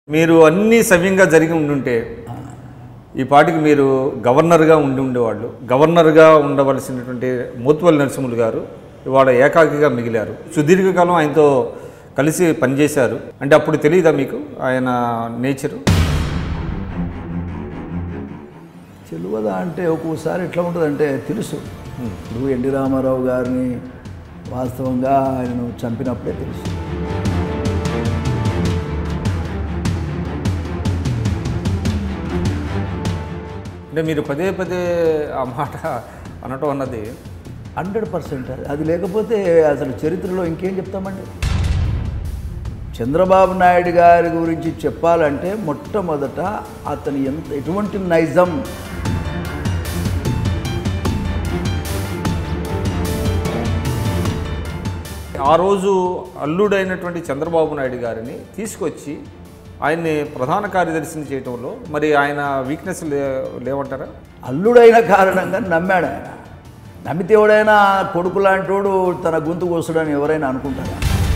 మీరు అన్నీ సవ్యంగా జరిగి ఉండుంటే ఈ పాటికి మీరు గవర్నర్గా ఉండి ఉండేవాళ్ళు గవర్నర్గా ఉండవలసినటువంటి మోత్వల్ నరసింహులు గారు ఇవాళ ఏకాకిగా మిగిలారు సుదీర్ఘకాలం ఆయనతో కలిసి పనిచేశారు అంటే అప్పుడు తెలియదా మీకు ఆయన నేచరు తెలియదా అంటే ఒక్కోసారి ఎట్లా ఉంటుందంటే తెలుసు ఇప్పుడు ఎన్టీ రామారావు గారిని వాస్తవంగా ఆయనను చంపినప్పుడే తెలుసు అంటే మీరు పదే పదే ఆ మాట అనటం అన్నది హండ్రెడ్ పర్సెంట్ అది లేకపోతే అసలు చరిత్రలో ఇంకేం చెప్తామండి చంద్రబాబు నాయుడు గారి గురించి చెప్పాలంటే మొట్టమొదట అతను ఎంత ఎటువంటి నైజం ఆ రోజు అల్లుడైనటువంటి చంద్రబాబు నాయుడు గారిని తీసుకొచ్చి ఆయన్ని ప్రధాన కార్యదర్శిని చేయటంలో మరి ఆయన వీక్నెస్ లే లేవంటారా అల్లుడైన కారణంగా నమ్మాడు ఆయన నమ్మితే ఎవడైనా కొడుకు లాంటోడు తన గొంతు కోసుడని ఎవరైనా అనుకుంటారా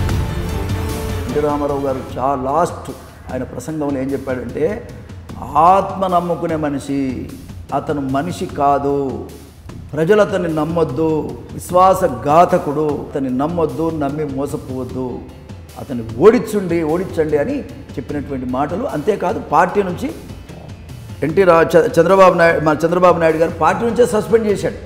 ఎన్టీ రామారావు గారు చాలా లాస్ట్ ఆయన ప్రసంగంలో ఏం చెప్పాడంటే ఆత్మ నమ్ముకునే మనిషి అతను మనిషి కాదు ప్రజలు అతన్ని నమ్మొద్దు విశ్వాసఘాతకుడు అతన్ని నమ్మొద్దు నమ్మి మోసపోవద్దు అతన్ని ఓడించుండి ఓడించండి అని చెప్పినటువంటి మాటలు అంతేకాదు పార్టీ నుంచి ఎన్టీ రా చ- చంద్రబాబు నాయుడు మన చంద్రబాబు నాయుడు గారు పార్టీ నుంచే సస్పెండ్ చేశాడు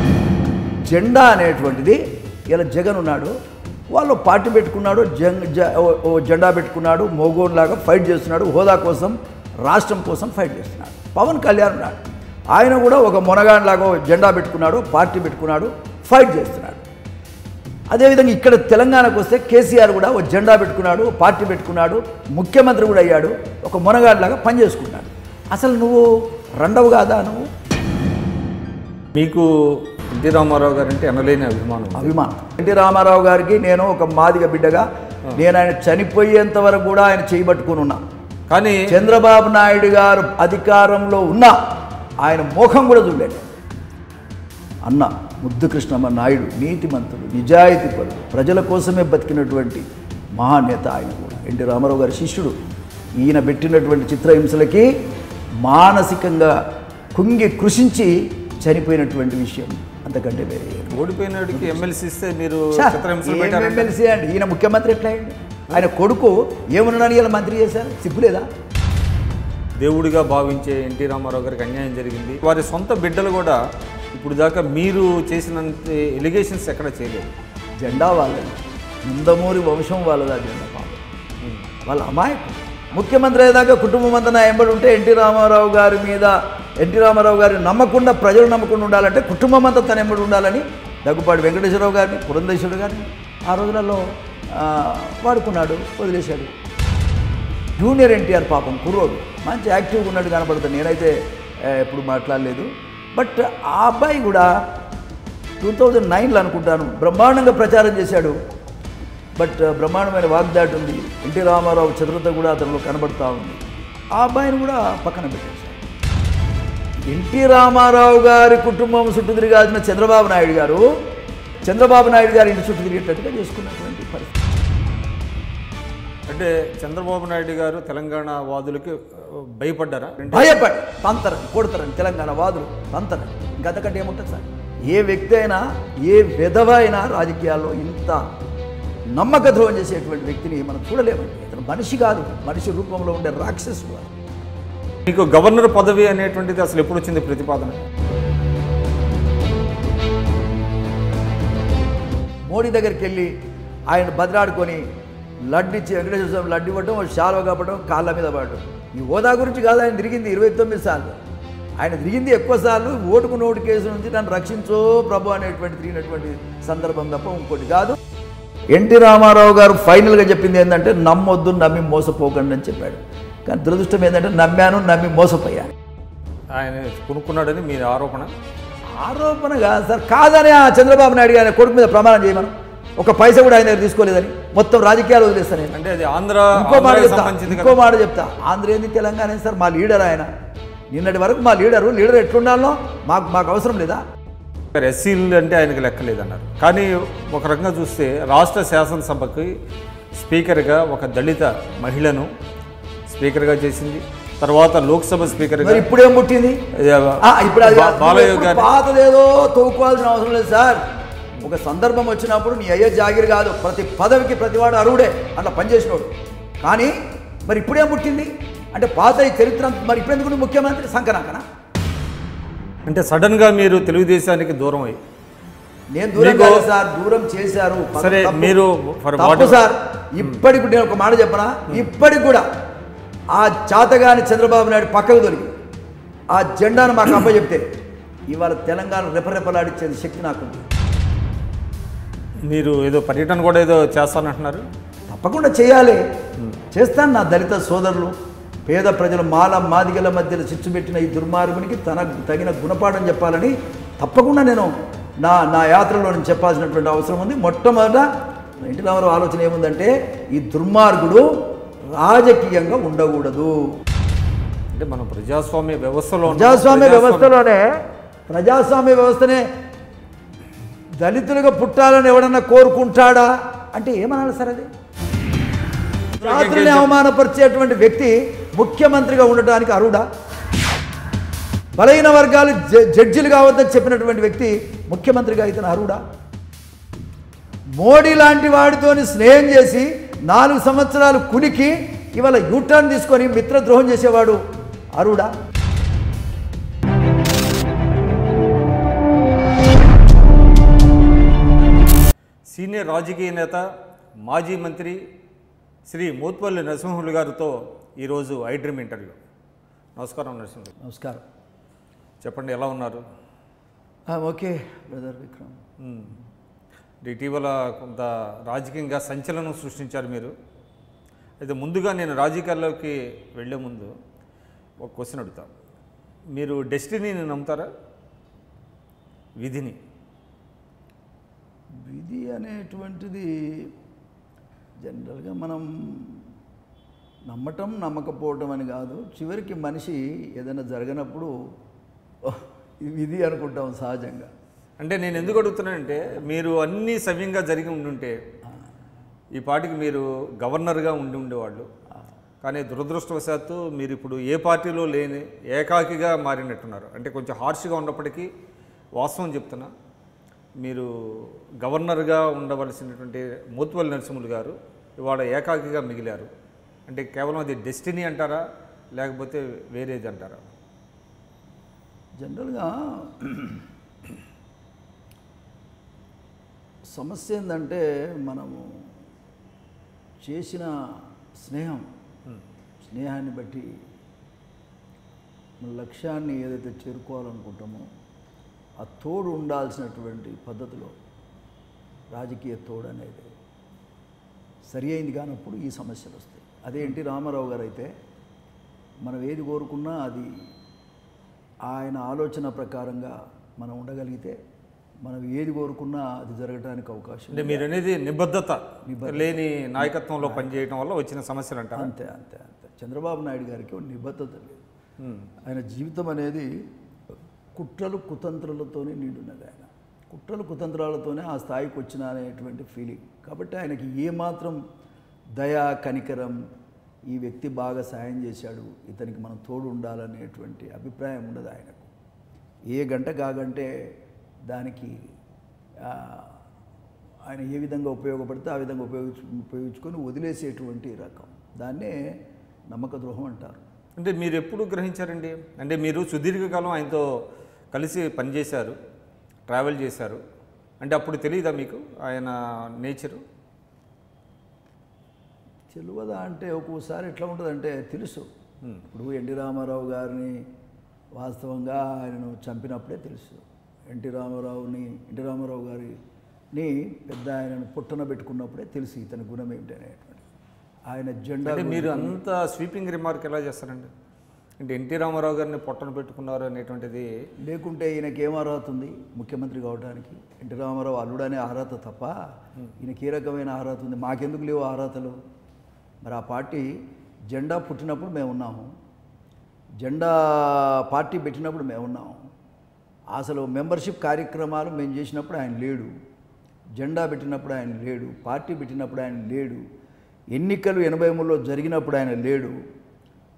జెండా అనేటువంటిది ఇలా జగన్ ఉన్నాడు వాళ్ళు పార్టీ పెట్టుకున్నాడు జంగ్ జ- ఓ- ఓ జెండా పెట్టుకున్నాడు మోగోన్లాగా ఫైట్ చేస్తున్నాడు హోదా కోసం రాష్ట్రం కోసం ఫైట్ చేస్తున్నాడు పవన్ కళ్యాణ్ ఉన్నాడు ఆయన కూడా ఒక మొనగాన్లాగా ఓ జెండా పెట్టుకున్నాడు పార్టీ పెట్టుకున్నాడు ఫైట్ చేస్తున్నాడు అదేవిధంగా ఇక్కడ తెలంగాణకు వస్తే కేసీఆర్ కూడా ఒక జెండా పెట్టుకున్నాడు పార్టీ పెట్టుకున్నాడు ముఖ్యమంత్రి కూడా అయ్యాడు ఒక మొనగాడిలాగా పనిచేసుకున్నాడు అసలు నువ్వు రెండవ కాదా నువ్వు మీకు ఎన్టీ రామారావు గారు అంటే ఎనలేని అభిమానం ఉంది. అభిమానం ఎన్టీ రామారావు గారికి నేను ఒక మాదిగ బిడ్డగా నేను ఆయన చనిపోయేంత వరకు కూడా ఆయన చేయబట్టుకుని ఉన్నా కానీ చంద్రబాబు నాయుడు గారు అధికారంలో ఉన్నా ఆయన ముఖం కూడా చూడలేదు అన్న ముద్దు కృష్ణమ్మ నాయుడు నీతిమంతుడు నిజాయితీపరుడు ప్రజల కోసమే బతికినటువంటి మహానేత ఆయన కూడా ఎన్టీ రామారావు గారి శిష్యుడు ఈయన పెట్టినటువంటి చిత్రహింసలకి మానసికంగా కుంగి కృషించి చనిపోయినటువంటి విషయం అంతకంటే వేరే ఏం లేదు. ఓడిపోయినాడికి ఎమ్మెల్సీ ఇస్తే మీరు ఛా, చిత్రహింసలు ఏం పెట్టారంటే ఎమ్మెల్సీ అండి ఈయన ముఖ్యమంత్రి ఎట్లా అయ్యిండు ఆయన కొడుకు ఏమన్నాడని ఇలా మంత్రి చేశారు సిగ్గులేదా దేవుడిగా భావించే ఎన్టీ రామారావు గారికి అన్యాయం జరిగింది వారి సొంత బిడ్డలు కూడా ఇప్పుడు దాకా మీరు చేసినంత ఎలిగేషన్స్ ఎక్కడ చేయలేదు జెండా వాళ్ళది ముందమూరి వంశం వాళ్ళది ఆ జెండా పాపం వాళ్ళ అమాయకం ముఖ్యమంత్రి అయ్యేదాకా కుటుంబం అంతా నా ఎంబడి ఉంటే ఎన్టీ రామారావు గారి మీద ఎన్టీ రామారావు గారిని నమ్మకుండా ప్రజలు నమ్మకుండా ఉండాలంటే కుటుంబం అంతా తన ఎంబడి ఉండాలని దగ్గుపాటి వెంకటేశ్వరరావు గారిని పురంధేశ్వరుడు గారిని ఆ రోజులలో ఆ, వాడుకున్నాడు వదిలేశాడు జూనియర్ ఎన్టీఆర్ పాపం కుర్రోడు మంచి యాక్టివ్గా ఉన్నట్టు కనపడుతుంది నేనైతే ఆ, ఎప్పుడు మాట్లాడలేదు బట్ ఆ అబ్బాయి కూడా టూ థౌజండ్ నైన్లో అనుకుంటాను బ్రహ్మాండంగా ప్రచారం చేశాడు బట్ బ్రహ్మాండమైన వాగ్దాటి ఉంది ఎన్టీ రామారావు చతురత కూడా అతనిలో కనబడుతూ ఉంది ఆ అబ్బాయిని కూడా పక్కన పెట్టేశాడు ఎన్టీ రామారావు గారి కుటుంబం చుట్టూ తిరిగాల్సిన చంద్రబాబు నాయుడు గారు చంద్రబాబు నాయుడు గారి ఇంటి చుట్టూ తిరిగేటట్టుగా చేసుకున్నటువంటి పరిస్థితి అంటే చంద్రబాబు నాయుడు గారు తెలంగాణ వాదులకి ఆ, భయపడ్డారా అంటే భయపడి తంతరని కొడతారని తెలంగాణ వాదులు తంతరని గతకంటే ఏముంటుంది సార్ ఏ వ్యక్తి అయినా ఏ విధవ అయినా రాజకీయాల్లో ఇంత నమ్మక ద్రోహం చేసేటువంటి వ్యక్తిని మనం చూడలేమండి ఇతను మనిషి కాదు మనిషి రూపంలో ఉండే రాక్షసుడు కాదు. మీకు గవర్నర్ పదవి అనేటువంటిది అసలు ఎప్పుడు వచ్చింది ప్రతిపాదన మోడీ దగ్గరికి వెళ్ళి ఆయన బదిలాడుకొని లడ్డు ఇచ్చి వెంకటేశ్వర స్వామి లడ్డు ఇవ్వడం ఒక శాలువ కప్పడం కాళ్ళ మీద పడడం ఈ హోదా గురించి కాదు ఆయన తిరిగింది ఇరవై తొమ్మిది సార్లు ఆయన తిరిగింది ఎక్కువ సార్లు ఓటుకు నోటు కేసు నుంచి నన్ను రక్షించో ప్రభు అనేటువంటి తిరిగినటువంటి సందర్భం తప్ప ఇంకోటి కాదు ఎన్టీ రామారావు గారు ఫైనల్గా చెప్పింది ఏంటంటే నమ్మొద్దు నమ్మి మోసపోకండి అని చెప్పాడు కానీ దురదృష్టం ఏంటంటే నమ్మాను నమ్మి మోసపోయాను ఆయన కొనుక్కున్నాడని మీ ఆరోపణ ఆరోపణ కాదు సార్ కాదని ఆ చంద్రబాబు నాయుడు గారి కొడుకు మీద ప్రమాణం చేయమను ఒక పైసా కూడా ఆయన దగ్గర తీసుకోలేదని మొత్తం రాజకీయాలు వదిలేస్తాను నేను అంటే అది ఆంధ్ర ఇంకో మాట ఆంధ్రాకి చెప్తా సంబంధించింది ఇంకో కదా మాట చెప్తా ఆంధ్ర ఏంది తెలంగాణ ఏంది సార్ మా లీడర్ ఆయన నిన్నటి వరకు మా లీడరు లీడర్ ఎట్లుండాలో మాకు మాకు అవసరం లేదా ఎస్సీలు అంటే ఆయనకి లెక్కలేదన్నారు కానీ ఒక రకంగా చూస్తే రాష్ట్ర శాసనసభకి స్పీకర్గా ఒక దళిత మహిళను స్పీకర్గా చేసింది తర్వాత లోక్సభ స్పీకర్గా మరి ఇప్పుడేం పుట్టింది ఆ, ఇప్పుడు అది బా- బాలయ్య ఇప్పుడు గారి పాతదేదో తోకోవాల్సిన అవసరం లేదు సార్ ఒక సందర్భం వచ్చినప్పుడు నీ అయ్యే జాగిరి కాదు ప్రతి పదవికి ప్రతివాడు అరువుడే అట్లా పనిచేసినోడు కానీ మరి ఇప్పుడేం పుట్టింది అంటే పాత ఈ చరిత్ర అంత- మరి ఇప్పుడు ఎందుకు నువ్వు ముఖ్యమంత్రి సంకనాకనా అంటే సడన్గా మీరు తెలుగుదేశానికి దూరం అయ్యి నేను దూరం మీకు- కాదు సార్ దూరం చేశారు పద- సరే, తప్పు. మీరు for తప్పు whatever- సార్ ఇప్పటికి నేను ఒక మాట చెప్పనా ఇప్పటికి కూడా ఆ చాతగాని చంద్రబాబు నాయుడు పక్కకు దొరికి ఆ జెండాను మాకు అప్ప చెప్తే ఇవాళ తెలంగాణ రెపరెపలాడించేది శక్తి నాకుంది మీరు ఏదో పర్యటన కూడా ఏదో చేస్తానంటున్నారు తప్పకుండా చేయాలి చేస్తాను నా దళిత సోదరులు పేద ప్రజలు మాల మాదిగల మధ్యలో చిచ్చు పెట్టిన ఈ దుర్మార్గునికి తన తగిన గుణపాఠం చెప్పాలని తప్పకుండా నేను నా నా యాత్రలో నేను చెప్పాల్సినటువంటి అవసరం ఉంది మొట్టమొదట ఎన్టీ రామారావు ఆలోచన ఏముందంటే ఈ దుర్మార్గుడు రాజకీయంగా ఉండకూడదు అంటే మనం ప్రజాస్వామ్య వ్యవస్థలో ఉన్నాం. ప్రజాస్వామ్య ప్రజాస్వామ్య- వ్యవస్థలోనే ప్రజాస్వామ్య వ్యవస్థనే దళితులుగా పుట్టాలని ఎవడన్నా కోరుకుంటాడా అంటే ఏమనాలి సార్ అది రాత్రుల్ని అవమానపరిచేటువంటి వ్యక్తి ముఖ్యమంత్రిగా ఉండటానికి అర్హుడా బలహీన వర్గాలు జ- జడ్జిలు కావద్దని చెప్పినటువంటి వ్యక్తి ముఖ్యమంత్రిగా అయితే అర్హుడా మోడీ లాంటి వాడితోని స్నేహం చేసి నాలుగు సంవత్సరాలు కునికి ఇవాళ యూటర్న్ తీసుకొని మిత్రద్రోహం చేసేవాడు అరుడా సీనియర్ రాజకీయ నేత మాజీ మంత్రి శ్రీ మోత్పల్లి నరసింహులు గారితో ఈరోజు ఐ డ్రీమ్ ఇంటర్వ్యూ నమస్కారం నరసింహులు నమస్కారం చెప్పండి ఎలా ఉన్నారు ఓకే బ్రదర్ విక్రమ్ మ్మ్. ఇటీవల కొంత రాజకీయంగా సంచలనం సృష్టించారు మీరు అయితే ముందుగా నేను రాజకీయాల్లోకి వెళ్ళే ముందు ఒక క్వశ్చన్ అడుగుతా మీరు డెస్టినీని నమ్ముతారా విధిని విధి అనేటువంటిది జనరల్గా మనం నమ్మటం నమ్మకపోవటం అని కాదు చివరికి మనిషి ఏదైనా జరగనప్పుడు "ఓహ్, ఇది విధి అనుకుంటాం సహజంగా అంటే నేను ఎందుకు అడుగుతున్నానంటే మీరు అన్నీ సవ్యంగా జరిగి ఉండుంటే ఈ పాటికి మీరు గవర్నర్గా ఉండి ఉండేవాళ్ళు కానీ దురదృష్టవశాత్తు మీరు ఇప్పుడు ఏ పార్టీలో లేని ఏకాకిగా మారినట్టున్నారు అంటే కొంచెం హార్ష్గా ఉన్నప్పటికీ వాస్తవం చెప్తున్నా మీరు గవర్నర్గా ఉండవలసినటువంటి మోత్వల్లి నరసింహులు గారు ఇవాళ ఏకాకిగా మిగిలారు అంటే కేవలం అది డెస్టినీ అంటారా లేకపోతే వేరేది అంటారా జనరల్గా సమస్య ఏంటంటే మనము చేసిన స్నేహం స్నేహాన్ని బట్టి మన లక్ష్యాన్ని ఏదైతే చేరుకోవాలనుకుంటామో ఆ తోడు ఉండాల్సినటువంటి పద్ధతిలో రాజకీయ తోడు అనేది సరి అయింది కానప్పుడు ఈ సమస్యలు వస్తాయి అదే ఎన్టీ రామారావు గారు అయితే మనం ఏది కోరుకున్నా అది ఆయన ఆలోచన ప్రకారంగా మనం ఉండగలిగితే మనం ఏది కోరుకున్నా అది జరగడానికి అవకాశం అంటే మీరు అనేది నిబద్ధత లేని నాయకత్వంలో పనిచేయడం వల్ల వచ్చిన సమస్యలు అంటారా అంతే అంతే అంతే చంద్రబాబు నాయుడు గారికి ఒక నిబద్ధత లేదు మ్మ్. ఆయన జీవితం అనేది కుట్రలు కుతంత్రాలతోనే నిండున్నది ఆయన కుట్రలు కుతంత్రాలతోనే ఆ స్థాయికి వచ్చిన అనేటువంటి ఫీలింగ్ కాబట్టి ఆయనకి ఏమాత్రం దయా కనికరం ఈ వ్యక్తి బాగా సాయం చేశాడు ఇతనికి మనం తోడు ఉండాలనేటువంటి అభిప్రాయం ఉండదు ఆయనకు ఏ గంట కాగంటే దానికి ఆ, ఆయన ఏ విధంగా ఉపయోగపడితే ఆ విధంగా ఉపయోగించు ఉపయోగించుకొని వదిలేసేటువంటి రకం దాన్నే నమ్మక ద్రోహం అంటారు అంటే మీరు ఎప్పుడు గ్రహించారండి అంటే మీరు సుదీర్ఘకాలం ఆయనతో కలిసి పనిచేశారు ట్రావెల్ చేశారు అంటే అప్పుడు తెలియదా మీకు ఆయన నేచరు తెలియదా అంటే ఒక్కోసారి ఎట్లా ఉంటుందంటే తెలుసు ఇప్పుడు ఎన్టీ రామారావు గారిని వాస్తవంగా ఆయనను చంపినప్పుడే తెలుసు ఎన్టీ రామారావుని ఎన్టీ రామారావు గారిని పెద్ద ఆయనను పుట్టన పెట్టుకున్నప్పుడే తెలుసు ఇతని గుణం ఏమిటి అనేటువంటి ఆయన జెండా అంటే మీరు అంత స్వీపింగ్ రిమార్క్ ఎలా చేస్తారండి అంటే ఎన్టీ రామారావు గారిని పొట్టన పెట్టుకున్నారు అనేటువంటిది లేకుంటే ఈయనకి ఏం అర్హత ఉంది ముఖ్యమంత్రి కావడానికి ఎన్టీ రామారావు అల్లుడనే అర్హత తప్ప ఈయనకి ఏ రకమైన అర్హత ఉంది మాకెందుకు లేవు అర్హతలు మరి ఆ పార్టీ జెండా పుట్టినప్పుడు మేము ఉన్నాము జెండా పార్టీ పెట్టినప్పుడు మేము ఉన్నాము అసలు మెంబర్షిప్ కార్యక్రమాలు మేము చేసినప్పుడు ఆయన లేడు జెండా పెట్టినప్పుడు ఆయన లేడు పార్టీ పెట్టినప్పుడు ఆయన లేడు ఎన్నికలు ఎనభై మూడులో జరిగినప్పుడు ఆయన లేడు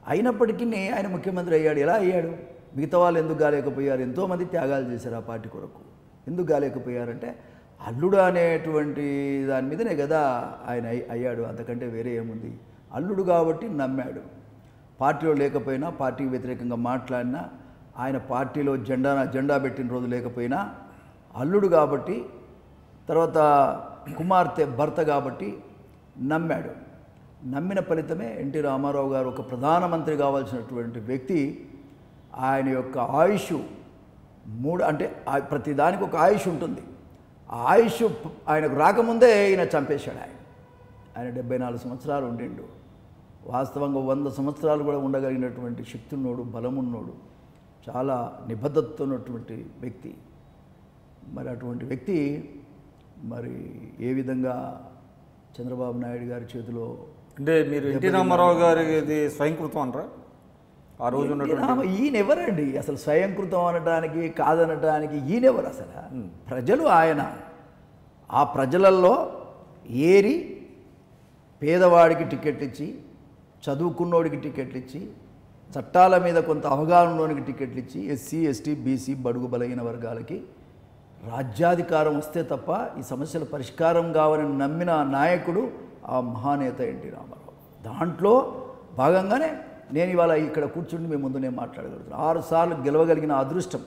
అయినప్పటికీ ఆయన ముఖ్యమంత్రి అయ్యాడు ఎలా అయ్యాడు మిగతా వాళ్ళు ఎందుకు కాలేకపోయారు ఎంతోమంది త్యాగాలు చేశారు ఆ పార్టీ కొరకు ఎందుకు కాలేకపోయారంటే అల్లుడు అనేటువంటి దాని మీదనే కదా ఆయన అయ్- అయ్యాడు అంతకంటే వేరే ఏముంది అల్లుడు కాబట్టి నమ్మాడు పార్టీలో లేకపోయినా పార్టీకి వ్యతిరేకంగా మాట్లాడినా ఆయన పార్టీలో జెండా జెండా పెట్టిన రోజు లేకపోయినా అల్లుడు కాబట్టి తర్వాత కుమార్తె భర్త కాబట్టి నమ్మాడు నమ్మిన ఫలితమే ఎన్టీ రామారావు గారు ఒక ప్రధానమంత్రి కావాల్సినటువంటి వ్యక్తి ఆయన యొక్క ఆయుష్ మూడు అంటే ఆ- ప్రతి దానికి ఒక ఆయుష్ ఉంటుంది ఆ ఆయుష్ ప- ఆయనకు రాకముందే ఈయన చంపేశాడు ఆయన ఆయన డెబ్బై నాలుగు సంవత్సరాలు ఉండిండు వాస్తవంగా వంద సంవత్సరాలు కూడా ఉండగలిగినటువంటి శక్తి ఉన్నోడు బలమున్నోడు చాలా నిబద్ధతతో ఉన్నటువంటి వ్యక్తి మరి అటువంటి వ్యక్తి మరి ఏ విధంగా చంద్రబాబు నాయుడు గారి చేతిలో అంటే మీరు ఎన్టీ రామారావు గారిది స్వయంకృతం అనరా ఆ రోజు ఉన్నటువంటి ఈయన- ఈయన ఎవరండి అసలు స్వయంకృతం అనడానికి కాదనడానికి ఈయనెవరు అసలు ప్రజలు ఆయన ఆ ప్రజలల్లో ఏరి పేదవాడికి టికెట్ ఇచ్చి చదువుకున్నోడికి టికెట్లు ఇచ్చి చట్టాల మీద కొంత అవగాహనలోనికి టికెట్లు ఇచ్చి ఎస్సీ ఎస్టీ బీసీ బడుగు బలహీన వర్గాలకి రాజ్యాధికారం వస్తే తప్ప ఈ సమస్యల పరిష్కారం కావాలని నమ్మిన నాయకుడు ఆ మహానేత ఎన్టీ రామారావు దాంట్లో భాగంగానే నేను ఇవాళ ఇక్కడ కూర్చుని మీ ముందు నేను మాట్లాడగలుగుతున్నాను ఆరు సార్లు గెలవగలిగిన అదృష్టం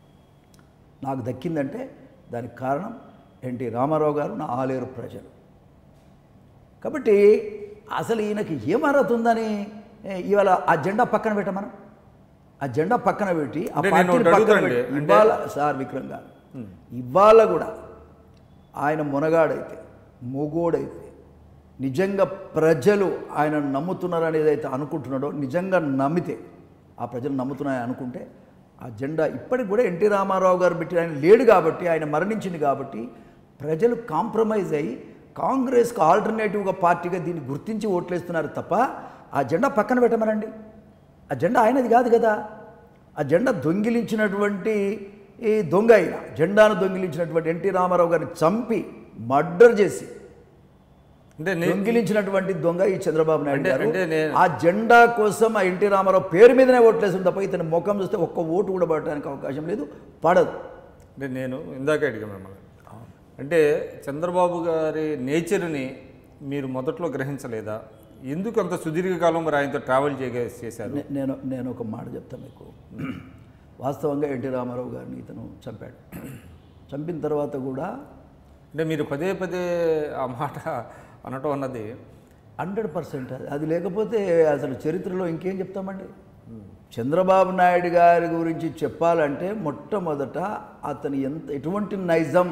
నాకు దక్కిందంటే దానికి కారణం ఎన్టీ రామారావు గారు నా ఆలేరు ప్రజలు కాబట్టి అసలు ఈయనకి ఏం అర్హత ఉందని ఏ, ఇవాళ ఆ జెండా పక్కన పెట్టమనం ఆ జెండా పక్కన పెట్టి ఆ అంటే నేను పార్టీని ఒకటి పక్కన అడుగుతానండి. పెట్టి అంటే- ఇవాళ సార్ విక్రమ్ గారు ఇవాళ కూడా ఆయన మునగాడైతే మొగోడైతే నిజంగా ప్రజలు ఆయన నమ్ముతున్నారని ఏదైతే అనుకుంటున్నాడో నిజంగా నమ్మితే ఆ ప్రజలు నమ్ముతున్నారని అనుకుంటే ఆ జెండా ఇప్పటికి కూడా ఎన్టీ రామారావు గారు పెట్టి ఆయన లేడు కాబట్టి ఆయన మరణించింది కాబట్టి ప్రజలు కాంప్రమైజ్ అయ్యి కాంగ్రెస్కి ఆల్టర్నేటివ్గా పార్టీగా దీన్ని గుర్తించి ఓట్లేస్తున్నారు తప్ప ఆ జెండా పక్కన పెట్టమనండి ఆ జెండా ఆయనది కాదు కదా ఆ జెండా దొంగిలించినటువంటి ఈ దొంగ అయిన జెండాను దొంగిలించినటువంటి ఎన్టీ రామారావు గారిని చంపి మర్డర్ చేసి అంటే నే- దొంగిలించినటువంటి దొంగ ఈ చంద్రబాబు నాయుడు అంటే- గారు అంటే నేను- ఆ జెండా కోసం ఆ ఎన్టీ రామారావు పేరు మీదనే ఓట్లేసింది తప్ప ఇతని ముఖం చూస్తే ఒక్క ఓటు కూడా పడటానికి అవకాశం లేదు పడదు అంటే నేను ఇందాకే అడిగాను మిమ్మల్ని అంటే చంద్రబాబు గారి నేచర్ని మీరు మొదట్లో గ్రహించలేదా ఎందుకు అంత సుదీర్ఘకాలం మరి ఆయనతో ట్రావెల్ చేయ చేశారు నే- నేను నేను ఒక మాట చెప్తాను మీకు వాస్తవంగా ఎన్టీ రామారావు గారిని ఇతను చంపాడు చంపిన తర్వాత కూడా అంటే మీరు పదే పదే ఆ మాట అనటం అన్నది హండ్రెడ్ పర్సెంట్ అది లేకపోతే అసలు చరిత్రలో ఇంకేం చెప్తామండి చంద్రబాబు నాయుడు గారి గురించి చెప్పాలంటే మొట్టమొదట అతని ఎంత ఎటువంటి నైజం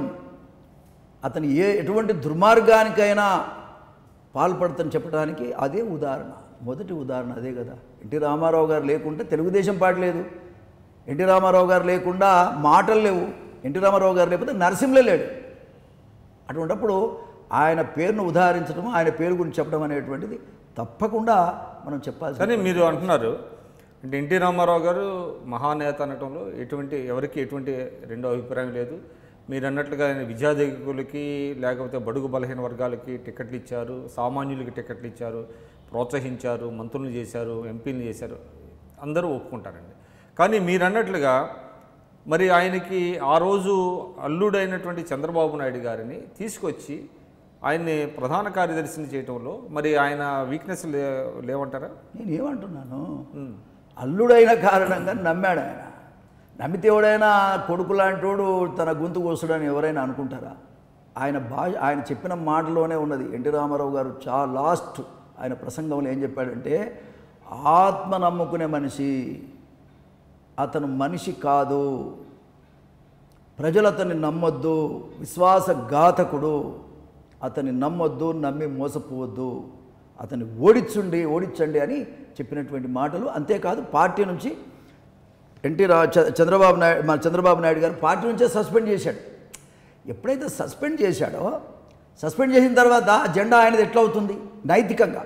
అతను ఏ ఎటువంటి దుర్మార్గానికైనా పాల్పడతని చెప్పడానికి అదే ఉదాహరణ మొదటి ఉదాహరణ అదే కదా ఎన్టీ రామారావు గారు లేకుంటే తెలుగుదేశం పార్టీ లేదు ఎన్టీ రామారావు గారు లేకుండా మాటలు లేవు ఎన్టీ రామారావు గారు లేకపోతే నరసింహలే లేడు అటువంటప్పుడు ఆయన పేరును ఉదాహరించడం ఆయన పేరు గురించి చెప్పడం అనేటువంటిది తప్పకుండా మనం చెప్పాల్సి కానీ మీరు అంటున్నారు అంటే ఎన్టీ రామారావు గారు మహానేత అనటంలో ఎటువంటి ఎవరికి ఎటువంటి రెండో అభిప్రాయం లేదు మీరు అన్నట్లుగా ఆయన విద్యాధికులకి లేకపోతే బడుగు బలహీన వర్గాలకి టికెట్లు ఇచ్చారు సామాన్యులకి టికెట్లు ఇచ్చారు ప్రోత్సహించారు మంత్రులు చేశారు ఎంపీలు చేశారు అందరూ ఒప్పుకుంటారండి కానీ మీరు అన్నట్లుగా మరి ఆయనకి ఆ రోజు అల్లుడైనటువంటి చంద్రబాబు నాయుడు గారిని తీసుకొచ్చి ఆయన్ని ప్రధాన కార్యదర్శిని చేయటంలో మరి ఆయన వీక్నెస్ లే లేవంటారా నేను ఏమంటున్నాను అల్లుడైన కారణంగా నమ్మాడు ఆయన నమ్మితే ఎవడైనా కొడుకు లాంటోడు తన గొంతు కోసుడని ఎవరైనా అనుకుంటారా ఆయన భాష ఆయన చెప్పిన మాటలోనే ఉన్నది ఎన్టీ రామారావు గారు చాలా లాస్ట్ ఆయన ప్రసంగంలో ఏం చెప్పాడంటే ఆత్మ నమ్ముకునే మనిషి అతను మనిషి కాదు ప్రజలు అతన్ని నమ్మొద్దు విశ్వాసఘాతకుడు అతన్ని నమ్మొద్దు నమ్మి మోసపోవద్దు అతన్ని ఓడించుండి ఓడించండి అని చెప్పినటువంటి మాటలు అంతేకాదు పార్టీ నుంచి ఎన్టీ రా చ- చంద్రబాబు నాయుడు మన చంద్రబాబు నాయుడు గారు పార్టీ నుంచే సస్పెండ్ చేశాడు ఎప్పుడైతే సస్పెండ్ చేశాడో సస్పెండ్ చేసిన తర్వాత ఆ జెండా ఆయనది ఎట్లా అవుతుంది నైతికంగా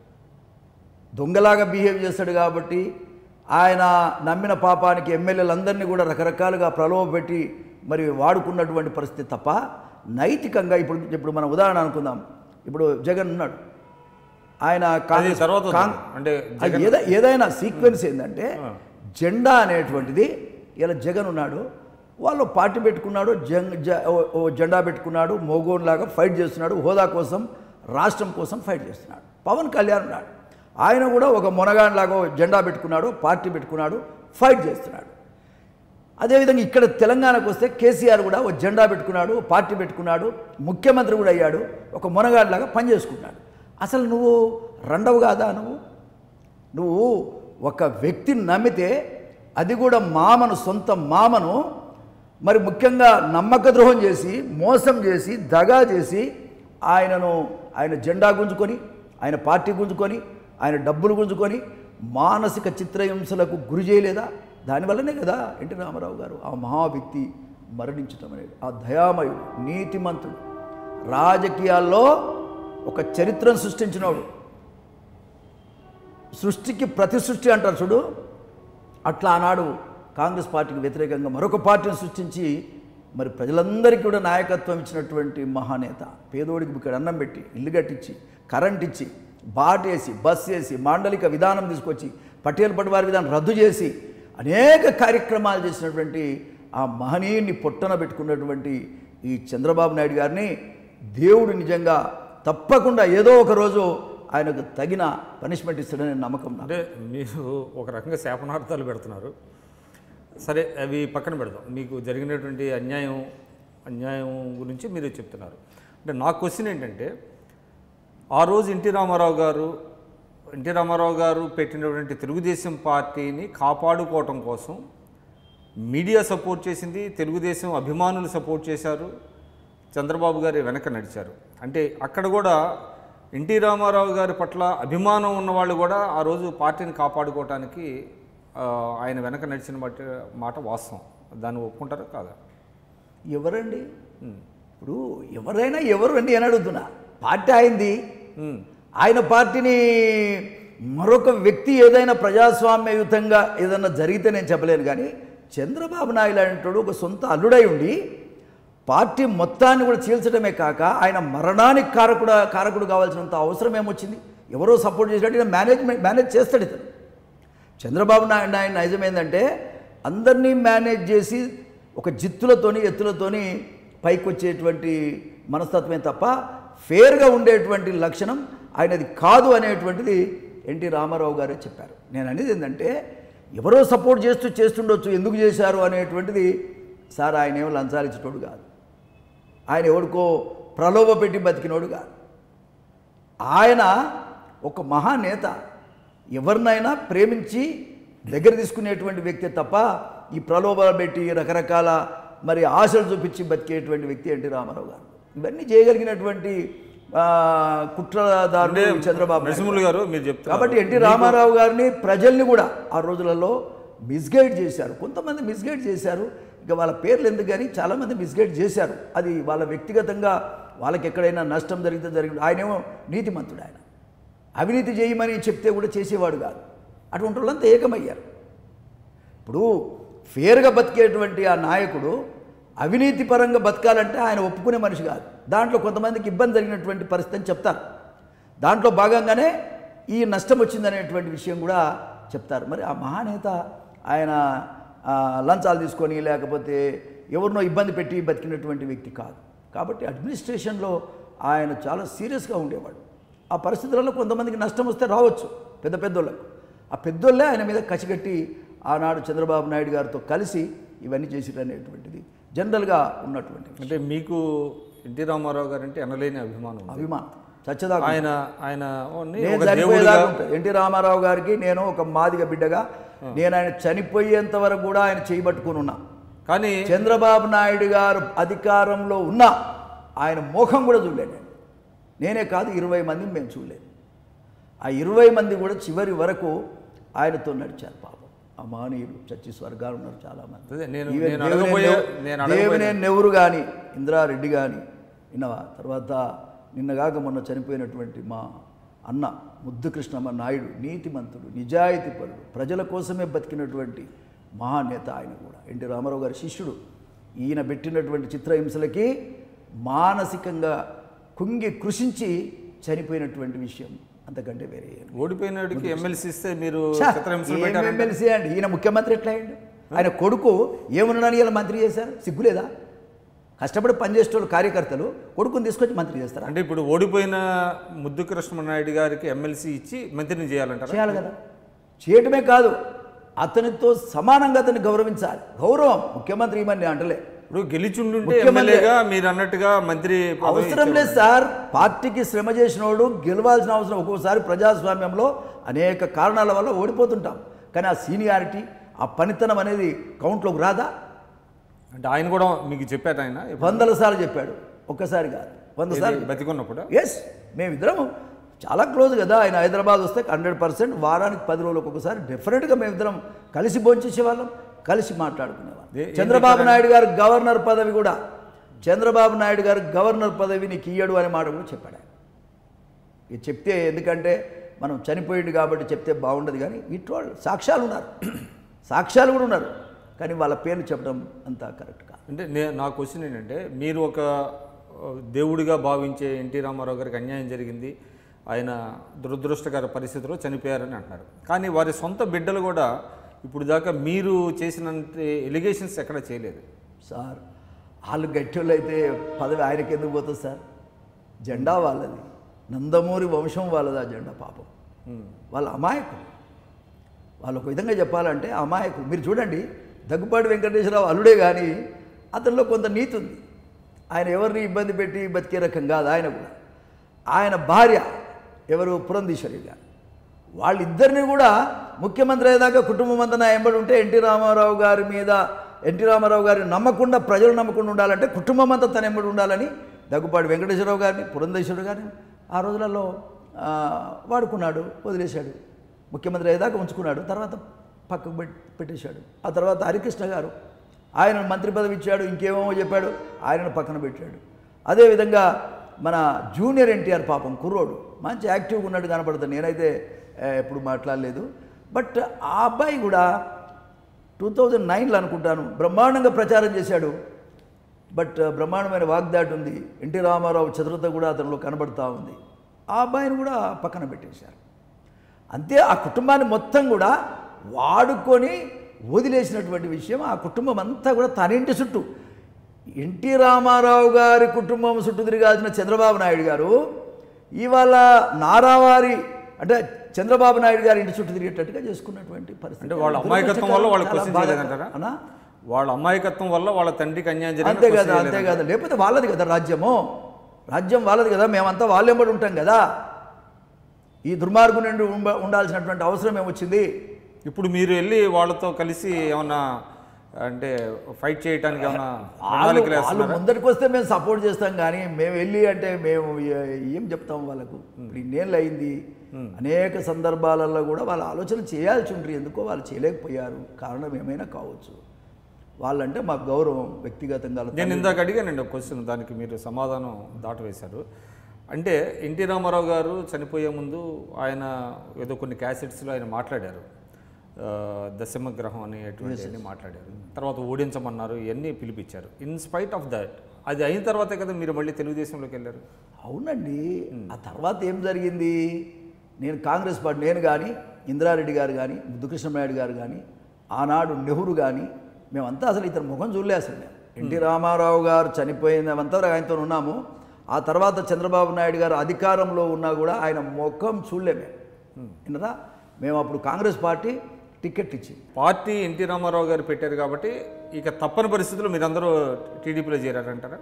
దొంగలాగా బిహేవ్ చేస్తాడు కాబట్టి ఆయన నమ్మిన పాపానికి ఎమ్మెల్యేలందరినీ కూడా రకరకాలుగా ప్రలోభపెట్టి మరి వాడుకున్నటువంటి పరిస్థితి తప్ప నైతికంగా ఇప్పుడు ఇప్పుడు మనం ఉదాహరణ అనుకుందాం ఇప్పుడు జగన్ ఉన్నాడు ఆయన అది కాంగ్రెస్ తర్వాత వద్దు. కాంగ్- అంటే అది ఏద- ఏదైనా సీక్వెన్స్ ఏంటంటే జెండా అనేటువంటిది ఇలా జగన్ ఉన్నాడు వాళ్ళు పార్టీ పెట్టుకున్నాడు జంగ్ జ- ఓ- ఓ జెండా పెట్టుకున్నాడు మోగోన్లాగా ఫైట్ చేస్తున్నాడు హోదా కోసం రాష్ట్రం కోసం ఫైట్ చేస్తున్నాడు పవన్ కళ్యాణ్ ఉన్నాడు ఆయన కూడా ఒక మొనగాన్లాగా ఓ జెండా పెట్టుకున్నాడు పార్టీ పెట్టుకున్నాడు ఫైట్ చేస్తున్నాడు అదేవిధంగా ఇక్కడ తెలంగాణకు వస్తే కేసీఆర్ కూడా ఒక జెండా పెట్టుకున్నాడు పార్టీ పెట్టుకున్నాడు ముఖ్యమంత్రి కూడా అయ్యాడు ఒక మొనగాడిలాగా పనిచేసుకున్నాడు అసలు నువ్వు రెండవ కాదా నువ్వు నువ్వు ఒక వ్యక్తిని నమ్మితే అది కూడా మామను సొంత మామను మరి ముఖ్యంగా నమ్మక ద్రోహం చేసి మోసం చేసి దగా చేసి ఆయనను ఆయన జెండా గుంజుకొని ఆయన పార్టీ గుంజుకొని ఆయన డబ్బులు గుంజుకొని మానసిక చిత్రహింసలకు గురి చేయలేదా దానివల్లనే కదా ఎన్టీ రామారావు గారు ఆ మహా వ్యక్తి మరణించటం అనేది ఆ దయామయుడు నీతిమంతుడు రాజకీయాల్లో ఒక చరిత్రను సృష్టించినవాడు సృష్టికి ప్రతి సృష్టి అంటారు చూడు అట్లా ఆనాడు కాంగ్రెస్ పార్టీకి వ్యతిరేకంగా మరొక పార్టీని సృష్టించి మరి ప్రజలందరికీ కూడా నాయకత్వం ఇచ్చినటువంటి మహానేత పేదోడికి ఇక్కడ అన్నం పెట్టి ఇల్లు కట్టించి కరెంట్ ఇచ్చి బాటేసి బస్ వేసి మాండలిక విధానం తీసుకొచ్చి పటేల్ పటివారి విధానం రద్దు చేసి అనేక కార్యక్రమాలు చేసినటువంటి ఆ మహనీయుని పొట్టన పెట్టుకున్నటువంటి ఈ చంద్రబాబు నాయుడు గారిని దేవుడు నిజంగా తప్పకుండా ఏదో ఒక రోజు ఆయనకు తగిన పనిష్మెంట్ ఇస్తాడనే నమ్మకం నాకు అంటే మీరు ఒక రకంగా శాపనార్థాలు పెడుతున్నారు సరే అవి పక్కన పెడదాం మీకు జరిగినటువంటి అన్యాయం అన్యాయం గురించి మీరు చెప్తున్నారు అంటే నా క్వశ్చన్ ఏంటంటే ఆ రోజు ఎన్టీ రామారావు గారు ఎన్టీ రామారావు గారు పెట్టినటువంటి తెలుగుదేశం పార్టీని కాపాడుకోవటం కోసం మీడియా సపోర్ట్ చేసింది తెలుగుదేశం అభిమానులు సపోర్ట్ చేశారు చంద్రబాబు గారి వెనక నడిచారు అంటే అక్కడ కూడా ఎన్టీ రామారావు గారి పట్ల అభిమానం ఉన్నవాళ్ళు కూడా ఆ రోజు పార్టీని కాపాడుకోవటానికి ఆ, ఆయన వెనక నడిచిన మాట మాట వాస్తవం దాన్ని ఒప్పుకుంటారా కాదా ఎవరండి ఇప్పుడు ఎవరైనా ఎవరు అండి అని అడుగుతున్నా పార్టీ అయింది ఉమ్. ఆయన పార్టీని మరొక వ్యక్తి ఏదైనా ప్రజాస్వామ్యయుతంగా ఏదైనా జరిగితే నేను చెప్పలేను కానీ చంద్రబాబు నాయుడు అంటాడు ఒక సొంత అల్లుడై ఉండి పార్టీ మొత్తాన్ని కూడా చీల్చడమే కాక ఆయన మరణానికి కారకుడు కారకుడు కావాల్సినంత అవసరం ఏమొచ్చింది ఎవరో సపోర్ట్ చేసినట్టు ఈయన మేనేజ్మెంట్ మేనేజ్ చేస్తాడు ఇతను చంద్రబాబు నాయుడు ఆయన నైజం ఏంటంటే అందరినీ మేనేజ్ చేసి ఒక జిత్తులతోని ఎత్తులతోని పైకి వచ్చేటువంటి మనస్తత్వమే తప్ప ఫేర్గా ఉండేటువంటి లక్షణం ఆయనది కాదు అనేటువంటిది ఎన్టీ రామారావు గారే చెప్పారు నేను అనేది ఏంటంటే ఎవరో సపోర్ట్ చేస్తూ చేస్తుండొచ్చు ఎందుకు చేశారు అనేటువంటిది సార్ ఆయన ఏమో లంచాలు ఇచ్చేటోడు కాదు ఆయన ఎవరికో ప్రలోభ పెట్టి బతికినోడు కాదు ఆయన ఒక మహానేత ఎవరినైనా ప్రేమించి దగ్గర తీసుకునేటువంటి వ్యక్తి తప్ప ఈ ప్రలోభాలు పెట్టి రకరకాల మరి ఆశలు చూపించి బతికేటువంటి వ్యక్తి ఎన్టీ రామారావు గారు ఇవన్నీ చేయగలిగినటువంటి ఆ, కుట్రదారుడు చంద్రబాబు నాయుడు. నరసింహులు గారు మీరు చెప్తారు కాబట్టి ఎన్టీ రామారావు గారిని ప్రజల్ని కూడా ఆ రోజులలో మిస్గైడ్ చేశారు కొంతమంది మిస్గైడ్ చేశారు ఇక వాళ్ళ పేర్లు ఎందుకు కానీ చాలామంది మిస్గైడ్ చేశారు అది వాళ్ళ వ్యక్తిగతంగా వాళ్ళకి ఎక్కడైనా నష్టం జరిగితే జరిగింది ఆయనేమో నీతిమంతుడు ఆయన అవినీతి చేయమని చెప్తే కూడా చేసేవాడు కాదు అటువంటి వాళ్ళంతా ఏకమయ్యారు ఇప్పుడు ఫేర్గా బతికేటువంటి ఆ నాయకుడు అవినీతి పరంగా బతకాలంటే ఆయన ఒప్పుకునే మనిషి కాదు దాంట్లో కొంతమందికి ఇబ్బంది జరిగినటువంటి పరిస్థితి అని చెప్తారు దాంట్లో భాగంగానే ఈ నష్టం వచ్చిందనేటువంటి విషయం కూడా చెప్తారు మరి ఆ మహానేత ఆయన ఆ, లంచాలు తీసుకొని లేకపోతే ఎవరినో ఇబ్బంది పెట్టి బతికినటువంటి వ్యక్తి కాదు కాబట్టి అడ్మినిస్ట్రేషన్లో ఆయన చాలా సీరియస్గా ఉండేవాడు ఆ పరిస్థితులలో కొంతమందికి నష్టం వస్తే రావచ్చు పెద్ద పెద్దోళ్ళకు ఆ పెద్దోళ్ళే ఆయన మీద కసిగట్టి ఆనాడు చంద్రబాబు నాయుడు గారితో కలిసి ఇవన్నీ చేసిరనేటువంటిది జనరల్గా ఉన్నటువంటి అంటే మీకు ఎన్టీ రామారావు గారు అంటే ఎనలేని అభిమానం ఉంది. అభిమానం చచ్చదాకా ఆయన ఆయన ఓన్ని నేను ఒక చనిపోయేదాకా దేవుడిగా ఉంటా. ఎన్టీ రామారావు గారికి నేను ఒక మాదిగ బిడ్డగా నేను ఆయన చనిపోయేంత వరకు కూడా ఆయన చేయబట్టుకుని ఉన్నా కానీ చంద్రబాబు నాయుడు గారు అధికారంలో ఉన్నా ఆయన ముఖం కూడా చూడలేదు నేను నేనే కాదు ఇరవై మందిని మేము చూడలేదు ఆ ఇరవై మంది కూడా చివరి వరకు ఆయనతో నడిచారు పాపం ఆ మానీయులు చచ్చి స్వర్గాలు ఉన్నారు చాలామంది అదే నేను ఈవెన్ నేను దేవినేని అడగబోయే నెవ్- నేను అడగబోయే దేవినేని నెవరు కానీ ఇంద్రారెడ్డి కానీ విన్నవా తర్వాత నిన్నగాక మొన్న చనిపోయినటువంటి మా అన్న ముద్దు కృష్ణమ్మ నాయుడు నీతిమంతుడు నిజాయితీపరుడు ప్రజల కోసమే బతికినటువంటి మహానేత ఆయన కూడా ఎన్టీ రామారావు గారి శిష్యుడు ఈయన పెట్టినటువంటి చిత్రహింసలకి మానసికంగా కుంగి కృషించి చనిపోయినటువంటి విషయం అంతకంటే వేరే ఏం లేదు. ఓడిపోయినాడికి ఎమ్మెల్సీ ఇస్తే మీరు ఛా, చిత్రహింసలు ఏం పెట్టారంటే ఎమ్మెల్సీ అండి ఈయన ముఖ్యమంత్రి ఎట్లా అయ్యాడు ఆయన కొడుకు ఏమన్నాడని ఇలా మంత్రి చేశారు సిగ్గులేదా కష్టపడి పనిచేసేటోళ్ళు కార్యకర్తలు కొడుకుని తీసుకొచ్చి మంత్రి చేస్తారా అంటే ఇప్పుడు ఓడిపోయిన ముద్దు కృష్ణనాయుడు గారికి ఎమ్మెల్సీ ఇచ్చి మంత్రిని చేయాలంటారా చేయాలి కదా చేయటమే కాదు అతనితో సమానంగా అతన్ని గౌరవించాలి గౌరవం ముఖ్యమంత్రి ఇవన్నీ అంటలే ఇప్పుడు గెలిచుండుంటే ముఖ్యమంత్రి- ఎమ్మెల్యేగా మీరు అన్నట్టుగా మంత్రి పదవి అవసరం లేదు సార్ పార్టీకి శ్రమ చేసినోడు గెలవాల్సిన అవసరం ఒక్కోసారి ప్రజాస్వామ్యంలో అనేక కారణాల వల్ల ఓడిపోతుంటాం కానీ ఆ సీనియారిటీ ఆ పనితనం అనేది కౌంట్లోకి రాదా అంటే ఆయన కూడా మీకు చెప్పారు ఆయన వందల సార్లు చెప్పాడు ఒక్కసారి కాదు వంద సార్లు ఇది బతికున్నప్పుడు ఎస్ మేమిద్దరం చాలా క్లోజ్ కదా ఆయన హైదరాబాద్ వస్తే హండ్రెడ్ పర్సెంట్ వారానికి పది రోజులకు ఒకసారి డెఫినెట్గా మేమిద్దరం కలిసి భోంచేసే వాళ్ళం కలిసి మాట్లాడుకునేవాళ్ళం ఏ- ఏం చంద్రబాబు నాయుడు గారు గవర్నర్ పదవి కూడా చంద్రబాబు నాయుడు గారు గవర్నర్ పదవి నీకు ఇయ్యడు అనే మాట కూడా చెప్పాడు ఆయన ఇది చెప్తే ఎందుకంటే మనం చనిపోయింది కాబట్టి చెప్తే బాగుండదు కానీ ఇటువంటి సాక్ష్యాలు ఉన్నారు సాక్ష్యాలు కూడా ఉన్నారు కానీ వాళ్ళ పేర్లు చెప్పడం అంత కరెక్ట్ కాదు అంటే నే నా క్వశ్చన్ ఏంటంటే మీరు ఒక ఆ, దేవుడిగా భావించే ఎన్టీ రామారావు గారికి అన్యాయం జరిగింది ఆయన దురదృష్టకర పరిస్థితిలో చనిపోయారని అంటున్నారు కానీ వారి సొంత బిడ్డలు కూడా ఇప్పుడు దాకా మీరు చేసినంత ఎలిగేషన్స్ ఎక్కడ చేయలేదు సార్ వాళ్ళు గట్టోళ్ళు అయితే పదవి ఆయనకి ఎందుకు పోతుంది సార్ జెండా వాళ్ళది నందమూరి వంశం వాళ్ళది ఆ జెండా పాపం వాళ్ళ అమాయకులు వాళ్ళు ఒక విధంగా చెప్పాలంటే అమాయకులు మీరు చూడండి దగ్గుపాటి వెంకటేశ్వరరావు అల్లుడే కానీ అతనిలో కొంత నీతి ఉంది ఆయన ఎవరిని ఇబ్బంది పెట్టి బతికే రకం కాదు ఆయన కూడా ఆయన భార్య ఎవరు పురంధీశ్వరి గారు వాళ్ళిద్దరిని కూడా ముఖ్యమంత్రి అయ్యేదాకా కుటుంబం అంతా నా ఎంబడి ఉంటే ఎన్టీ రామారావు గారి మీద ఎన్టీ రామారావు గారిని నమ్మకుండా ప్రజలు నమ్మకుండా ఉండాలంటే కుటుంబం అంతా తన ఎంబడి ఉండాలని దగ్గుపాటి వెంకటేశ్వరరావు గారిని పురంధేశ్వరుడు గారిని ఆ రోజులలో ఆ, వాడుకున్నాడు వదిలేశాడు ముఖ్యమంత్రి అయ్యేదాకా ఉంచుకున్నాడు తర్వాత పక్కకు పెట్ పెట్టేశాడు ఆ తర్వాత హరికృష్ణ గారు ఆయన మంత్రి పదవి ఇచ్చాడు ఇంకేమేమో చెప్పాడు ఆయనను పక్కన పెట్టాడు అదేవిధంగా మన జూనియర్ ఎన్టీఆర్ పాపం కుర్రోడు మంచి యాక్టివ్గా ఉన్నట్టు కనపడుతుంది నేనైతే ఆ, ఎప్పుడు మాట్లాడలేదు బట్ ఆ అబ్బాయి కూడా టూ థౌజండ్ నైన్లో అనుకుంటాను బ్రహ్మాండంగా ప్రచారం చేశాడు బట్ బ్రహ్మాండమైన వాగ్దాటి ఉంది ఎన్టీ రామారావు చతురత కూడా అతనిలో కనబడుతూ ఉంది ఆ అబ్బాయిని కూడా పక్కన పెట్టేశారు అంతే ఆ కుటుంబాన్ని మొత్తం కూడా వాడుకొని వదిలేసినటువంటి విషయం ఆ కుటుంబం అంతా కూడా తన ఇంటి చుట్టూ ఎన్టీ రామారావు గారి కుటుంబం చుట్టూ తిరిగాల్సిన చంద్రబాబు నాయుడు గారు ఇవాళ నారావారి అంటే చంద్రబాబు నాయుడు గారి ఇంటి చుట్టూ తిరిగేటట్టుగా చేసుకున్నటువంటి పరిస్థితి అంటే వాళ్ళ అమాయకత్వం వల్ల వాళ్ళు చాలా క్వశ్చన్ బాధాకరం. చేయలేదంటారా అన్నా? వాళ్ళ అమాయకత్వం వల్ల వాళ్ళ తండ్రికి అన్యాయం అంతే జరిగింది కదా అంతే కదా లేకపోతే వాళ్ళది కదా రాజ్యము రాజ్యం వాళ్ళది కదా మేమంతా వాళ్ళెంబడి ఉంటాం కదా ఈ దుర్మార్గు నుండి ఉండ- ఉండాల్సినటువంటి అవసరం ఏమొచ్చింది ఇప్పుడు మీరు వెళ్ళి వాళ్ళతో కలిసి ఏమన్నా అంటే ఫైట్ చేయడానికి ఏమన్నా వాళ్ళు ప్రణాళికలు వాళ్ళు వేస్తున్నారా? ముందరికి వస్తే మేము సపోర్ట్ చేస్తాం కానీ మేము వెళ్ళి అంటే మేము ఏ- ఏం చెప్తాం వాళ్ళకు ఇప్పుడు ఇన్నేళ్ళు అయింది అనేక సందర్భాలలో కూడా వాళ్ళ ఆలోచన చేయాల్సి ఉంటుంది ఎందుకో వాళ్ళు చేయలేకపోయారు కారణం ఏమైనా కావచ్చు వాళ్ళంటే మాకు గౌరవం వ్యక్తిగతంగా వాళ్ళ నేను ఇందాక అడిగానండి ఒక క్వశ్చన్ దానికి మీరు సమాధానం దాటవేశారు అంటే ఎన్టీ రామారావు గారు చనిపోయే ముందు ఆయన ఏదో కొన్ని క్యాసెట్స్లో ఆయన మాట్లాడారు ఆ, దశమగ్రహం అనేటువంటి అన్ని మాట్లాడారు తర్వాత ఓడించమన్నారు ఇవన్నీ పిలిపించారు ఇన్ స్పైట్ ఆఫ్ దట్ అది అయిన తర్వాతే కదా మీరు మళ్ళీ తెలుగుదేశంలోకి వెళ్ళారు అవునండి ఆ తర్వాత ఏం జరిగింది నేను కాంగ్రెస్ పార్టీ నేను కానీ ఇందిరారెడ్డి గారు కానీ ముద్దుకృష్ణనాయుడు గారు కానీ ఆనాడు నెహ్రూ కానీ మేమంతా అసలు ఇతని ముఖం చూడలే అసలు మేము ఎన్టీ రామారావు గారు చనిపోయినంతా ఆయనతో ఉన్నాము ఆ తర్వాత చంద్రబాబు నాయుడు గారు అధికారంలో ఉన్నా కూడా ఆయన ముఖం చూడలే మేము విన్నరా మేము అప్పుడు కాంగ్రెస్ పార్టీ టికెట్ ఇచ్చింది పార్టీ ఎన్టీ రామారావు గారు పెట్టారు కాబట్టి ఇక తప్పని పరిస్థితుల్లో మీరందరూ టీడీపీలో చేరారంటారా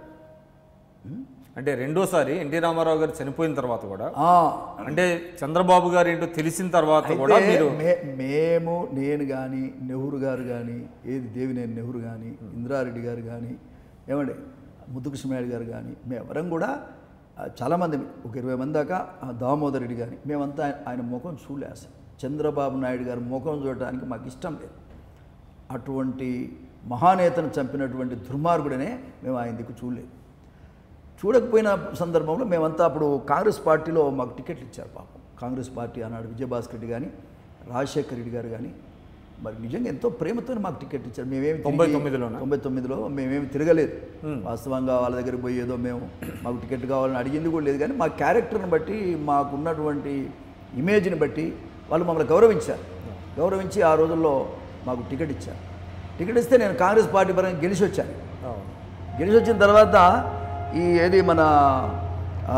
అంటే రెండోసారి ఎన్టీ రామారావు గారు చనిపోయిన తర్వాత కూడా ఆ, అంటే చంద్రబాబు గారు ఏంటో తెలిసిన తర్వాత కూడా అయితే మీరు మే మేము నేను కానీ నెహ్రూ గారు కానీ ఏది దేవినేని నెహ్రూ కానీ ఇందిరారెడ్డి గారు కానీ ఏమండి ముద్దుకృష్ణనాయుడు గారు కానీ మేమెవరం కూడా ఆ, చాలామంది ఒక ఇరవై మంది దాకా ఆ దామోదర్ రెడ్డి కానీ మేమంతా ఆయన- ఆయన ముఖం చూడలేసాం చంద్రబాబు నాయుడు గారి ముఖం చూడటానికి మాకు ఇష్టం లేదు అటువంటి మహానేతను చంపినటువంటి దుర్మార్గుడనే మేము ఆయన దిక్కు చూడలేదు చూడకపోయిన సందర్భంలో మేమంతా అప్పుడు కాంగ్రెస్ పార్టీలో మాకు టికెట్లు ఇచ్చారు పాపం కాంగ్రెస్ పార్టీ ఆనాడు విజయభాస్కర్ రెడ్డి కానీ రాజశేఖర్ రెడ్డి గారు కానీ మరి నిజంగా ఎంతో ప్రేమతో మాకు టికెట్ ఇచ్చారు మేమేమి తొంభై తిరిగి- తొమ్మిదిలోనా? తొంభై తొమ్మిదిలో మేమేమి తిరగలేదు వాస్తవంగా వాళ్ళ దగ్గరికి పోయి ఏదో మేము మాకు టికెట్ కావాలని అడిగింది కూడా లేదు కానీ మా క్యారెక్టర్ని బట్టి మాకున్నటువంటి ఇమేజ్ని బట్టి వాళ్ళు మమ్మల్ని గౌరవించారు గౌరవించి ఆ రోజుల్లో మాకు టికెట్ ఇచ్చారు టికెట్ ఇస్తే నేను కాంగ్రెస్ పార్టీ పరంగా గెలిచి వచ్చాను అవును గెలిచి వచ్చిన తర్వాత ఈ ఏది మన ఆ,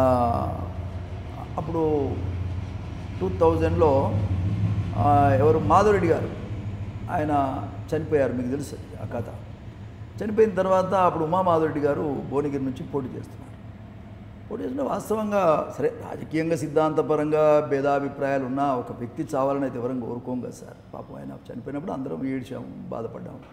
అప్పుడు టూ థౌజండ్లో ఎవరు మాధవరెడ్డి గారు ఆయన చనిపోయారు మీకు తెలుసు ఆ కథ చనిపోయిన తర్వాత అప్పుడు ఉమామాధవరెడ్డి గారు భువనగిరి నుంచి పోటీ చేస్తున్నారు పోటీ చేసిన వాస్తవంగా సరే రాజకీయంగా సిద్ధాంతపరంగా భేదాభిప్రాయాలు ఉన్నా ఒక వ్యక్తి చావాలని అయితే ఎవరం కోరుకోం కదా సార్ పాపం ఆయన చనిపోయినప్పుడు అందరం ఏడ్చాము బాధపడ్డాము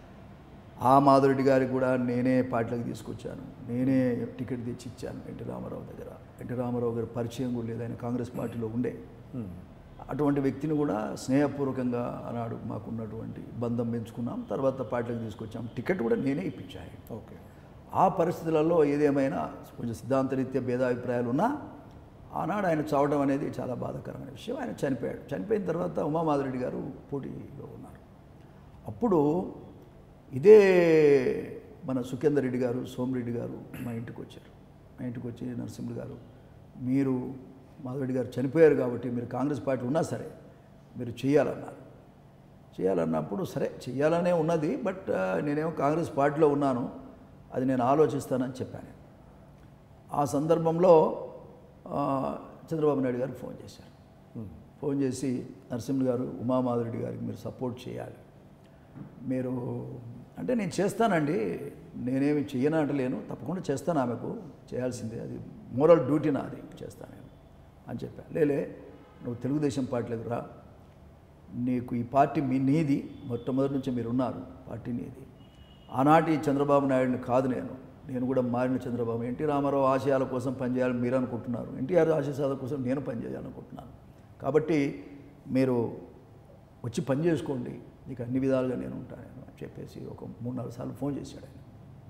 ఆ మాధురెడ్డి గారికి కూడా నేనే పార్టీలకు తీసుకొచ్చాను నేనే టికెట్ తెచ్చి ఇచ్చాను ఎన్టీ రామారావు దగ్గర ఎన్టీ రామారావు గారి పరిచయం కూడా లేదు ఆయన కాంగ్రెస్ పార్టీలో ఉండే అటువంటి వ్యక్తిని కూడా స్నేహపూర్వకంగా ఆనాడు మాకున్నటువంటి బంధం పెంచుకున్నాం తర్వాత పార్టీలకు తీసుకొచ్చాం టికెట్ కూడా నేనే ఇప్పించాను ఓకే ఆ పరిస్థితులలో ఏదేమైనా కొంచెం సిద్ధాంతరీత్యా భేదాభిప్రాయాలు ఉన్నా ఆనాడు ఆయన చావడం అనేది చాలా బాధాకరమైన విషయం ఆయన చనిపోయాడు చనిపోయిన తర్వాత ఉమామాధురెడ్డి గారు పోటీలో ఉన్నారు అప్పుడు ఇదే మన సుఖేందర్ రెడ్డి గారు సోమిరెడ్డి గారు మా ఇంటికి వచ్చారు మా ఇంటికి వచ్చి నరసింహులు గారు మీరు మాధవరెడ్డి గారు చనిపోయారు కాబట్టి మీరు కాంగ్రెస్ పార్టీ ఉన్నా సరే మీరు చేయాలన్నారు చేయాలన్నప్పుడు సరే చేయాలనే ఉన్నది బట్ ఆ, నేనేమో కాంగ్రెస్ పార్టీలో ఉన్నాను అది నేను ఆలోచిస్తానని చెప్పాను ఆ సందర్భంలో ఆ, చంద్రబాబు నాయుడు గారు ఫోన్ చేశారు ఫోన్ చేసి నరసింహులు గారు ఉమామాధురెడ్డి గారికి మీరు సపోర్ట్ చేయాలి మీరు అంటే నేను చేస్తానండి నేనేమి చెయ్యను అంటలేను తప్పకుండా చేస్తాను ఆమెకు చేయాల్సిందే అది మోరల్ డ్యూటీ నాది చేస్తాను నేను అని చెప్పా లేలే నువ్వు తెలుగుదేశం పార్టీలకు రా నీకు ఈ పార్టీ మీ నీది మొట్టమొదటి నుంచి మీరు ఉన్నారు పార్టీ నీది ఆనాటి చంద్రబాబు నాయుడిని కాదు నేను నేను కూడా మారిన చంద్రబాబు ఎన్టీ రామారావు ఆశయాల కోసం పనిచేయాలని మీరు అనుకుంటున్నారు ఎన్టీఆర్ ఆశయాల కోసం నేను పనిచేయాలనుకుంటున్నాను కాబట్టి మీరు వచ్చి పని చేసుకోండి నీకు అన్ని విధాలుగా నేను ఉంటాను అని చెప్పేసి ఒక మూడు నాలుగు సార్లు ఫోన్ చేశాడు ఆయన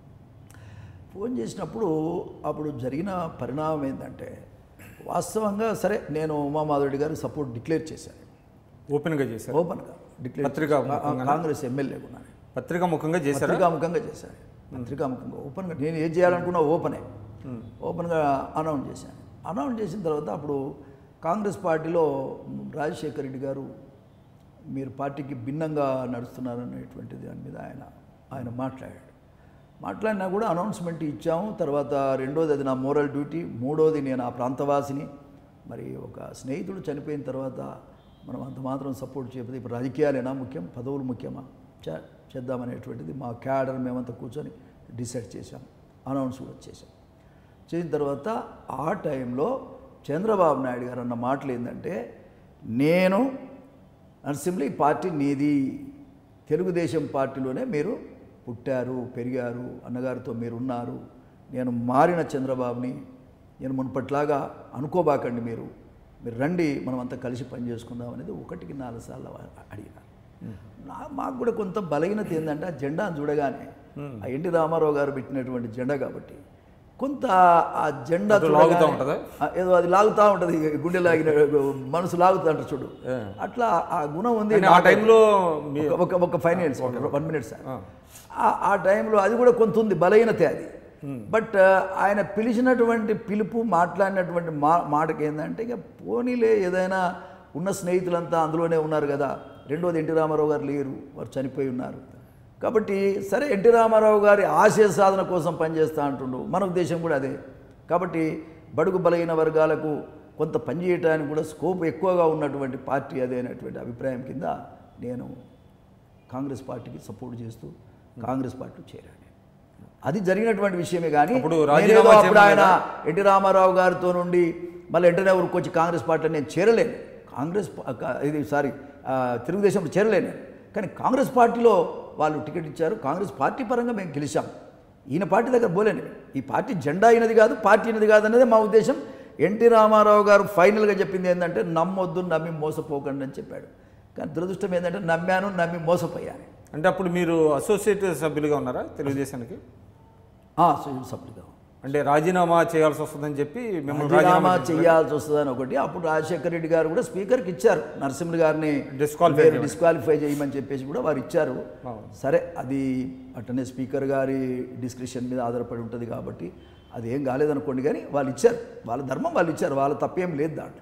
ఫోన్ చేసినప్పుడు అప్పుడు జరిగిన పరిణామం ఏంటంటే వాస్తవంగా సరే నేను ఉమామాధురెడ్డి గారికి సపోర్ట్ డిక్లేర్ చేశాను ఓపెన్గా చేశారు ఓపెన్గా డిక్లేర్ పత్రికా చేశాను. కాంగ్రెస్ ఎమ్మెల్యే ఉన్నాను పత్రికా ముఖంగా చేశారా పత్రికాముఖంగా చేశాను పత్రికాముఖంగా ఓపెన్గా నేను ఏం చేయాలనుకున్నా ఓపెనే ఓపెన్గా అనౌన్స్ చేశాను అనౌన్స్ చేసిన తర్వాత అప్పుడు కాంగ్రెస్ పార్టీలో రాజశేఖర రెడ్డి గారు మీరు పార్టీకి భిన్నంగా నడుస్తున్నారనేటువంటి దాని మీద ఆయన ఆయన మాట్లాడాడు మాట్లాడినా కూడా అనౌన్స్మెంట్ ఇచ్చాము తర్వాత రెండోది అది నా మోరల్ డ్యూటీ మూడోది నేను ఆ ప్రాంతవాసిని మరి ఒక స్నేహితుడు చనిపోయిన తర్వాత మనం అంత మాత్రం సపోర్ట్ చేయకపోతే ఇప్పుడు రాజకీయాలేనా ముఖ్యం పదవులు ముఖ్యమా చే- చేద్దామనేటువంటిది మా క్యాడర్ మేమంతా కూర్చొని డిసైడ్ చేశాం అనౌన్స్ కూడా చేశాం చేసిన తర్వాత ఆ టైంలో చంద్రబాబు నాయుడు గారు అన్న మాటలు ఏంటంటే నేను నరసింహులు ఈ పార్టీ నీది తెలుగుదేశం పార్టీలోనే మీరు పుట్టారు పెరిగారు అన్నగారితో మీరు ఉన్నారు నేను మారిన చంద్రబాబుని నేను మునుపట్లాగా అనుకోబాకండి మీరు మీరు రండి మనం అంతా కలిసి పనిచేసుకుందాం అనేది ఒకటికి నాలుగు సార్లు అడిగినారు నా మాకు కూడా కొంత బలహీనత ఏంటంటే ఆ జెండాను చూడగానే ఆ ఎన్టీ రామారావు గారు పెట్టినటువంటి జెండా కాబట్టి కొంత ఆ జెండా అది లాగుతా చూడగానే- ఉంటుందా? ఆ, ఏదో అది లాగుతూ ఉంటుంది గుండె లాగిన మనసు లాగుతా అంటారు చూడు అట్లా ఆ గుణం ఉంది కానీ ఆ టైంలో మీ ఒక- ఒక ఒక five minutes one minute sir ఆ- ఆ టైంలో అది కూడా కొంత ఉంది బలహీనతే అది బట్ ఆయన పిలిచినటువంటి పిలుపు మాట్లాడినటువంటి మా మాటకి ఏంటంటే ఇక పోనీలే ఏదైనా ఉన్న స్నేహితులంతా అందులోనే ఉన్నారు కదా రెండోది ఎన్టీ రామారావు గారు లేరు వారు చనిపోయి ఉన్నారు కాబట్టి సరే ఎన్టీ రామారావు గారి ఆశయ సాధన కోసం పనిచేస్తా అంటుండు మన ఉద్దేశం కూడా అదే కాబట్టి బడుగు బలహీన వర్గాలకు కొంత పనిచేయటానికి కూడా స్కోప్ ఎక్కువగా ఉన్నటువంటి పార్టీ అదే అనేటువంటి అభిప్రాయం కింద నేను కాంగ్రెస్ పార్టీకి సపోర్ట్ చేస్తూ కాంగ్రెస్ పార్టీలో చేరాను అది జరిగినటువంటి విషయమే కానీ అప్పుడు నేనేదో రాజీనామా అప్పుడు ఆయన చేయమన్నారా? ఎన్టీ రామారావు గారితో నుండి మళ్ళీ వెంటనే ఊరికి కాంగ్రెస్ పార్టీలో నేను చేరలేను కాంగ్రెస్ పా- కా- ఇది సారీ ఆ, తెలుగుదేశంలో చేరలేను నేను. కానీ కాంగ్రెస్ పార్టీలో వాళ్ళు టికెట్ ఇచ్చారు కాంగ్రెస్ పార్టీ పరంగా మేము గెలిచాం ఈయన పార్టీ దగ్గర పోలేను ఈ పార్టీ జెండా అయినది కాదు పార్టీ అయినది కాదు అనేది మా ఉద్దేశం ఎన్టీ రామారావు గారు ఫైనల్గా చెప్పింది ఏంటంటే నమ్మొద్దు నమ్మి మోసపోకండి అని చెప్పాడు కానీ దురదృష్టం ఏంటంటే నమ్మాను నమ్మి మోసపోయాను అంటే అప్పుడు మీరు అసోసియేట్ సభ్యులుగా ఉన్నారా తెలుగుదేశానికి ఆ, సభ్యులు సభ్యులుగా అంటే రాజీనామా చేయాల్సి వస్తుందని చెప్పి మిమ్మల్ని రాజీనామా రాజీనామా చేయాల్సి వస్తుందని ఒకటి అప్పుడు రాజశేఖర రెడ్డి గారు కూడా స్పీకర్కి ఇచ్చారు నరసింహులు గారిని Disqualify వేరే డిస్క్వాలిఫై చేయమని చెప్పేసి కూడా వారు ఇచ్చారు అవును. సరే అది అట్టనే స్పీకర్ గారి డిస్క్రిప్షన్ మీద ఆధారపడి ఉంటుంది కాబట్టి అది ఏం కాలేదనుకోండి కానీ వాళ్ళు ఇచ్చారు వాళ్ళ ధర్మం వాళ్ళు ఇచ్చారు వాళ్ళ తప్పేం లేదు దాంట్లో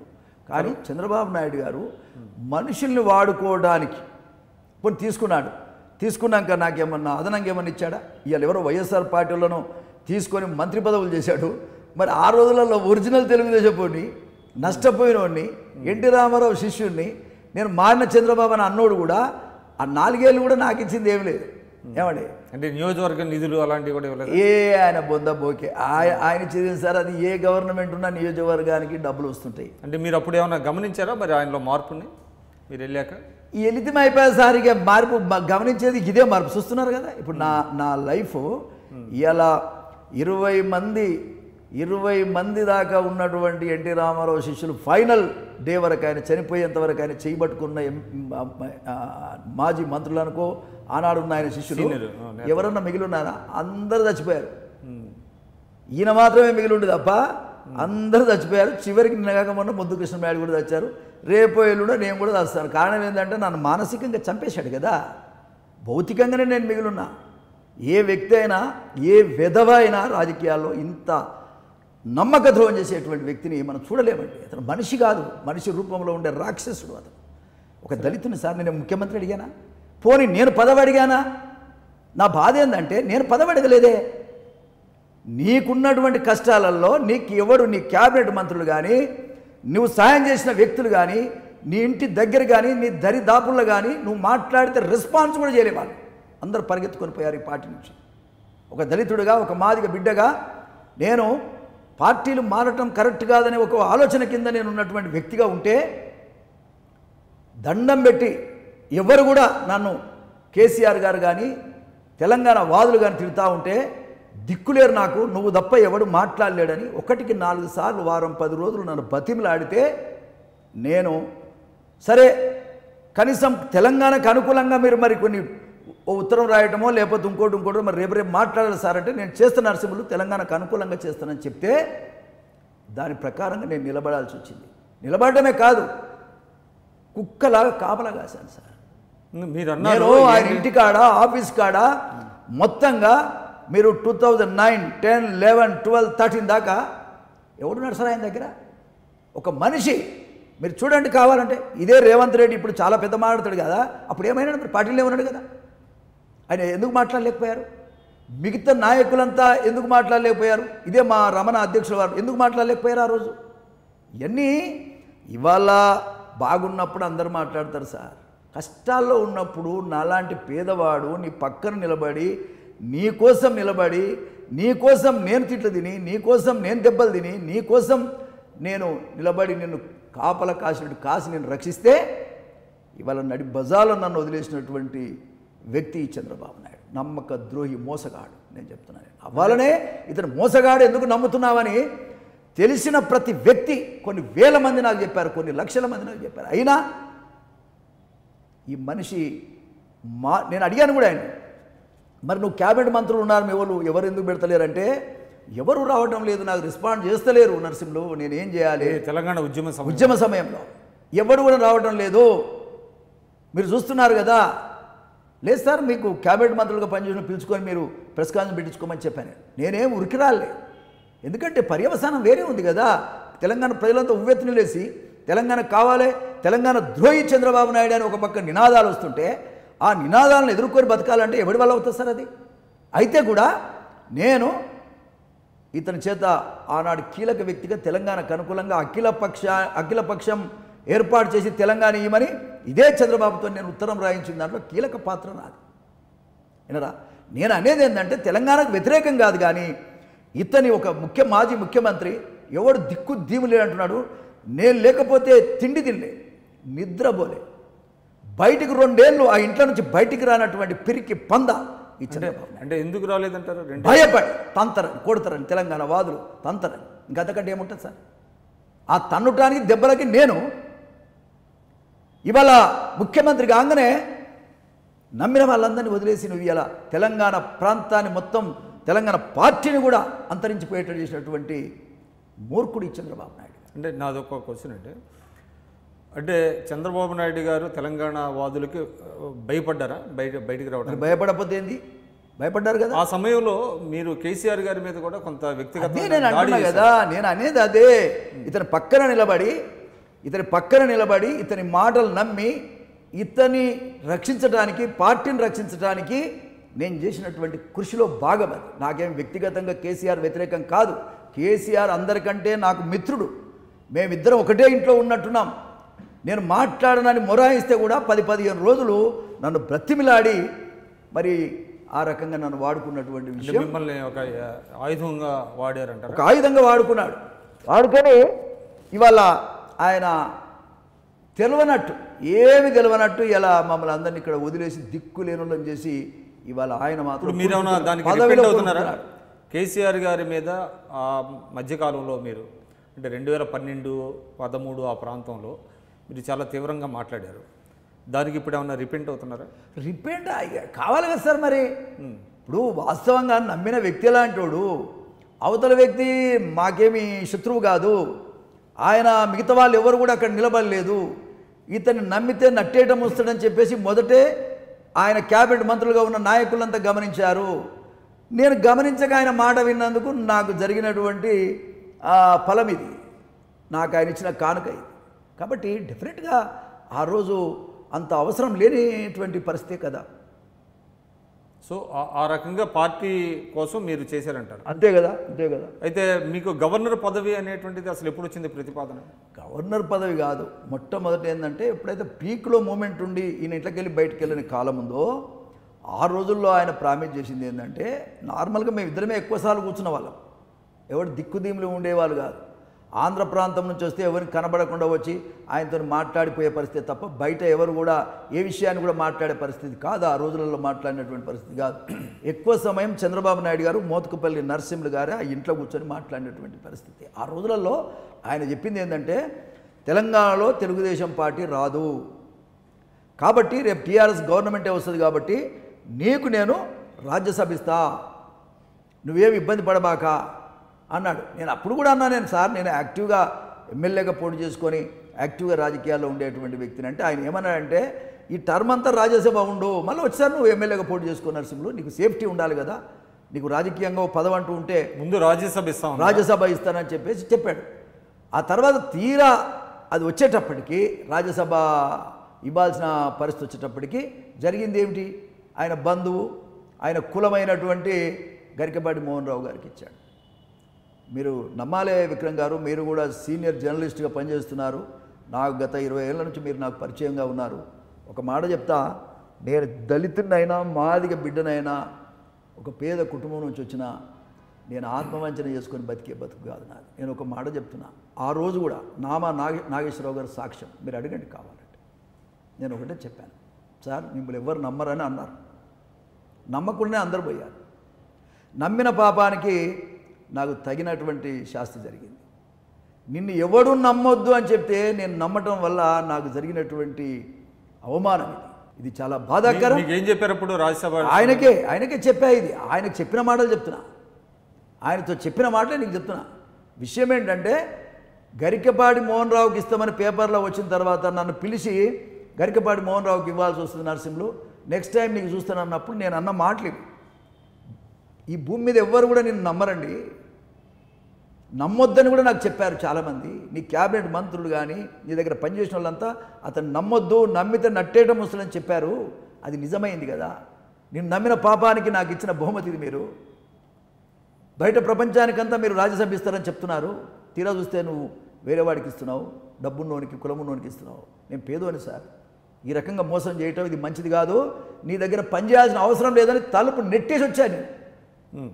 కానీ చంద్రబాబు నాయుడు గారు మనుషుల్ని వాడుకోవడానికి పోనీ తీసుకున్నాడు తీసుకున్నాక నాకేమన్నా అదనంగా ఏమన్నా ఇచ్చాడా ఇవాళ ఎవరో వైఎస్ఆర్ పార్టీలను తీసుకొని మంత్రి పదవులు చేశాడు మరి ఆ రోజులలో ఒరిజినల్ తెలుగుదేశం పోని నష్టపోయినోడిని ఎన్టీ రామారావు శిష్యుడిని నేను మారిన చంద్రబాబు అని అన్నోడు కూడా ఆ నాలుగేళ్ళు కూడా నాకు ఇచ్చింది ఏమి లేదు ఏమండి అంటే నియోజకవర్గ నిధులు అలాంటివి కూడా ఇవ్వలేదు ఏ ఆయన బొంద బోకే ఆయ ఆయన చదివిన సార్ అది ఏ గవర్నమెంట్ ఉన్న నియోజకవర్గానికి డబ్బులు వస్తుంటాయి అంటే మీరు అప్పుడు ఏమైనా గమనించారా మరి ఆయనలో మార్పుని మీరు వెళ్ళాక ఈ ఎలితం అయిపోయే సార్ ఇక మార్పు మ- గమనించేది ఇదే మార్పు చూస్తున్నారు కదా ఇప్పుడు నా నా లైఫ్ ఇలా ఇరవై మంది ఇరవై మంది దాకా ఉన్నటువంటి ఎన్టీ రామారావు శిష్యులు ఫైనల్ డే వరకు ఆయన చనిపోయేంత వరకు ఆయన చేయబట్టుకున్న ఎం- ఆ, మాజీ మంత్రులు అనుకో ఆనాడు ఉన్న ఆయన శిష్యులు Senior, ఆ, ఎవరన్నా మిగిలి ఉన్నారా అందరూ చచ్చిపోయారు ఈయన మాత్రమే మిగిలి ఉండి తప్ప అందరూ చచ్చిపోయారు చివరికి నిన్నగాక మొన్న ముద్దు కృష్ణనాయుడు కూడా చచ్చారు రేపు ఎల్లుండో నేను కూడా చస్తాను కారణం ఏంటంటే నన్ను మానసికంగా చంపేశాడు కదా భౌతికంగానే నేను మిగిలిన్నా ఏ వ్యక్తి అయినా ఏ విధవ అయినా రాజకీయాల్లో ఇంత నమ్మక ద్రోహం చేసేటువంటి వ్యక్తిని మనం చూడలేమండి అతను మనిషి కాదు మనిషి రూపంలో ఉండే రాక్షసుడు అతను ఒక దళితుని సార్ నేను ముఖ్యమంత్రి అడిగానా పోనీ నేను పదవి అడిగానా నా బాధ ఏంటంటే నేను పదవి అడగలేదే నీకున్నటువంటి కష్టాలలో నీకు ఎవడు నీ క్యాబినెట్ మంత్రులు కానీ నువ్వు సాయం చేసిన వ్యక్తులు కానీ నీ ఇంటి దగ్గర కానీ నీ దరిదాపుల్లో కానీ నువ్వు మాట్లాడితే రెస్పాన్స్ కూడా చేయలేవాళ్ళు అందరూ పరిగెత్తుకొని పోయారు ఈ పార్టీ నుంచి ఒక దళితుడిగా ఒక మాదిగ బిడ్డగా నేను పార్టీలు మారటం కరెక్ట్ కాదనే ఒక ఆలోచన కింద నేను ఉన్నటువంటి వ్యక్తిగా ఉంటే దండం పెట్టి ఎవరు కూడా నన్ను కేసీఆర్ గారు కానీ తెలంగాణ వాదులు కానీ తిడతా ఉంటే దిక్కులేరు నాకు నువ్వు తప్ప ఎవడు మాట్లాడలేడని ఒకటికి నాలుగు సార్లు వారం పది రోజులు నన్ను బతిమలాడితే నేను సరే కనీసం తెలంగాణకు అనుకూలంగా మీరు మరి కొన్ని ఓ ఉత్తరం రాయటమో లేకపోతే ఇంకోటి ఇంకోటి మరి రేపు రేపు మాట్లాడాలి సార్ అంటే నేను చేస్తున్న నరసింహులు తెలంగాణకు అనుకూలంగా చేస్తానని చెప్తే దాని ప్రకారంగా నేను నిలబడాల్సి వచ్చింది నిలబడమే కాదు కుక్కలాగా కాపలా కాశాను సార్ మీరు నేను అన్నారు ఆయన ఇంటి కాడ ఆఫీస్ కాడ మొత్తంగా మీరు two thousand nine ten eleven twelve thirteen దాకా ఎవడున్నాడు సార్ ఆయన దగ్గర ఒక మనిషి మీరు చూడండి కావాలంటే ఇదే రేవంత్ రెడ్డి ఇప్పుడు చాలా పెద్ద మాట్లాడతాడు కదా అప్పుడు ఏమైనాడు మరి పార్టీలో ఉన్నాడు కదా ఆయన ఎందుకు మాట్లాడలేకపోయారు మిగతా నాయకులంతా ఎందుకు మాట్లాడలేకపోయారు ఇదే మా రమణ అధ్యక్షుల వారు ఎందుకు మాట్లాడలేకపోయారు ఆ రోజు ఇవన్నీ ఇవాళ బాగున్నప్పుడు అందరూ మాట్లాడతారు సార్ కష్టాల్లో ఉన్నప్పుడు నాలాంటి పేదవాడు నీ పక్కన నిలబడి నీ కోసం నిలబడి నీ కోసం నేను తిట్లు తిని నీ కోసం నేను దెబ్బలు తిని నీ కోసం నేను నిలబడి నిన్ను కాపల కాసినట్టు కాసి నేను రక్షిస్తే ఇవాళ నడి బజార్లో నన్ను వదిలేసినటువంటి వ్యక్తి ఈ చంద్రబాబు నాయుడు నమ్మక ద్రోహి మోసగాడు నేను చెప్తున్నాను అవ్వాలనే ఇతను మోసగాడు ఎందుకు నమ్ముతున్నావని తెలిసిన ప్రతి వ్యక్తి కొన్ని వేల మంది నాకు చెప్పారు కొన్ని లక్షల మంది నాకు చెప్పారు అయినా ఈ మనిషి మా నేను అడిగాను కూడా ఆయన మరి నువ్వు క్యాబినెట్ మంత్రులు ఉన్నారు మీ వాళ్ళు ఎవరు ఎందుకు పెడతలేరంటే ఎవరు రావడం లేదు నాకు రెస్పాండ్ చేస్తలేరు నరసింహులు నేనేం చేయాలి ఏ తెలంగాణ ఉద్యమ సమయం ఉద్యమ సమయంలో ఎవడు కూడా రావడం లేదు మీరు చూస్తున్నారు కదా లేదు సార్ మీకు క్యాబినెట్ మంత్రులుగా పనిచేసిన పిలుచుకొని మీరు ప్రెస్ కాన్ఫరెన్స్ పెట్టించుకోమని చెప్పాను నేనేం ఉరికి రాలే ఎందుకంటే పర్యవసానం వేరే ఉంది కదా తెలంగాణ ప్రజలంతా ఉవ్వెత్తున లేసి తెలంగాణ కావాలి తెలంగాణ ద్రోహి చంద్రబాబు నాయుడు అని ఒక పక్క నినాదాలు వస్తుంటే ఆ నినాదాలను ఎదుర్కొని బతకాలంటే ఎవడి వల్ల అవుతుంది సార్ అది అయితే కూడా నేను ఇతని చేత ఆనాడు కీలక వ్యక్తిగా తెలంగాణకు అనుకూలంగా అఖిల పక్ష అఖిల పక్షం ఏర్పాటు చేసి తెలంగాణ ఇవ్వమని ఇదే చంద్రబాబుతో నేను ఉత్తరం రాయించిన దాంట్లో కీలక పాత్ర నాది వినరా నేను అనేది ఏంటంటే తెలంగాణకు వ్యతిరేకం కాదు కానీ ఇతని ఒక ముఖ్య మాజీ ముఖ్యమంత్రి ఎవడు దిక్కు దీములే అంటున్నాడు నేను లేకపోతే తిండి తినలే నిద్రపోలే బయటికి రెండేళ్ళు ఆ ఇంట్లో నుంచి బయటికి రానటువంటి పిరికి పంద ఈ చంద్రబాబు అంటే ఎందుకు రాలేదంటారు రెండు భయపడి తంతరని కొడతారని తెలంగాణ వాదులు తంతరని ఇంకంతకంటే ఏముంటుంది సార్ ఆ తన్నుటానికి దెబ్బలకి నేను ఇవాళ ముఖ్యమంత్రి కాగానే నమ్మిన వాళ్ళందరినీ వదిలేసి నువ్వు ఇలా తెలంగాణ ప్రాంతాన్ని మొత్తం తెలంగాణ పార్టీని కూడా అంతరించిపోయేటట్టు చేసినటువంటి మూర్ఖుడు ఈ చంద్రబాబు నాయుడు అంటే నాదొక క్వశ్చన్ అంటే అంటే చంద్రబాబు నాయుడు గారు తెలంగాణ వాదులకి ఆ, భయపడ్డారా బయట బయటికి రావడానికి మరి భయపడకపోతే ఏంది భయపడ్డారు కదా ఆ సమయంలో మీరు కేసీఆర్ గారి మీద కూడా కొంత అదే వ్యక్తిగత నేను అంటున్నా కదా నేను అనేది అదే ఇతను పక్కన నిలబడి ఇతని పక్కన నిలబడి ఇతని మాటలు నమ్మి ఇతని రక్షించడానికి పార్టీని రక్షించడానికి నేను చేసినటువంటి కృషిలో భాగం అది నాకేం వ్యక్తిగతంగా కేసీఆర్ వ్యతిరేకం కాదు కేసీఆర్ అందరికంటే నాకు మిత్రుడు మేమిద్దరం ఒకటే ఇంట్లో ఉన్నట్టున్నాం నేను మాట్లాడనని మొరాయిస్తే కూడా పది పదిహేను రోజులు నన్ను బ్రతిమిలాడి మరి ఆ రకంగా నన్ను వాడుకున్నటువంటి అంటే విషయం మిమ్మల్ని ఒక ఆ, ఆయుధంగా వాడారంటారు ఒక ఆయుధంగా వాడుకున్నాడు వాడుకొని ఇవాళ ఆయన తెలవనట్టు ఏమి తెలవనట్టు ఇలా మమ్మల్ని అందరినీ ఇక్కడ వదిలేసి దిక్కు లేనులను చేసి ఇవాళ ఆయన మాత్రం ఇప్పుడు మీరేమన్నా దానికి పదవిలో రిపెంట్ అవుతున్నారా కూరుకున్నాడు. కేసీఆర్ గారి మీద ఆ మధ్యకాలంలో మీరు అంటే రెండు వేల పన్నెండు పదమూడు ఆ ప్రాంతంలో మీరు చాలా తీవ్రంగా మాట్లాడారు దానికి ఇప్పుడు ఏమన్నా రిపెంట్ అవుతున్నారా రిపీట్ అయ్య- కావాలి కదా సార్ మరి ఇప్పుడు వాస్తవంగా నమ్మిన వ్యక్తి లాంటోడు అవతల వ్యక్తి మాకేమి శత్రువు కాదు ఆయన మిగతా వాళ్ళు ఎవరు కూడా అక్కడ నిలబడలేదు ఇతన్ని నమ్మితే నట్టేయటం వస్తాడని చెప్పేసి మొదటే ఆయన క్యాబినెట్ మంత్రులుగా ఉన్న నాయకులంతా గమనించారు నేను గమనించక ఆయన మాట విన్నందుకు నాకు జరిగినటువంటి ఆ, ఫలం ఇది నాకు ఆయన ఇచ్చిన కానుక ఇది కాబట్టి డెఫినెట్గా ఆ రోజు అంత అవసరం లేనిటువంటి పరిస్థితే కదా సో ఆ- ఆ రకంగా పార్టీ కోసం మీరు చేశారంటారు అంతే కదా అంతే కదా అయితే మీకు గవర్నర్ పదవి అనేటువంటిది అసలు ఎప్పుడు వచ్చింది ప్రతిపాదన గవర్నర్ పదవి కాదు మొట్టమొదటి ఏంటంటే ఎప్పుడైతే పీక్లో మూమెంట్ ఉండి ఈయన ఇంట్లోకెళ్ళి బయటకు వెళ్ళిన కాలం ఉందో ఆ రోజుల్లో ఆయన ప్రామిస్ చేసింది ఏంటంటే నార్మల్గా మేము ఇద్దరమే ఎక్కువసార్లు కూర్చున్న వాళ్ళం ఎవరు దిక్కుదీములు ఉండేవాళ్ళు కాదు ఆంధ్ర ప్రాంతం నుంచి వస్తే ఎవరికి కనబడకుండా వచ్చి ఆయనతో మాట్లాడిపోయే పరిస్థితి తప్ప బయట ఎవరు కూడా ఏ విషయాన్ని కూడా మాట్లాడే పరిస్థితి కాదు ఆ రోజులలో మాట్లాడినటువంటి పరిస్థితి కాదు ఎక్కువ సమయం చంద్రబాబు నాయుడు గారు మోతుకుపల్లి నరసింహులు గారు ఆ ఇంట్లో కూర్చొని మాట్లాడినటువంటి పరిస్థితి ఆ రోజులలో ఆయన చెప్పింది ఏంటంటే తెలంగాణలో తెలుగుదేశం పార్టీ రాదు కాబట్టి రేపు టీఆర్ఎస్ గవర్నమెంటే వస్తుంది కాబట్టి నీకు నేను రాజ్యసభ ఇస్తా నువ్వేమి ఇబ్బంది పడబాక అన్నాడు నేను అప్పుడు కూడా అన్నా నేను సార్ నేను యాక్టివ్గా ఎమ్మెల్యేగా పోటీ చేసుకొని యాక్టివ్గా రాజకీయాల్లో ఉండేటువంటి వ్యక్తిని అంటే ఆయన ఏమన్నాడంటే ఈ టర్మ్ అంతా రాజ్యసభ ఉండు మళ్ళీ వచ్చారు నువ్వు ఎమ్మెల్యేగా పోటీ చేసుకున్న నరసింహులు నీకు సేఫ్టీ ఉండాలి కదా నీకు రాజకీయంగా ఓ పదవి అంటూ ఉంటే ముందు రాజ్యసభ ఇస్తాం రాజ్యసభ ఇస్తానని చెప్పేసి చెప్పాడు ఆ తర్వాత తీరా అది వచ్చేటప్పటికి రాజ్యసభ ఇవ్వాల్సిన పరిస్థితి వచ్చేటప్పటికి జరిగింది ఏమిటి ఆయన బంధువు ఆయన కులమైనటువంటి గరికపాటి మోహన్ రావు గారికి ఇచ్చాడు మీరు నమ్మాలే విక్రమ్ గారు మీరు కూడా సీనియర్ జర్నలిస్ట్గా పనిచేస్తున్నారు నాకు గత ఇరవై ఏళ్ళ నుంచి మీరు నాకు పరిచయంగా ఉన్నారు ఒక మాట చెప్తా నేను దళితుడినైనా మాదిగ బిడ్డనైనా ఒక పేద కుటుంబం నుంచి వచ్చిన నేను ఆత్మవంచన చేసుకొని బతికే బతుకు కాదు నాది నేను ఒక మాట చెప్తున్నా ఆ రోజు కూడా నామా నాగ నాగేశ్వరరావు గారు సాక్ష్యం మీరు అడగండి కావాలంటే నేను ఒకటే చెప్పాను సార్ మిమ్మల్ని ఎవరు నమ్మరని అన్నారు నమ్మకుండానే అందరు పోయారు నమ్మిన పాపానికి నాకు తగినటువంటి శాస్తి జరిగింది నిన్ను ఎవడు నమ్మొద్దు అని చెప్తే నేను నమ్మటం వల్ల నాకు జరిగినటువంటి అవమానం ఇది ఇది చాలా బాధాకరం మీకు ఏం చెప్పారు అప్పుడు రాజ్యసభ ఆయనకే ఆయనకే చెప్పా ఇది ఆయనకు చెప్పిన మాటలు చెప్తున్నా ఆయనతో చెప్పిన మాటలే నీకు చెప్తున్నా విషయం ఏంటంటే గరికపాటి మోహన్ రావుకి ఇస్తామని పేపర్లో వచ్చిన తర్వాత నన్ను పిలిచి గరికపాటి మోహన్ రావుకి ఇవ్వాల్సి వస్తుంది నరసింహులు నెక్స్ట్ టైం నీకు చూస్తాను అన్నప్పుడు నేను అన్న మాటలు ఇవి. ఈ భూమి మీద ఎవ్వరు కూడా నేను నమ్మరండి నమ్మొద్దని కూడా నాకు చెప్పారు చాలామంది నీ క్యాబినెట్ మంత్రులు కానీ నీ దగ్గర పనిచేసిన వాళ్ళంతా అతను నమ్మొద్దు నమ్మితే నట్టేయటం వస్తుందని చెప్పారు అది నిజమైంది కదా నేను నమ్మిన పాపానికి నాకు ఇచ్చిన బహుమతి ఇది మీరు బయట ప్రపంచానికంతా మీరు రాజ్యసభ ఇస్తారని చెప్తున్నారు తీరా చూస్తే నువ్వు వేరే వాడికి ఇస్తున్నావు డబ్బున్నోనికి కులమున్నోనికి ఇస్తున్నావు నేను పేదోని సార్ ఈ రకంగా మోసం చేయటం ఇది మంచిది కాదు నీ దగ్గర పనిచేయాల్సిన అవసరం లేదని తలుపు నెట్టేసి వచ్చాను ఉమ్.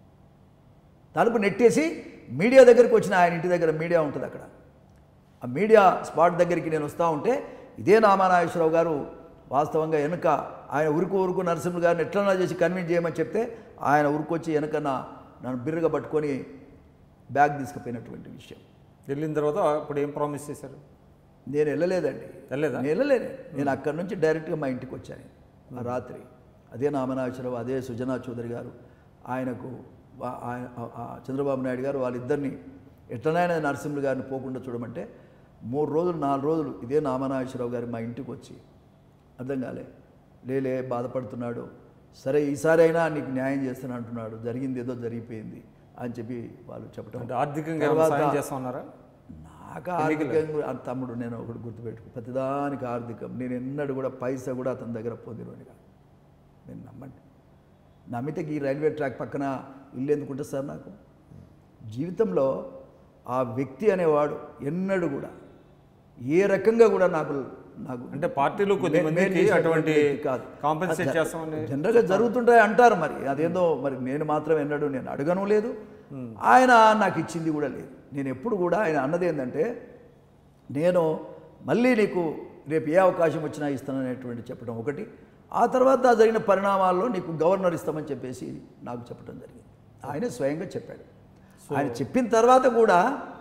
తలుపు నెట్టేసి మీడియా దగ్గరికి వచ్చిన ఆయన ఇంటి దగ్గర మీడియా ఉంటుంది అక్కడ ఆ మీడియా స్పాట్ దగ్గరికి నేను వస్తూ ఉంటే ఇదే నామానాగేశ్వరరావు గారు వాస్తవంగా వెనుక ఆయన ఉరుకు ఉరుకు నరసింహ గారిని ఎట్లన్నా చేసి కన్విన్స్ చేయమని చెప్తే ఆయన ఉరుకొచ్చి వెనక నా నన్ను బిర్రగా పట్టుకొని బ్యాగ్ తీసుకుపోయినటువంటి విషయం వెళ్ళిన తర్వాత అప్పుడు ఏం ప్రామిస్ చేశారు నేను వెళ్ళలేదండి వెళ్ళలేదా? నేను వెళ్ళలేదు నేను అక్కడి నుంచి డైరెక్ట్గా మా ఇంటికి వచ్చాను ఆ రాత్రి అదే నామనాగేశ్వరరావు అదే సుజనా చౌదరి గారు ఆయనకు వా- ఆయన ఆ- ఆ చంద్రబాబు నాయుడు గారు వాళ్ళిద్దరిని ఎట్లనైనా నరసింహులు గారిని పోకుండా చూడమంటే మూడు రోజులు నాలుగు రోజులు ఇదే నామనాగేశ్వరరావు గారు మా ఇంటికి వచ్చి అర్థం కాలే లేలే బాధపడుతున్నాడు సరే ఈసారి అయినా నీకు న్యాయం చేస్తాను అంటున్నాడు జరిగింది ఏదో జరిగిపోయింది అని చెప్పి వాళ్ళు చెప్పడం అంటే ఆర్థికంగా ఏమైనా సాయం చేస్తా ఉన్నారా నాకు ఆర్థికంగా ఆ తమ్ముడు నేను ఒకటి గుర్తుపెట్టుకో ప్రతిదానికి ఆర్థికం నేను ఎన్నడూ కూడా పైసా కూడా అతని దగ్గర పొందినోని కాదు నేను నమ్మండి నమ్మితే ఈ రైల్వే ట్రాక్ పక్కన ఇల్లు ఎందుకుంటుంది సార్ నాకు జీవితంలో ఆ వ్యక్తి అనేవాడు ఎన్నడూ కూడా ఏ రకంగా కూడా నాకు నాకు అంటే పార్టీలో కొద్ది మే- మందికి మేలు చేసినటువంటి అటువంటి వ్యక్తి కాదు. కాంపెన్సేట్ అది చేస్తామని జనరల్గా జరుగుతుంటాయి అంటారు మరి అదేందో మరి నేను మాత్రం ఎన్నడూ నేను అడగను లేదు ఆయన నాకు ఇచ్చింది కూడా లేదు నేను ఎప్పుడు కూడా ఆయన అన్నది ఏంటంటే నేను మళ్ళీ నీకు రేపు ఏ అవకాశం వచ్చినా ఇస్తాననేటువంటి చెప్పడం ఒకటి ఆ తర్వాత జరిగిన పరిణామాల్లో నీకు గవర్నర్ ఇస్తామని చెప్పేసి నాకు చెప్పడం జరిగింది ఆయన స్వయంగా చెప్పాడు ఆయన చెప్పిన తర్వాత కూడా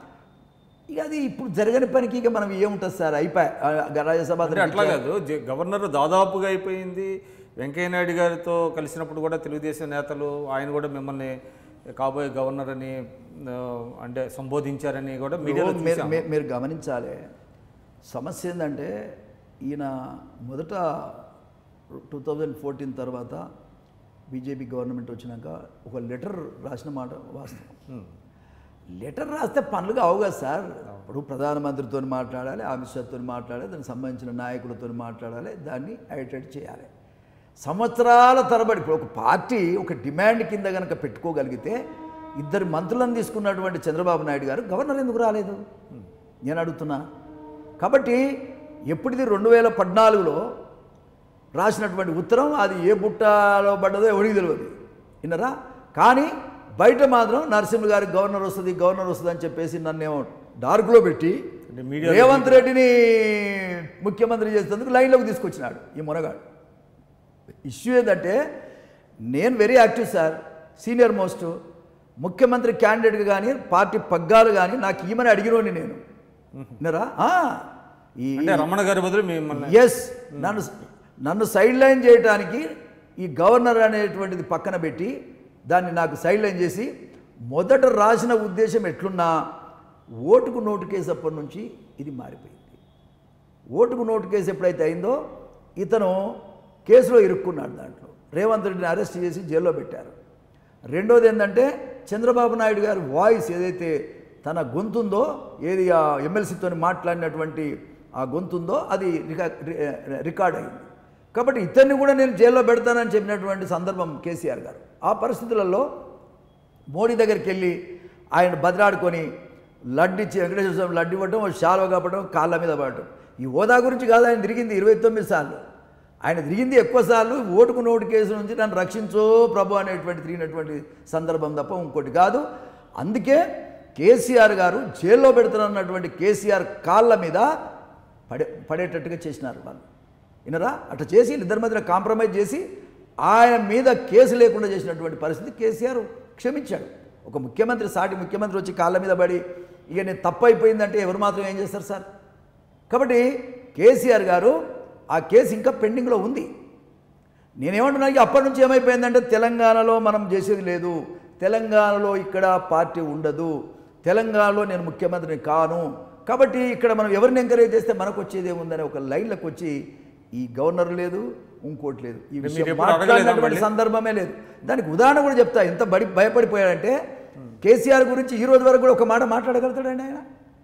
ఇక అది ఇప్పుడు జరగని పనికి ఇక మనం ఏముంటుంది సార్ అయిపోయి రాజ్యసభ అంటే అట్లా కాదు జ- గవర్నర్ దాదాపుగా అయిపోయింది వెంకయ్యనాయుడు గారితో కలిసినప్పుడు కూడా తెలుగుదేశం నేతలు ఆయన కూడా మిమ్మల్ని కాబోయే గవర్నర్ అని ఆ, అంటే సంబోధించారని కూడా మీడియాలో ఇప్పుడు మీరు చూసాం. మీరు- మీరు గమనించాలి సమస్య ఏంటంటే ఈయన మొదట టూ థౌజండ్ ఫోర్టీన్ తర్వాత బీజేపీ గవర్నమెంట్ వచ్చినాక ఒక లెటర్ రాసిన మాట వాస్తవం లెటర్ రాస్తే పనులు కావు కదా సార్ ఇప్పుడు ప్రధానమంత్రితో మాట్లాడాలి అమిత్ షాతో మాట్లాడాలి దానికి సంబంధించిన నాయకులతో మాట్లాడాలి దాన్ని ఐటెడ్ చేయాలి సంవత్సరాల తరబడి ఇప్పుడు ఒక పార్టీ ఒక డిమాండ్ కింద కనుక పెట్టుకోగలిగితే ఇద్దరు మంత్రులను తీసుకున్నటువంటి చంద్రబాబు నాయుడు గారు గవర్నర్ ఎందుకు రాలేదు నేను అడుగుతున్నా కాబట్టి ఎప్పుడిది రెండు వేల పద్నాలుగులో రాసినటువంటి ఉత్తరం అది ఏ బుట్టలో పడ్డదో ఎవరికి తెలియదు విన్నరా కానీ బయట మాత్రం నరసింహ గారికి గవర్నర్ వస్తుంది గవర్నర్ వస్తుంది అని చెప్పేసి నన్నేమో డార్క్లో పెట్టి అంటే మీడియా రేవంత్ రెడ్డిని ముఖ్యమంత్రి చేసేందుకు లైన్లోకి తీసుకొచ్చినాడు ఈ మునగాడు ఇష్యూ ఏంటంటే నేను very active sir senior most ముఖ్యమంత్రి క్యాండిడేట్గా కానీ పార్టీ పగ్గాలు కానీ నాకు ఈమని అడిగినోని నేను విన్నరా ఆ, ఈ అంటే రమణ గారి బదులు మిమ్మల్ని ఎస్ నన్ను నన్ను సైడ్ లైన్ చేయడానికి ఈ గవర్నర్ అనేటువంటిది పక్కన పెట్టి దాన్ని నాకు సైడ్ లైన్ చేసి మొదట రాసిన ఉద్దేశం ఎట్లున్నా ఓటుకు నోటు కేసు అప్పటి నుంచి ఇది మారిపోయింది ఓటుకు నోటు కేసు ఎప్పుడైతే అయిందో ఇతను కేసులో ఇరుక్కున్నాడు దాంట్లో రేవంత్ రెడ్డిని అరెస్ట్ చేసి జైల్లో పెట్టారు రెండోది ఏంటంటే చంద్రబాబు నాయుడు గారి వాయిస్ ఏదైతే తన గొంతుందో ఏది ఆ ఎమ్మెల్సీతో మాట్లాడినటువంటి ఆ గొంతుందో అది రికా- రి- రికార్డ్ అయింది కాబట్టి ఇతన్ని కూడా నేను జైల్లో పెడతానని చెప్పినటువంటి సందర్భం కేసీఆర్ గారు ఆ పరిస్థితులలో మోడీ దగ్గరికి వెళ్ళి ఆయన బదిలాడుకొని లడ్డు ఇచ్చి వెంకటేశ్వర స్వామి లడ్డు ఇవ్వటం శాలువ కప్పడం కాళ్ళ మీద పడటం ఈ హోదా గురించి కాదు ఆయన తిరిగింది ఇరవై తొమ్మిది సార్లు ఆయన తిరిగింది ఎక్కువ సార్లు ఓటుకు నోటు కేసు నుంచి నన్ను రక్షించో ప్రభు అనేటువంటి తిరిగినటువంటి సందర్భం తప్ప ఇంకోటి కాదు అందుకే కేసీఆర్ గారు జైల్లో పెడుతున్నటువంటి కేసీఆర్ కాళ్ళ మీద పడే పడేటట్టుగా చేసినారు వాళ్ళు వినరా అట్లా చేసి ఇద్దరి మధ్యన కాంప్రమైజ్ చేసి ఆయన మీద కేసు లేకుండా చేసినటువంటి పరిస్థితి కేసీఆర్ క్షమించాడు ఒక ముఖ్యమంత్రి సాటి ముఖ్యమంత్రి వచ్చి కాళ్ళ మీద పడి ఇక నేను తప్పు అయిపోయిందంటే ఎవరు మాత్రం ఏం చేస్తారు సార్ కాబట్టి కేసీఆర్ గారు ఆ కేసు ఇంకా పెండింగ్లో ఉంది నేనేమంటున్నా ఇక అప్పటి నుంచి ఏమైపోయిందంటే తెలంగాణలో మనం చేసేది లేదు తెలంగాణలో ఇక్కడ పార్టీ ఉండదు తెలంగాణలో నేను ముఖ్యమంత్రిని కాను కాబట్టి ఇక్కడ మనం ఎవరిని ఎంకరేజ్ చేస్తే మనకు వచ్చేది ఏముందని ఒక లైన్లకు వచ్చి ఈ గవర్నర్ లేదు ఇంకోటి లేదు ఈ మీరు విషయం ఎప్పుడు అడగలేదా మాట్లాడినటువంటి మళ్ళీ? సందర్భమే లేదు దానికి ఉదాహరణ కూడా చెప్తా ఎంత బడి భయపడిపోయాడంటే కేసీఆర్ గురించి ఈ రోజు వరకు కూడా ఒక మాట మాట్లాడగలుగుతాడండి ఆయన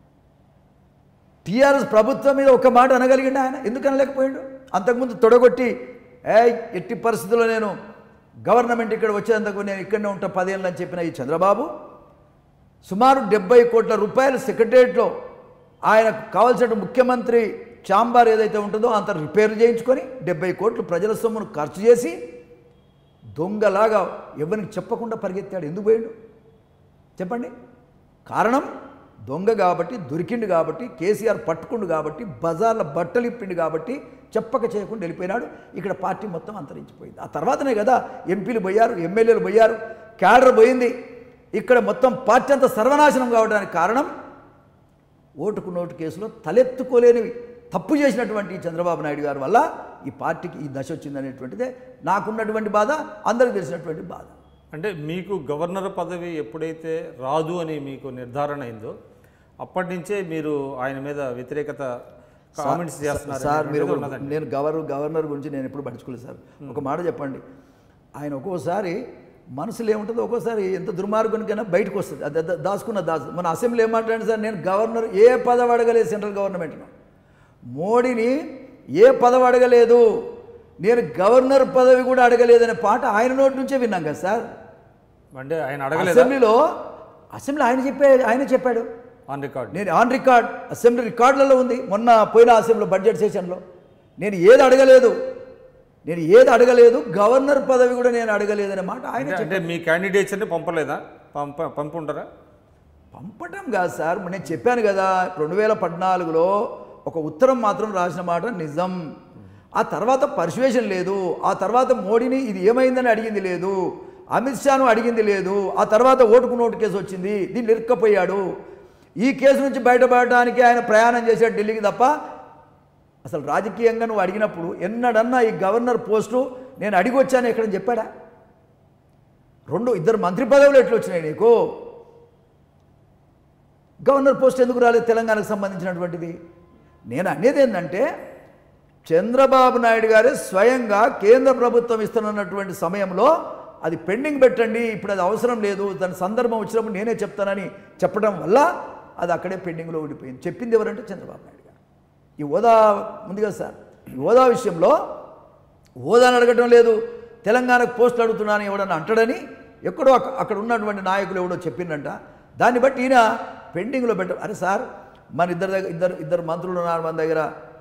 టీఆర్ఎస్ ప్రభుత్వం మీద ఒక మాట అనగలిగిండు ఆయన ఎందుకు అనలేకపోయాడు అంతకుముందు తొడగొట్టి ఏ ఎట్టి పరిస్థితుల్లో నేను గవర్నమెంట్ ఇక్కడ వచ్చేందుకు నేను ఇక్కడనే ఉంటా పదేళ్ళు అని చెప్పిన ఈ చంద్రబాబు సుమారు డెబ్బై కోట్ల రూపాయలు సెక్రటరియట్లో ఆయనకు కావాల్సిన ముఖ్యమంత్రి చాంబార్ ఏదైతే ఉంటుందో అంత రిపేర్ చేయించుకొని డెబ్బై కోట్లు ప్రజల సొమ్మును ఖర్చు చేసి దొంగలాగా ఎవరికి చెప్పకుండా పరిగెత్తాడు ఎందుకు పోయాడు చెప్పండి కారణం దొంగ కాబట్టి దొరికిండు కాబట్టి కేసీఆర్ పట్టుకుండు కాబట్టి బజార్ల బట్టలు ఇప్పిండు కాబట్టి చెప్పక చేయకుండా వెళ్ళిపోయినాడు ఇక్కడ పార్టీ మొత్తం అంతరించిపోయింది ఆ తర్వాతనే కదా ఎంపీలు పోయారు ఎమ్మెల్యేలు పోయారు క్యాడర్ పోయింది ఇక్కడ మొత్తం పార్టీ అంతా సర్వనాశనం కావడానికి కారణం ఓటుకు నోటు కేసులో తలెత్తుకోలేనివి తప్పు చేసినటువంటి ఈ చంద్రబాబు నాయుడు గారి వల్ల ఈ పార్టీకి ఈ దశ వచ్చిందనేటువంటిదే నాకున్నటువంటి బాధ అందరికీ తెలిసినటువంటి బాధ అంటే మీకు గవర్నర్ పదవి ఎప్పుడైతే రాదు అని మీకు నిర్ధారణ అయిందో అప్పటి నుంచే మీరు ఆయన మీద వ్యతిరేకత కామెంట్స్ చేస్తున్నారు సార్ మీరు అనేటువంటిది ఉన్నదండి. నేను గవర్నర్ గవర్నర్ గురించి నేను ఎప్పుడు పట్టించుకోలేదు సార్ ఒక మాట చెప్పండి ఆయన ఒక్కోసారి మనసులో ఏముంటుందో ఒక్కోసారి ఎంత దుర్మార్గునికైనా బయటకు వస్తుంది అది అది దాచుకున్న దాచు మన అసెంబ్లీ ఏమంటాడు సార్ నేను గవర్నర్ ఏ పదవి అడగలేదు సెంట్రల్ గవర్నమెంట్ను మోడీని ఏ పదవి అడగలేదు నేను గవర్నర్ పదవి కూడా అడగలేదనే పాట ఆయన నోటి నుంచే విన్నాం కదా సార్ అంటే ఆయన అడగలేదా అసెంబ్లీలో అసెంబ్లీ ఆయన చెప్పే ఆయన చెప్పాడు ఆన్ రికార్డ్ నేను ఆన్ రికార్డ్ అసెంబ్లీ రికార్డులలో ఉంది మొన్న పోయిన అసెంబ్లీ బడ్జెట్ సెషన్లో నేను ఏది అడగలేదు నేను ఏది అడగలేదు గవర్నర్ పదవి కూడా నేను అడగలేదనే మాట ఆయన అంటే- అంటే మీ క్యాండిడేట్స్ని పంపలేదా పంప పంపుంటారా పంపటం కాదు సార్ నేను చెప్పాను కదా రెండు వేల పద్నాలుగులో ఒక ఉత్తరం మాత్రం రాసిన మాట నిజం ఆ తర్వాత పర్సువేషన్ లేదు ఆ తర్వాత మోడీని ఇది ఏమైందని అడిగింది లేదు అమిత్ షాను అడిగింది లేదు ఆ తర్వాత ఓటుకు నోటు కేసు వచ్చింది దీన్ని ఇరుక్కపోయాడు ఈ కేసు నుంచి బయటపడడానికి ఆయన ప్రయాణం చేశాడు ఢిల్లీకి తప్ప అసలు రాజకీయంగా నువ్వు అడిగినప్పుడు ఎన్నడన్నా ఈ గవర్నర్ పోస్టు నేను అడిగి వచ్చాను ఎక్కడ చెప్పాడా రెండు ఇద్దరు మంత్రి పదవులు ఎట్లా వచ్చినాయి నీకు గవర్నర్ పోస్ట్ ఎందుకు రాలేదు తెలంగాణకు సంబంధించినటువంటిది నేను అనేది ఏంటంటే చంద్రబాబు నాయుడు గారే స్వయంగా కేంద్ర ప్రభుత్వం ఇస్తున్నటువంటి సమయంలో అది పెండింగ్ పెట్టండి ఇప్పుడు అది అవసరం లేదు దాని సందర్భం వచ్చినప్పుడు నేనే చెప్తానని చెప్పడం వల్ల అది అక్కడే పెండింగ్లో ఉండిపోయింది చెప్పింది ఎవరంటే చంద్రబాబు నాయుడు గారు ఈ హోదా ఉంది కదా సార్ ఈ హోదా విషయంలో హోదాను అడగటం లేదు తెలంగాణకు పోస్టులు అడుగుతున్నాను ఎవడన్నా అంటాడని ఎక్కడో అక్క- అక్కడ ఉన్నటువంటి నాయకులు ఎవడో చెప్పిందంట దాన్ని బట్టి ఈయన పెండింగ్లో పెట్ట అరే సార్ మన ఇద్దరు దగ్గర ఇద్దరు ఇద్దరు మంత్రులు ఉన్నారు మన దగ్గర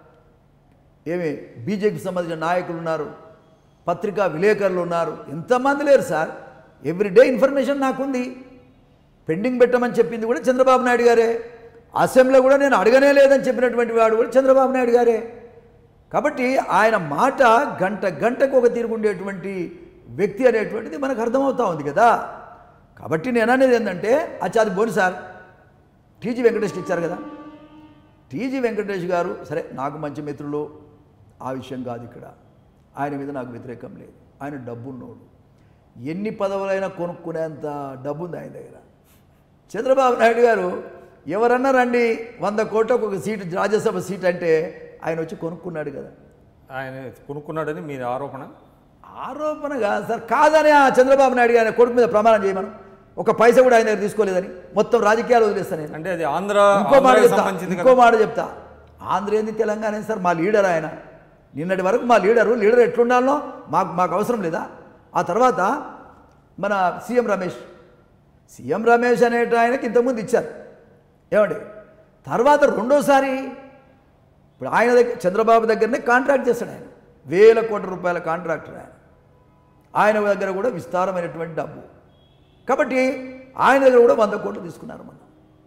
ఏమి బీజేపీకి సంబంధించిన నాయకులు ఉన్నారు పత్రికా విలేకరులు ఉన్నారు ఎంతమంది లేరు సార్ ఎవ్రీడే ఇన్ఫర్మేషన్ నాకుంది పెండింగ్ పెట్టమని చెప్పింది కూడా చంద్రబాబు నాయుడు గారే అసెంబ్లీలో కూడా నేను అడగనే లేదని చెప్పినటువంటి వాడు కూడా చంద్రబాబు నాయుడు గారే కాబట్టి ఆయన మాట గంట గంటకు ఒక తిరుగుండేటువంటి వ్యక్తి అనేటువంటిది మనకు అర్థమవుతా ఉంది కదా కాబట్టి నేను అనేది ఏంటంటే అచ్చా అది బోని సార్ టీజీ వెంకటేష్కి ఇచ్చారు కదా టీజీ వెంకటేష్ గారు సరే నాకు మంచి మిత్రులు ఆ విషయం కాదు ఇక్కడ ఆయన మీద నాకు వ్యతిరేకం లేదు ఆయన డబ్బున్నోడు ఎన్ని పదవులైనా కొనుక్కునేంత డబ్బు ఉంది ఆయన దగ్గర చంద్రబాబు నాయుడు గారు ఎవరన్నా రండి వంద కోట్లకు ఒక సీటు రాజ్యసభ సీట్ అంటే ఆయన వచ్చి కొనుక్కున్నాడు కదా ఆయన కొనుక్కున్నాడని మీ ఆరోపణ ఆరోపణ కాదు సార్ కాదని ఆ చంద్రబాబు నాయుడు గారి కొడుకు మీద ప్రమాణం చేయమను ఒక పైసా కూడా ఆయన దగ్గర తీసుకోలేదని మొత్తం రాజకీయాలు వదిలేస్తాను నేను అంటే అది ఆంధ్ర ఇంకో మాట ఆంధ్రాకి చెప్తా సంబంధించింది ఇంకో కదా మాట చెప్తా ఆంధ్ర ఏంది తెలంగాణ ఏంది సార్ మా లీడర్ ఆయన నిన్నటి వరకు మా లీడరు లీడర్ ఎట్లుండాలో మాకు మాకు అవసరం లేదా ఆ తర్వాత మన సీఎం రమేష్ సీఎం రమేష్ అనేట ఆయనకి ఇంతకుముందు ఇచ్చారు ఏమండి తర్వాత రెండోసారి ఇప్పుడు ఆయన దగ్గర చంద్రబాబు దగ్గరనే కాంట్రాక్ట్ చేస్తాడు ఆయన వేల కోట్ల రూపాయల కాంట్రాక్టర్ ఆయన ఆయన దగ్గర కూడా విస్తారమైనటువంటి డబ్బు కాబట్టి ఆయన దగ్గర కూడా వంద కోట్లు తీసుకున్నారు మనం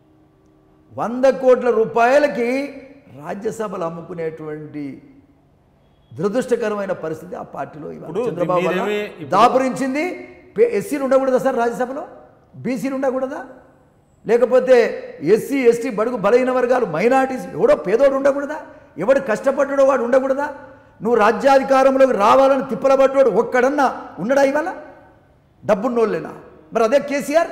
వంద కోట్ల రూపాయలకి రాజ్యసభలు అమ్ముకునేటువంటి దురదృష్టకరమైన పరిస్థితి ఆ పార్టీలో ఇవాళ ఇప్పుడు చంద్రబాబు వల్ల మీరేమి ఇప్పుడు- దాపురించింది పే- ఎస్సీలు ఉండకూడదా సార్ రాజ్యసభలో బీసీలు ఉండకూడదా లేకపోతే ఎస్సీ ఎస్టీ బడుగు బలహీన వర్గాలు మైనార్టీస్ ఎవడో పేదోడు ఉండకూడదా ఎవడు కష్టపడ్డాడో వాడు ఉండకూడదా నువ్వు రాజ్యాధికారంలోకి రావాలని తిప్పలబడ్డాడు ఒక్కడన్నా ఉన్నడా ఇవాళ డబ్బున్నోళ్ళేనా మరి అదే కేసీఆర్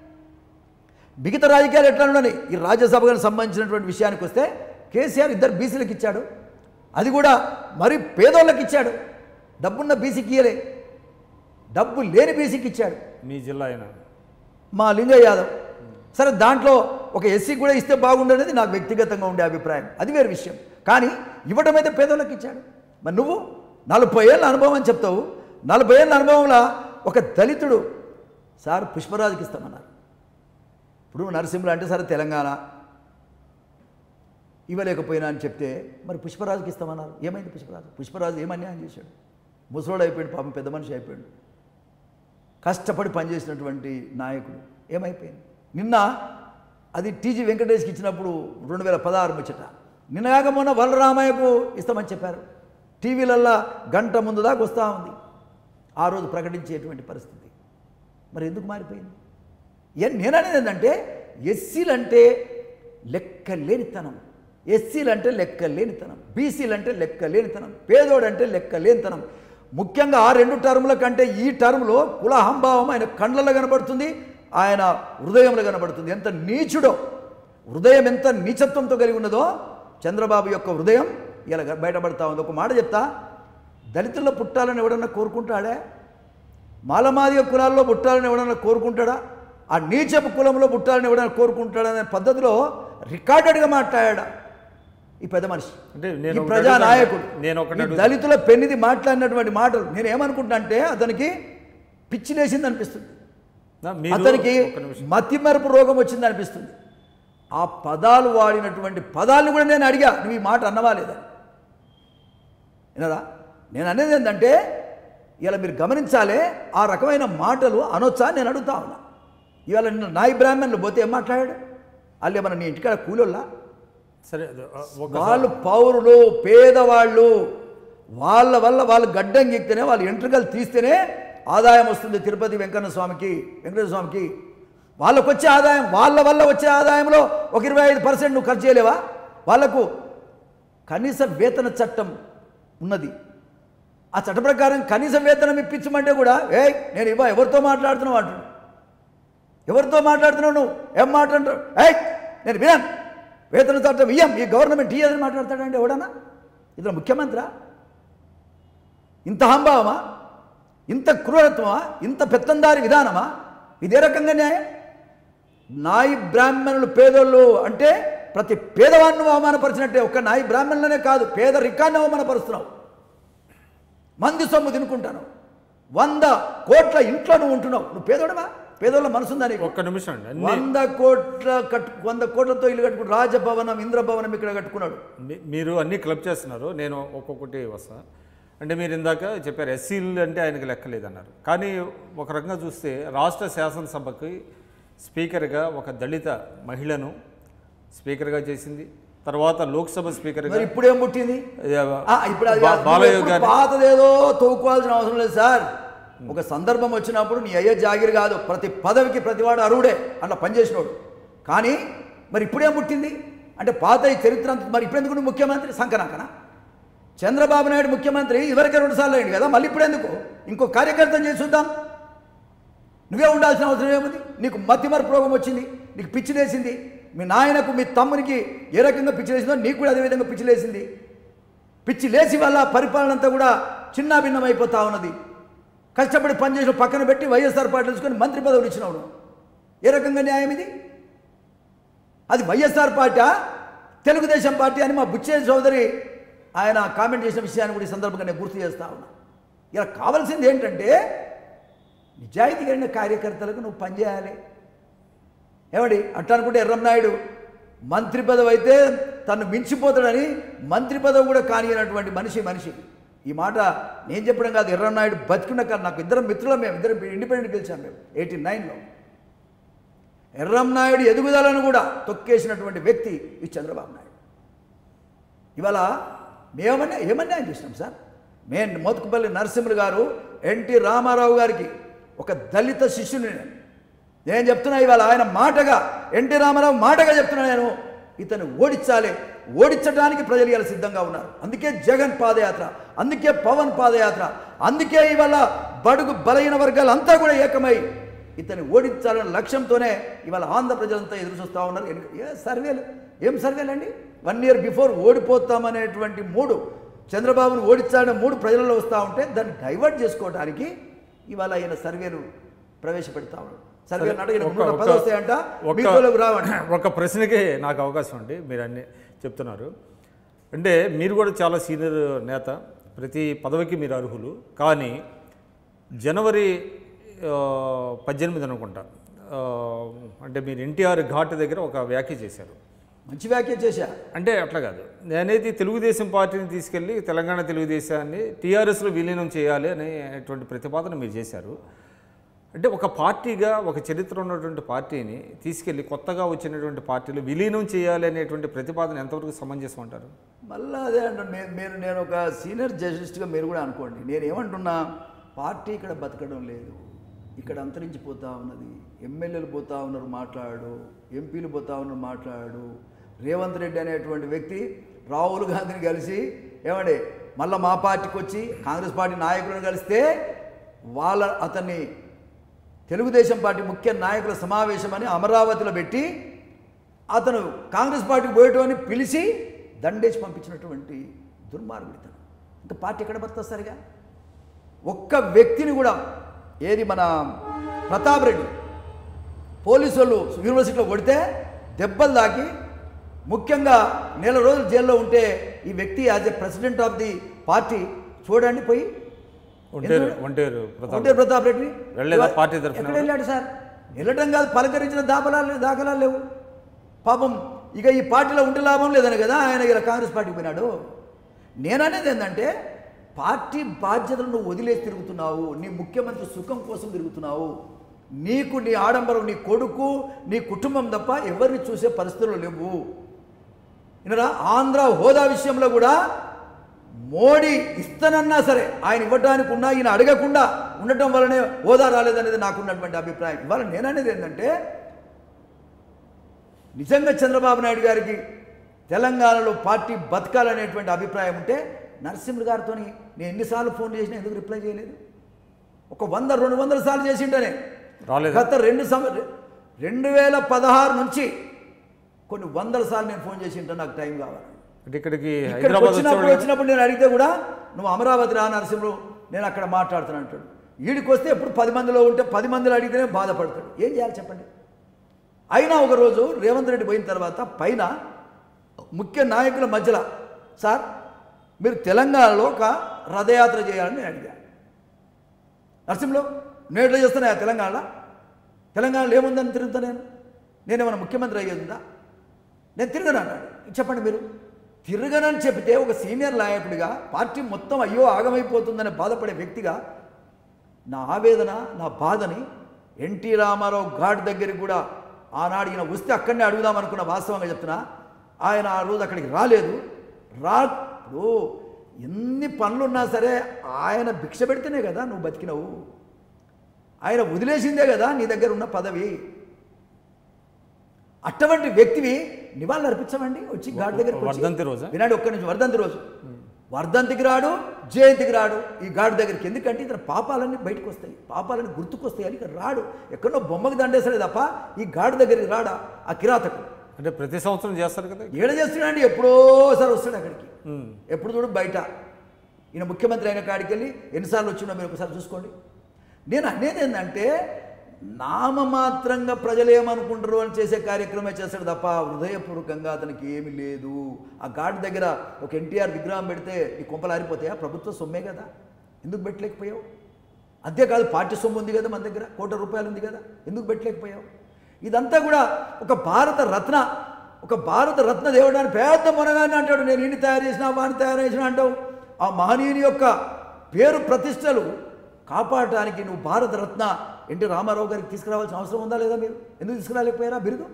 మిగతా రాజకీయాలు ఎట్లా ఉండని ఈ రాజ్యసభకు సంబంధించినటువంటి విషయానికి వస్తే కేసీఆర్ ఇద్దరు బీసీలకు ఇచ్చాడు అది కూడా మరి పేదోళ్ళకి ఇచ్చాడు డబ్బున్న బీసీకి ఇయ్యలే డబ్బు లేని బీసీకి ఇచ్చాడు మీ జిల్లా అయినా మా లింగయ్య యాదవ్ సరే దాంట్లో ఒక ఎస్సీ కూడా ఇస్తే బాగుండనేది నాకు వ్యక్తిగతంగా ఉండే అభిప్రాయం అది వేరే విషయం కానీ ఇవ్వడం అయితే పేదోళ్ళకి ఇచ్చాడు మరి నువ్వు నలభై ఏళ్ళ అనుభవం అని చెప్తావు నలభై ఏళ్ళ అనుభవంలో ఒక దళితుడు సార్ పుష్పరాజుకి ఇస్తామన్నారు ఇప్పుడు నరసింహులు అంటే సరే తెలంగాణ ఇవ్వలేకపోయినా అని చెప్తే మరి పుష్పరాజుకి ఇస్తామన్నారు ఏమైంది పుష్పరాజు పుష్పరాజు ఏం అన్యాయం చేశాడు ముసలోడు అయిపోయాడు పాపం పెద్ద మనిషి అయిపోయాడు కష్టపడి పనిచేసినటువంటి నాయకుడు ఏమైపోయింది నిన్న అది టీజీ వెంకటేష్కి ఇచ్చినప్పుడు రెండు వేల పదహారు ముచ్చట నిన్నగాక మొన్న వలరామయ్యకు ఇస్తామని చెప్పారు టీవీలల్లా గంట ముందు దాకా వస్తూ ఉంది ఆ రోజు ప్రకటించేటువంటి పరిస్థితి మరి ఎందుకు మారిపోయింది ఏ- నేననేది ఏంటంటే ఎస్సీలంటే లెక్క లేనితనం ఎస్సీలంటే లెక్క లేనితనం బీసీలంటే లెక్క లేనితనం పేదోడంటే లెక్క లేనితనం ముఖ్యంగా ఆ రెండు టర్ముల కంటే ఈ టర్ములో కులహంభావం ఆయన కండ్లలో కనబడుతుంది ఆయన హృదయంలో కనబడుతుంది ఎంత నీచుడో హృదయం ఎంత నీచత్వంతో కలిగి ఉన్నదో చంద్రబాబు యొక్క హృదయం ఇలా బయటపడతా ఉంది ఒక మాట చెప్తా దళితుల్లో పుట్టాలని ఎవడన్నా కోరుకుంటాడే మాలమాదిగ కులాల్లో పుట్టాలని ఎవడన్నా కోరుకుంటాడా ఆ నీచపు కులంలో పుట్టాలని ఎవడన్నా కోరుకుంటాడా అనే పద్ధతిలో రికార్డెడ్గా మాట్లాడా ఈ పెద్ద మనిషి అంటే నేను ఈ ఒకటి ప్రజా అడుగుతాను. నాయకుడు నేను ఒకటి ఈ అడుగుతాను. దళితుల పెన్నిది మాట్లాడినటువంటి మాటలు నేను ఏమనుకుంటా అంటే అతనికి పిచ్చి లేసింది అనిపిస్తుంది నా మీరు అతనికి ఒక్క నిమిషం. మతిమరుపు రోగం వచ్చింది అనిపిస్తుంది ఆ పదాలు వాడినటువంటి పదాలను కూడా నేను అడిగా నువ్వు ఈ మాట అన్నవా లేదా వినరా నేను అనేది ఏంటంటే ఇలా మీరు గమనించాలి ఆ రకమైన మాటలు అనొచ్చా నేను అడుగుతా ఉన్నా ఇవాళ నిన్న నాయి బ్రాహ్మణులు పోతే ఏం మాట్లాడాడు వాళ్ళు ఏమన్నా నీ ఇంటికాడ కూలోళ్ళా సరే అది, ఆ, ఒక వాళ్ళు పౌరులు పేదవాళ్ళు వాళ్ళ వల్ల వాళ్ళు గడ్డం గీక్తేనే వాళ్ళు ఎంట్రుకలు తీస్తేనే ఆదాయం వస్తుంది తిరుపతి వెంకన్న స్వామికి వెంకటేశ్వర స్వామికి వాళ్ళకు వచ్చే ఆదాయం వాళ్ళ వల్ల వచ్చే ఆదాయంలో ఒక ఇరవై ఐదు పర్సెంట్ నువ్వు ఖర్చు చేయలేవా వాళ్లకు కనీస వేతన చట్టం ఉన్నది ఆ చట్ట ప్రకారం కనీస వేతనం ఇప్పించమంటే కూడా ఏ నేను ఇవ్వ ఎవరితో మాట్లాడుతున్నావు అంటున్నాడు ఎవరితో మాట్లాడుతున్నావు నువ్వు ఏం మాట్లాడుతావు ఏయ్ నేను వినాను వేతన చట్టం ఇయ్యం ఈ గవర్నమెంట్ ఇయ్యదని మాట్లాడతాడండి ఎవడన్నా ఇతను ముఖ్యమంత్రా ఇంత హంభావమా ఇంత క్రూరత్వమా ఇంత పెత్తందారి విధానమా ఇదే రకంగా న్యాయం నాయి బ్రాహ్మణులు పేదోళ్ళు అంటే ప్రతి పేదవాడిని అవమానపరిచినట్టే ఒక్క నాయి బ్రాహ్మణులనే కాదు పేద రికాన్ని అవమానపరుస్తున్నావు మంది సొమ్ము తినుకుంటాను వంద కోట్ల ఇంట్లో నువ్వు ఉంటున్నావు నువ్వు పేదోడవా పేదోళ్ళ మనసుందా నీకు ఒక్క నిమిషం అండి అన్ని వంద కోట్ల కట్టు వంద కోట్లతో ఇల్లు కట్టుకుని రాజభవనం ఇంద్రభవనం ఇక్కడ కట్టుకున్నాడు మీ- మీరు అన్ని క్లబ్ చేస్తున్నారు నేను ఒక్కొక్కటి వస్తా అంటే మీరు ఇందాక చెప్పారు ఎస్సీలు అంటే ఆయనకి లెక్కలేదన్నారు కానీ ఒక రకంగా చూస్తే రాష్ట్ర శాసనసభకి స్పీకర్గా ఒక దళిత మహిళను స్పీకర్గా చేసింది తర్వాత లోక్సభ స్పీకర్గా మరి ఇప్పుడేం పుట్టింది ఏ, ఆ, ఇప్పుడు అది బా- బాలయ్య ఇప్పుడు గారి పాతదేదో తోకోవాల్సిన అవసరం లేదు సార్ ఒక సందర్భం వచ్చినప్పుడు నీ అయ్యే జాగిరి కాదు ప్రతి పదవికి ప్రతివాడు అరువుడే అట్లా పనిచేసినోడు కానీ మరి ఇప్పుడేం పుట్టింది అంటే పాత ఈ చరిత్ర అంతా మరి ఇప్పుడు ఎందుకు నువ్వు ముఖ్యమంత్రి సంకనాకన చంద్రబాబు నాయుడు ముఖ్యమంత్రి ఇవరకే రెండు సార్లు అయింది కదా మళ్ళీ ఇప్పుడు ఎందుకు ఇంకో కార్యకర్తను చేసి చూద్దాం నువ్వే ఉండాల్సిన అవసరం ఏముంది నీకు మతిమరుపు రోగం వచ్చింది నీకు పిచ్చిలేసింది మీ నాయనకు మీ తమ్మునికి ఏ రకంగా పిచ్చిలేసిందో నీకు కూడా అదే విధంగా పిచ్చిలేసింది పిచ్చి లేచి వల్ల పరిపాలన అంతా కూడా చిన్న భిన్నం అయిపోతా ఉన్నది కష్టపడి పనిచేసిన పక్కన పెట్టి వైఎస్ఆర్ పార్టీ తీసుకొని మంత్రి పదవులు ఇచ్చినావు నువ్వు. ఏ రకంగా న్యాయం ఇది అది వైఎస్ఆర్ పార్టీ తెలుగుదేశం పార్టీ అని మా బుచ్చే చౌదరి ఆయన కామెంట్ చేసిన విషయాన్ని కూడా ఈ సందర్భంగా నేను గుర్తు చేస్తా ఉన్నా ఇలా కావాల్సింది ఏంటంటే నిజాయితీ కలిగిన కార్యకర్తలకు నువ్వు పనిచేయాలి ఏమండి అట్లా అనుకుంటే ఎర్రంనాయుడు మంత్రి పదవి అయితే తను మించిపోతాడని మంత్రి పదవి కూడా కానియనటువంటి మనిషి మనిషి ఈ మాట నేను చెప్పడం కాదు ఎర్రన్నాయుడు బతికున్న కాదు నాకు ఇద్దరం మిత్రులం మేము ఇద్దరం ఇండిపెండెంట్ గెలిచాం మేము ఎయిటీ నైన్లో ఎర్రంనాయుడు ఎదుగుదలను కూడా తొక్కేసినటువంటి వ్యక్తి ఈ చంద్రబాబు నాయుడు ఇవాళ మేమన్నా ఏమన్యాయం చేసినాం సార్ మేము మోతుకుపల్లి నరసింహులు గారు ఎన్టీ రామారావు గారికి ఒక దళిత శిష్యుని నేను నేను చెప్తున్నా ఇవాళ ఆయన మాటగా ఎన్టీ రామారావు మాటగా చెప్తున్నా నేను ఇతను ఓడించాలి ఓడించడానికి ప్రజలు ఇవాళ సిద్ధంగా ఉన్నారు అందుకే జగన్ పాదయాత్ర అందుకే పవన్ పాదయాత్ర అందుకే ఇవాళ బడుగు బలహీన వర్గాలంతా కూడా ఏకమై ఇతన్ని ఓడించాలన్న లక్ష్యంతోనే ఇవాళ ఆంధ్ర ప్రజలంతా ఎదురు చూస్తూ ఉన్నారు ఎన్ని- ఏ సర్వేలు ఏం సర్వేలు అండి వన్ ఇయర్ బిఫోర్ ఓడిపోతామనేటువంటి మూడు చంద్రబాబును ఓడించాలనే మూడు ప్రజలలో వస్తూ ఉంటే దాన్ని డైవర్ట్ చేసుకోవడానికి ఇవాళ ఆయన సర్వేలు ప్రవేశపెడతా ఉన్నారు సర్వేలు అంటే ఈయనకు నూట పది వస్తాయంట ఒక్క- మీకోలకు రావంట ఒక ప్రశ్నకే నాకు అవకాశం అండి మీరు అన్ని చెప్తున్నారు అంటే మీరు కూడా చాలా సీనియర్ నేత ప్రతి పదవికి మీరు అర్హులు కానీ జనవరి ఆ, పద్దెనిమిది అనుకుంటా ఆ, అంటే మీరు ఎన్టీఆర్ ఘాట్ దగ్గర ఒక వ్యాఖ్య చేశారు మంచి వ్యాఖ్య చేశా అంటే అట్లా కాదు నేనైతే తెలుగుదేశం పార్టీని తీసుకెళ్ళి తెలంగాణ తెలుగుదేశాన్ని టీఆర్ఎస్లో విలీనం చేయాలి అనేటువంటి ప్రతిపాదన మీరు చేశారు అంటే ఒక పార్టీగా ఒక చరిత్ర ఉన్నటువంటి పార్టీని తీసుకెళ్ళి కొత్తగా వచ్చినటువంటి పార్టీలు విలీనం చేయాలి అనేటువంటి ప్రతిపాదన ఎంతవరకు సమంజసం అంటారు మళ్ళీ అదే అంటే మే- మీరు నేను ఒక సీనియర్ జర్నలిస్ట్గా మీరు కూడా అనుకోండి నేను ఏమంటున్నా పార్టీ ఇక్కడ బతకడం లేదు ఇక్కడ అంతరించిపోతా ఉన్నది ఎమ్మెల్యేలు పోతా ఉన్నారు మాట్లాడు ఎంపీలు పోతా ఉన్నారు మాట్లాడు రేవంత్ రెడ్డి అనేటువంటి వ్యక్తి రాహుల్ గాంధీని కలిసి ఏమండి మళ్ళీ మా పార్టీకి వచ్చి కాంగ్రెస్ పార్టీ నాయకులను కలిస్తే వాళ్ళ అతన్ని తెలుగుదేశం పార్టీ ముఖ్య నాయకుల సమావేశం అని అమరావతిలో పెట్టి అతను కాంగ్రెస్ పార్టీకి పోయేటోని పిలిచి దండేసి పంపించినటువంటి దుర్మార్గుడు ఇతను ఇంకా పార్టీ ఎక్కడ బతుకుతుంది సరిగా ఒక్క వ్యక్తిని కూడా ఏది మన ప్రతాప్ రెడ్డి పోలీసు వాళ్ళు యూనివర్సిటీలో కొడితే దెబ్బలు దాకి ముఖ్యంగా నెల రోజులు జైల్లో ఉంటే ఈ వ్యక్తి as a president of the party చూడండి పోయి ఒంటేరు ఒంటేరు ప్రతాప్ ఉంటే ప్రతాప్ రెడ్డి వెళ్ళలేదా పార్టీ తరఫున ఎక్కడ వెళ్ళాడు సార్ వెళ్ళటం కాదు పలకరించిన దాఖలాలు దాఖలాలు లేవు పాపం ఇక ఈ పార్టీలో ఉంటే లాభం లేదని కదా ఆయన ఇలా కాంగ్రెస్ పార్టీకి పోయినాడు నేననేది ఏంటంటే పార్టీ బాధ్యతలను నువ్వు వదిలేసి తిరుగుతున్నావు నీ ముఖ్యమంత్రి సుఖం కోసం తిరుగుతున్నావు నీకు నీ ఆడంబరం నీ కొడుకు నీ కుటుంబం తప్ప ఎవరిని చూసే పరిస్థితులు లేవు వినరా ఆంధ్ర హోదా విషయంలో కూడా మోడీ ఇస్తానన్నా సరే ఆయన ఇవ్వడానికి ఉన్నా ఈయన అడగకుండా ఉండటం వల్లనే హోదా రాలేదనేది నాకున్నటువంటి అభిప్రాయం ఇవాళ నేననేది ఏంటంటే నిజంగా చంద్రబాబు నాయుడు గారికి తెలంగాణలో పార్టీ బతకాలనేటువంటి అభిప్రాయం ఉంటే నరసింహుడు గారితో నేను ఎన్నిసార్లు ఫోన్ చేసినా ఎందుకు రిప్లై చేయలేదు ఒక వంద రెండు వందల సార్లు చేసిండనే రాలేదా? గత రెండు సం రెండు వేల పదహారు నుంచి కొన్ని వందల సార్లు నేను ఫోన్ చేసి ఉంటే నాకు టైం కావాలి అంటే ఇక్కడికి ఇక్కడికి హైదరాబాద్ వచ్చినప్పుడు వచ్చేవాడు వచ్చినప్పుడు నేను అడిగితే కూడా నువ్వు అమరావతి రా నరసింహుడు నేను అక్కడ మాట్లాడుతాను అంటాడు వీడికి వస్తే ఎప్పుడు పది మందిలో ఉంటే పది మందిలో అడిగితేనే బాధపడతాడు ఏం చేయాలి చెప్పండి అయినా ఒకరోజు రేవంత్ రెడ్డి పోయిన తర్వాత పైన ముఖ్య నాయకుల మధ్యలో సార్ మీరు తెలంగాణలో ఒక రథయాత్ర చేయాలని నేను అడిగాను నరసింహలో నేను ఎట్లా చేస్తున్నా తెలంగాణలో తెలంగాణలో ఏముందని తిరుగుతా నేను నేనేమైనా ముఖ్యమంత్రి అయ్యేది ఉందా నేను తిరగను అన్నాడు చెప్పండి మీరు తిరగనని చెప్తే ఒక సీనియర్ నాయకుడిగా పార్టీ మొత్తం అయ్యో ఆగమైపోతుందని బాధపడే వ్యక్తిగా నా ఆవేదన నా బాధని ఎన్టీ రామారావు ఘాట్ దగ్గరికి కూడా ఆనాడు ఈయన వస్తే అక్కడనే అడుగుదాం అనుకున్న వాస్తవంగా చెప్తున్నా ఆయన ఆ రోజు అక్కడికి రాలేదు రా ఇప్పుడు ఎన్ని పనులున్నా సరే ఆయన భిక్ష పెడితేనే కదా నువ్వు బతికినవు ఆయన వదిలేసిందే కదా నీ దగ్గర ఉన్న పదవి అటువంటి వ్యక్తివి నివాళులు అర్పించమండి వచ్చి ఘాట్ దగ్గర వర్ధంతి రోజా? వినాడు ఒక్క నిమిషం వర్ధంతి రోజు వర్ధంతికి రాడు జయంతికి రాడు ఈ ఘాట్ దగ్గరికి ఎందుకంటే ఇతర పాపాలన్నీ బయటకు వస్తాయి పాపాలన్నీ గుర్తుకొస్తాయి అని ఇక్కడ రాడు ఎక్కడో బొమ్మకి దండేసలే తప్ప ఈ ఘాట్ దగ్గరికి రాడా ఆ కిరాతకు అంటే ప్రతి సంవత్సరం చేస్తారు కదా ఏడ చేస్తున్నాడండి ఎప్పుడో సార్ వస్తాడు అక్కడికి ఉమ్. ఎప్పుడు చూడు బయట ఈయన ముఖ్యమంత్రి అయిన కాడికి వెళ్ళి ఎన్నిసార్లు వచ్చిండో మీరు ఒకసారి చూసుకోండి నేను అనేది ఏంటంటే నామమాత్రంగా ప్రజలు ఏమనుకుంటారు అని చేసే కార్యక్రమే చేస్తాడు తప్ప హృదయపూర్వకంగా అతనికి ఏమీ లేదు ఆ ఘాట్ దగ్గర ఒక ఎన్టీఆర్ విగ్రహం పెడితే ఈ కొంపలు ఆరిపోతాయా ప్రభుత్వ సొమ్మే కదా ఎందుకు పెట్టలేకపోయావు అంతేకాదు పార్టీ సొమ్ము ఉంది కదా మన దగ్గర కోటి రూపాయలు ఉంది కదా ఎందుకు పెట్టలేకపోయావు ఇదంతా కూడా ఒక భారత రత్న ఒక భారత రత్న దేవుడాన్ని పెద్ద మునగాన్ని అంటాడు నేను ఈయన తయారు చేసిన వాడిని తయారు చేసిన అంటావు ఆ మహనీయుని యొక్క పేరు ప్రతిష్టలు కాపాడటానికి నువ్వు భారత రత్న ఎన్టీ రామారావు గారికి తీసుకురావాల్సిన అవసరం ఉందా లేదా మీరు ఎందుకు తీసుకురాలేకపోయారా బిరుదు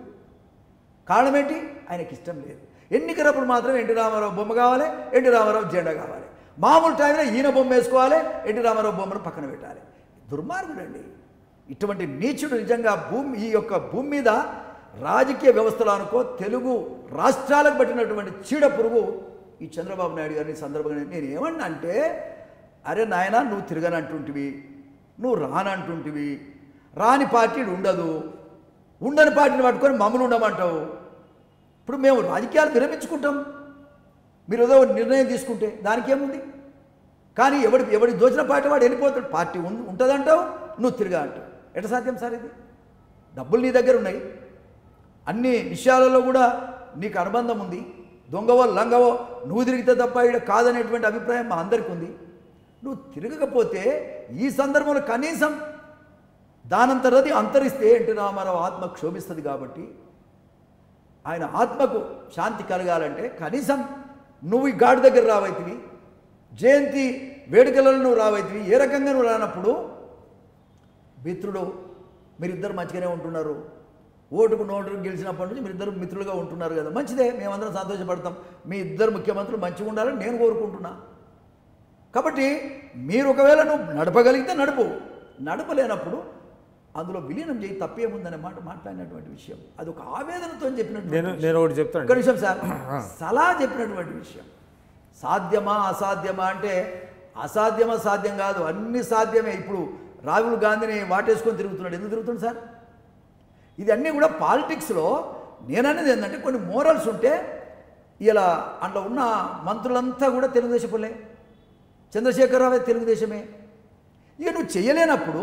కారణం ఏంటి ఆయనకి ఇష్టం లేదు ఎన్నికలప్పుడు మాత్రం ఎన్టీ రామారావు బొమ్మ కావాలి ఎన్టీ రామారావు జెండా కావాలి మామూలు టైంలో ఈయన బొమ్మ వేసుకోవాలి ఎన్టీ రామారావు బొమ్మను పక్కన పెట్టాలి దుర్మార్గుడండి ఇటువంటి నీచుడు నిజంగా భూమి ఈ యొక్క భూమి మీద రాజకీయ వ్యవస్థలో అనుకో తెలుగు రాష్ట్రాలకు పట్టినటువంటి చీడ పురుగు ఈ చంద్రబాబు నాయుడు గారిని ఈ సందర్భంగా నేను ఏమన్నా అంటే అరే నాయన నువ్వు తిరగనంటుంటివి నువ్వు రానంటుంటివి రాని పార్టీ ఉండదు ఉండని పార్టీని పట్టుకొని మమ్మల్ని ఉండమంటావు ఇప్పుడు మేము రాజకీయాలు విరమించుకుంటాం మీరు ఏదో ఒక నిర్ణయం తీసుకుంటే దానికి ఏముంది కానీ ఎవడి ఎవడి దోచిన పార్టీ వాడు వెళ్ళిపోతాడు పార్టీ ఉం- ఉంటుందంటావు నువ్వు తిరగా అంటావు ఎట సాధ్యం సార్ ఇది డబ్బులు నీ దగ్గర ఉన్నాయి అన్ని విషయాలలో కూడా నీకు అనుబంధం ఉంది దొంగవో లంగవో నువ్వు తిరిగితే తప్ప ఇక్కడ కాదనేటువంటి అభిప్రాయం మా అందరికీ ఉంది నువ్వు తిరగకపోతే ఈ సందర్భంలో కనీసం దానంతరది అంతరిస్తే ఎన్టీ రామారావు ఆత్మ క్షోభిస్తుంది కాబట్టి ఆయన ఆత్మకు శాంతి కలగాలంటే కనీసం నువ్వు ఈ గాడి దగ్గర రావైతివి జయంతి వేడుకలలో నువ్వు రావైతివి ఏ రకంగా నువ్వు రానప్పుడు మిత్రుడు మీరిద్దరు మంచిగానే ఉంటున్నారు ఓటుకు నోటుకు గెలిచినప్పటి నుంచి మీరిద్దరు మిత్రులుగా ఉంటున్నారు కదా మంచిదే మేమందరం సంతోషపడతాం మీ ఇద్దరు ముఖ్యమంత్రులు మంచిగా ఉండాలని నేను కోరుకుంటున్నా కాబట్టి మీరు ఒకవేళ నువ్వు నడపగలిగితే నడుపు నడపలేనప్పుడు అందులో విలీనం చేయి తప్పేముందనే మాట మాట్లాడినటువంటి విషయం అది ఒక ఆవేదనతో చెప్పినటువంటి నేను నేను ఒకటి చెప్తాను ఒక్క నిమిషం సార్ సలహా చెప్పినటువంటి విషయం సాధ్యమా అసాధ్యమా అంటే అసాధ్యమా సాధ్యం కాదు అన్ని సాధ్యమే ఇప్పుడు రాహుల్ గాంధీని వాటేసుకొని తిరుగుతున్నాడు ఎందుకు తిరుగుతున్నాడు సార్ ఇది అన్నీ కూడా పాలిటిక్స్లో నేననేది ఏంటంటే కొన్ని మోరల్స్ ఉంటే ఇలా అందులో ఉన్న మంత్రులంతా కూడా తెలుగుదేశం వాళ్ళే చంద్రశేఖరరావు తెలుగుదేశమే ఇక నువ్వు చేయలేనప్పుడు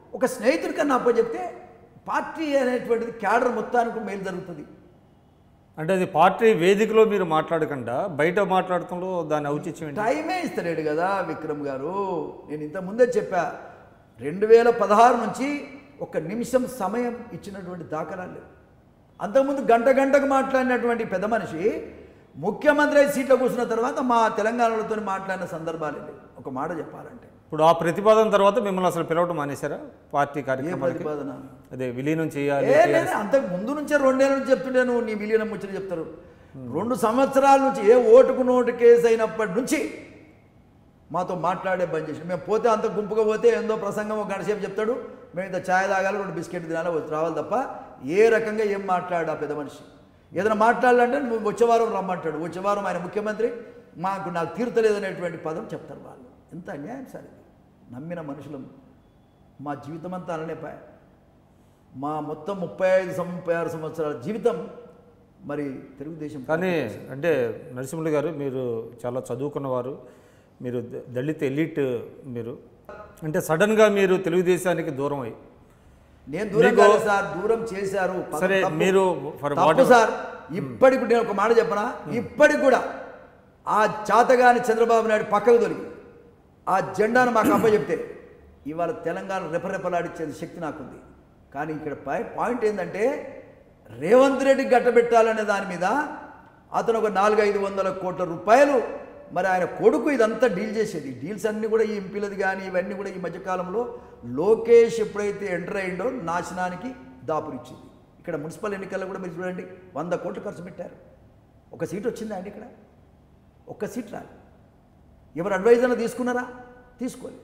ఒక స్నేహితుడి కన్నా అప్పచెప్తే పార్టీ అనేటువంటిది క్యాడర్ మొత్తానికి మేలు జరుగుతుంది అంటే అది పార్టీ వేదికలో మీరు మాట్లాడకుండా బయట మాట్లాడటంలో దాని ఔచిత్యం ఏంటి టైమే ఇస్తలేడు కదా విక్రమ్ గారు నేను ఇంత ముందే చెప్పా రెండు వేల పదహారు నుంచి ఒక నిమిషం సమయం ఇచ్చినటువంటి దాఖలాలు లేవు అంతకుముందు గంట గంటకు మాట్లాడినటువంటి పెద్ద మనిషి ముఖ్యమంత్రి అయి సీట్లో కూర్చున్న తర్వాత మా తెలంగాణలతో మాట్లాడిన సందర్భాలు లేవు ఒక మాట చెప్పాలంటే ఇప్పుడు ఆ ప్రతిపాదన తర్వాత మిమ్మల్ని అసలు పిలవటం మానేశారా పార్టీ ఏ కార్యక్రమాలకి ప్రతిపాదన అదే విలీనం చేయాలి ఏ లేదు అంతకు ముందు నుంచే రెండేళ్ళ నుంచి చెప్తుంటే నువ్వు నీ విలీనం ముచ్చట చెప్తారు రెండు సంవత్సరాల నుంచి ఏ ఓటుకు నోటు కేసు అయినప్పటి నుంచి మాతో మాట్లాడే బంద్ చేసి మేము పోతే అంత గుంపుగా పోతే ఏందో ప్రసంగం ఒక గంటసేపు చెప్తాడు మేము ఇంత ఛాయ్ తాగాలి రెండు బిస్కెట్ తినాలి వచ్చి రావాలి తప్ప ఏ రకంగా ఏం మాట్లాడా పెద్ద మనిషి ఏదైనా మాట్లాడాలంటే నువ్వు వచ్చే వారం రమ్మంటాడు వచ్చే వారం ఆయన ముఖ్యమంత్రి మాకు నాకు తీరుతలేదనేటువంటి పదం చెప్తారు వాళ్ళు ఎంత అన్యాయం సార్ ఇది నమ్మిన మనుషులం మా జీవితం అంతా అలానే పాయ మా మొత్తం ముప్పై ఐదు సం- ముప్పై ఆరు సంవత్సరాల జీవితం మరి తెలుగుదేశం కానీ అంటే నరసింహులు గారు మీరు చాలా చదువుకున్నవారు మీరు ద- దళిత ఎలిట్ మీరు అంటే సడన్గా మీరు తెలుగుదేశానికి దూరం అయ్యి నేను దూరం మీకు- కాదు సార్ దూరం చేశారు పదం సరే, తప్పు. మీరు for తప్పు whatever- సార్ ఇప్పటికి నేను ఒక మాట చెప్పనా ఇప్పటికి కూడా ఆ చాతగాని చంద్రబాబు నాయుడు పక్కకు తొలిగి ఆ జెండాను మాకు అప్పచెప్తే ఇవాళ తెలంగాణ రెపరెపలాడించే శక్తి నాకుంది కానీ ఇక్కడ పై- పాయింట్ ఏంటంటే రేవంత్ రెడ్డి గట్టబెట్టాలనే దాని మీద అతను ఒక నాలుగు ఐదు వందల కోట్ల రూపాయలు మరి ఆయన కొడుకు ఇదంతా డీల్ చేసేది డీల్స్ అన్నీ కూడా ఈ ఎంపీలది కానీ ఇవన్నీ కూడా ఈ మధ్యకాలంలో లోకేష్ ఎప్పుడైతే ఎంటర్ అయిండో నాశనానికి దాపురిచ్చింది ఇక్కడ మున్సిపల్ ఎన్నికల్లో కూడా మీరు చూడండి వంద కోట్లు ఖర్చు పెట్టారు ఒక సీట్ వచ్చిందా అండి ఇక్కడ ఒక్క సీట్ రాలి ఎవరు అడ్వైజర్లు తీసుకున్నారా తీసుకోలేదు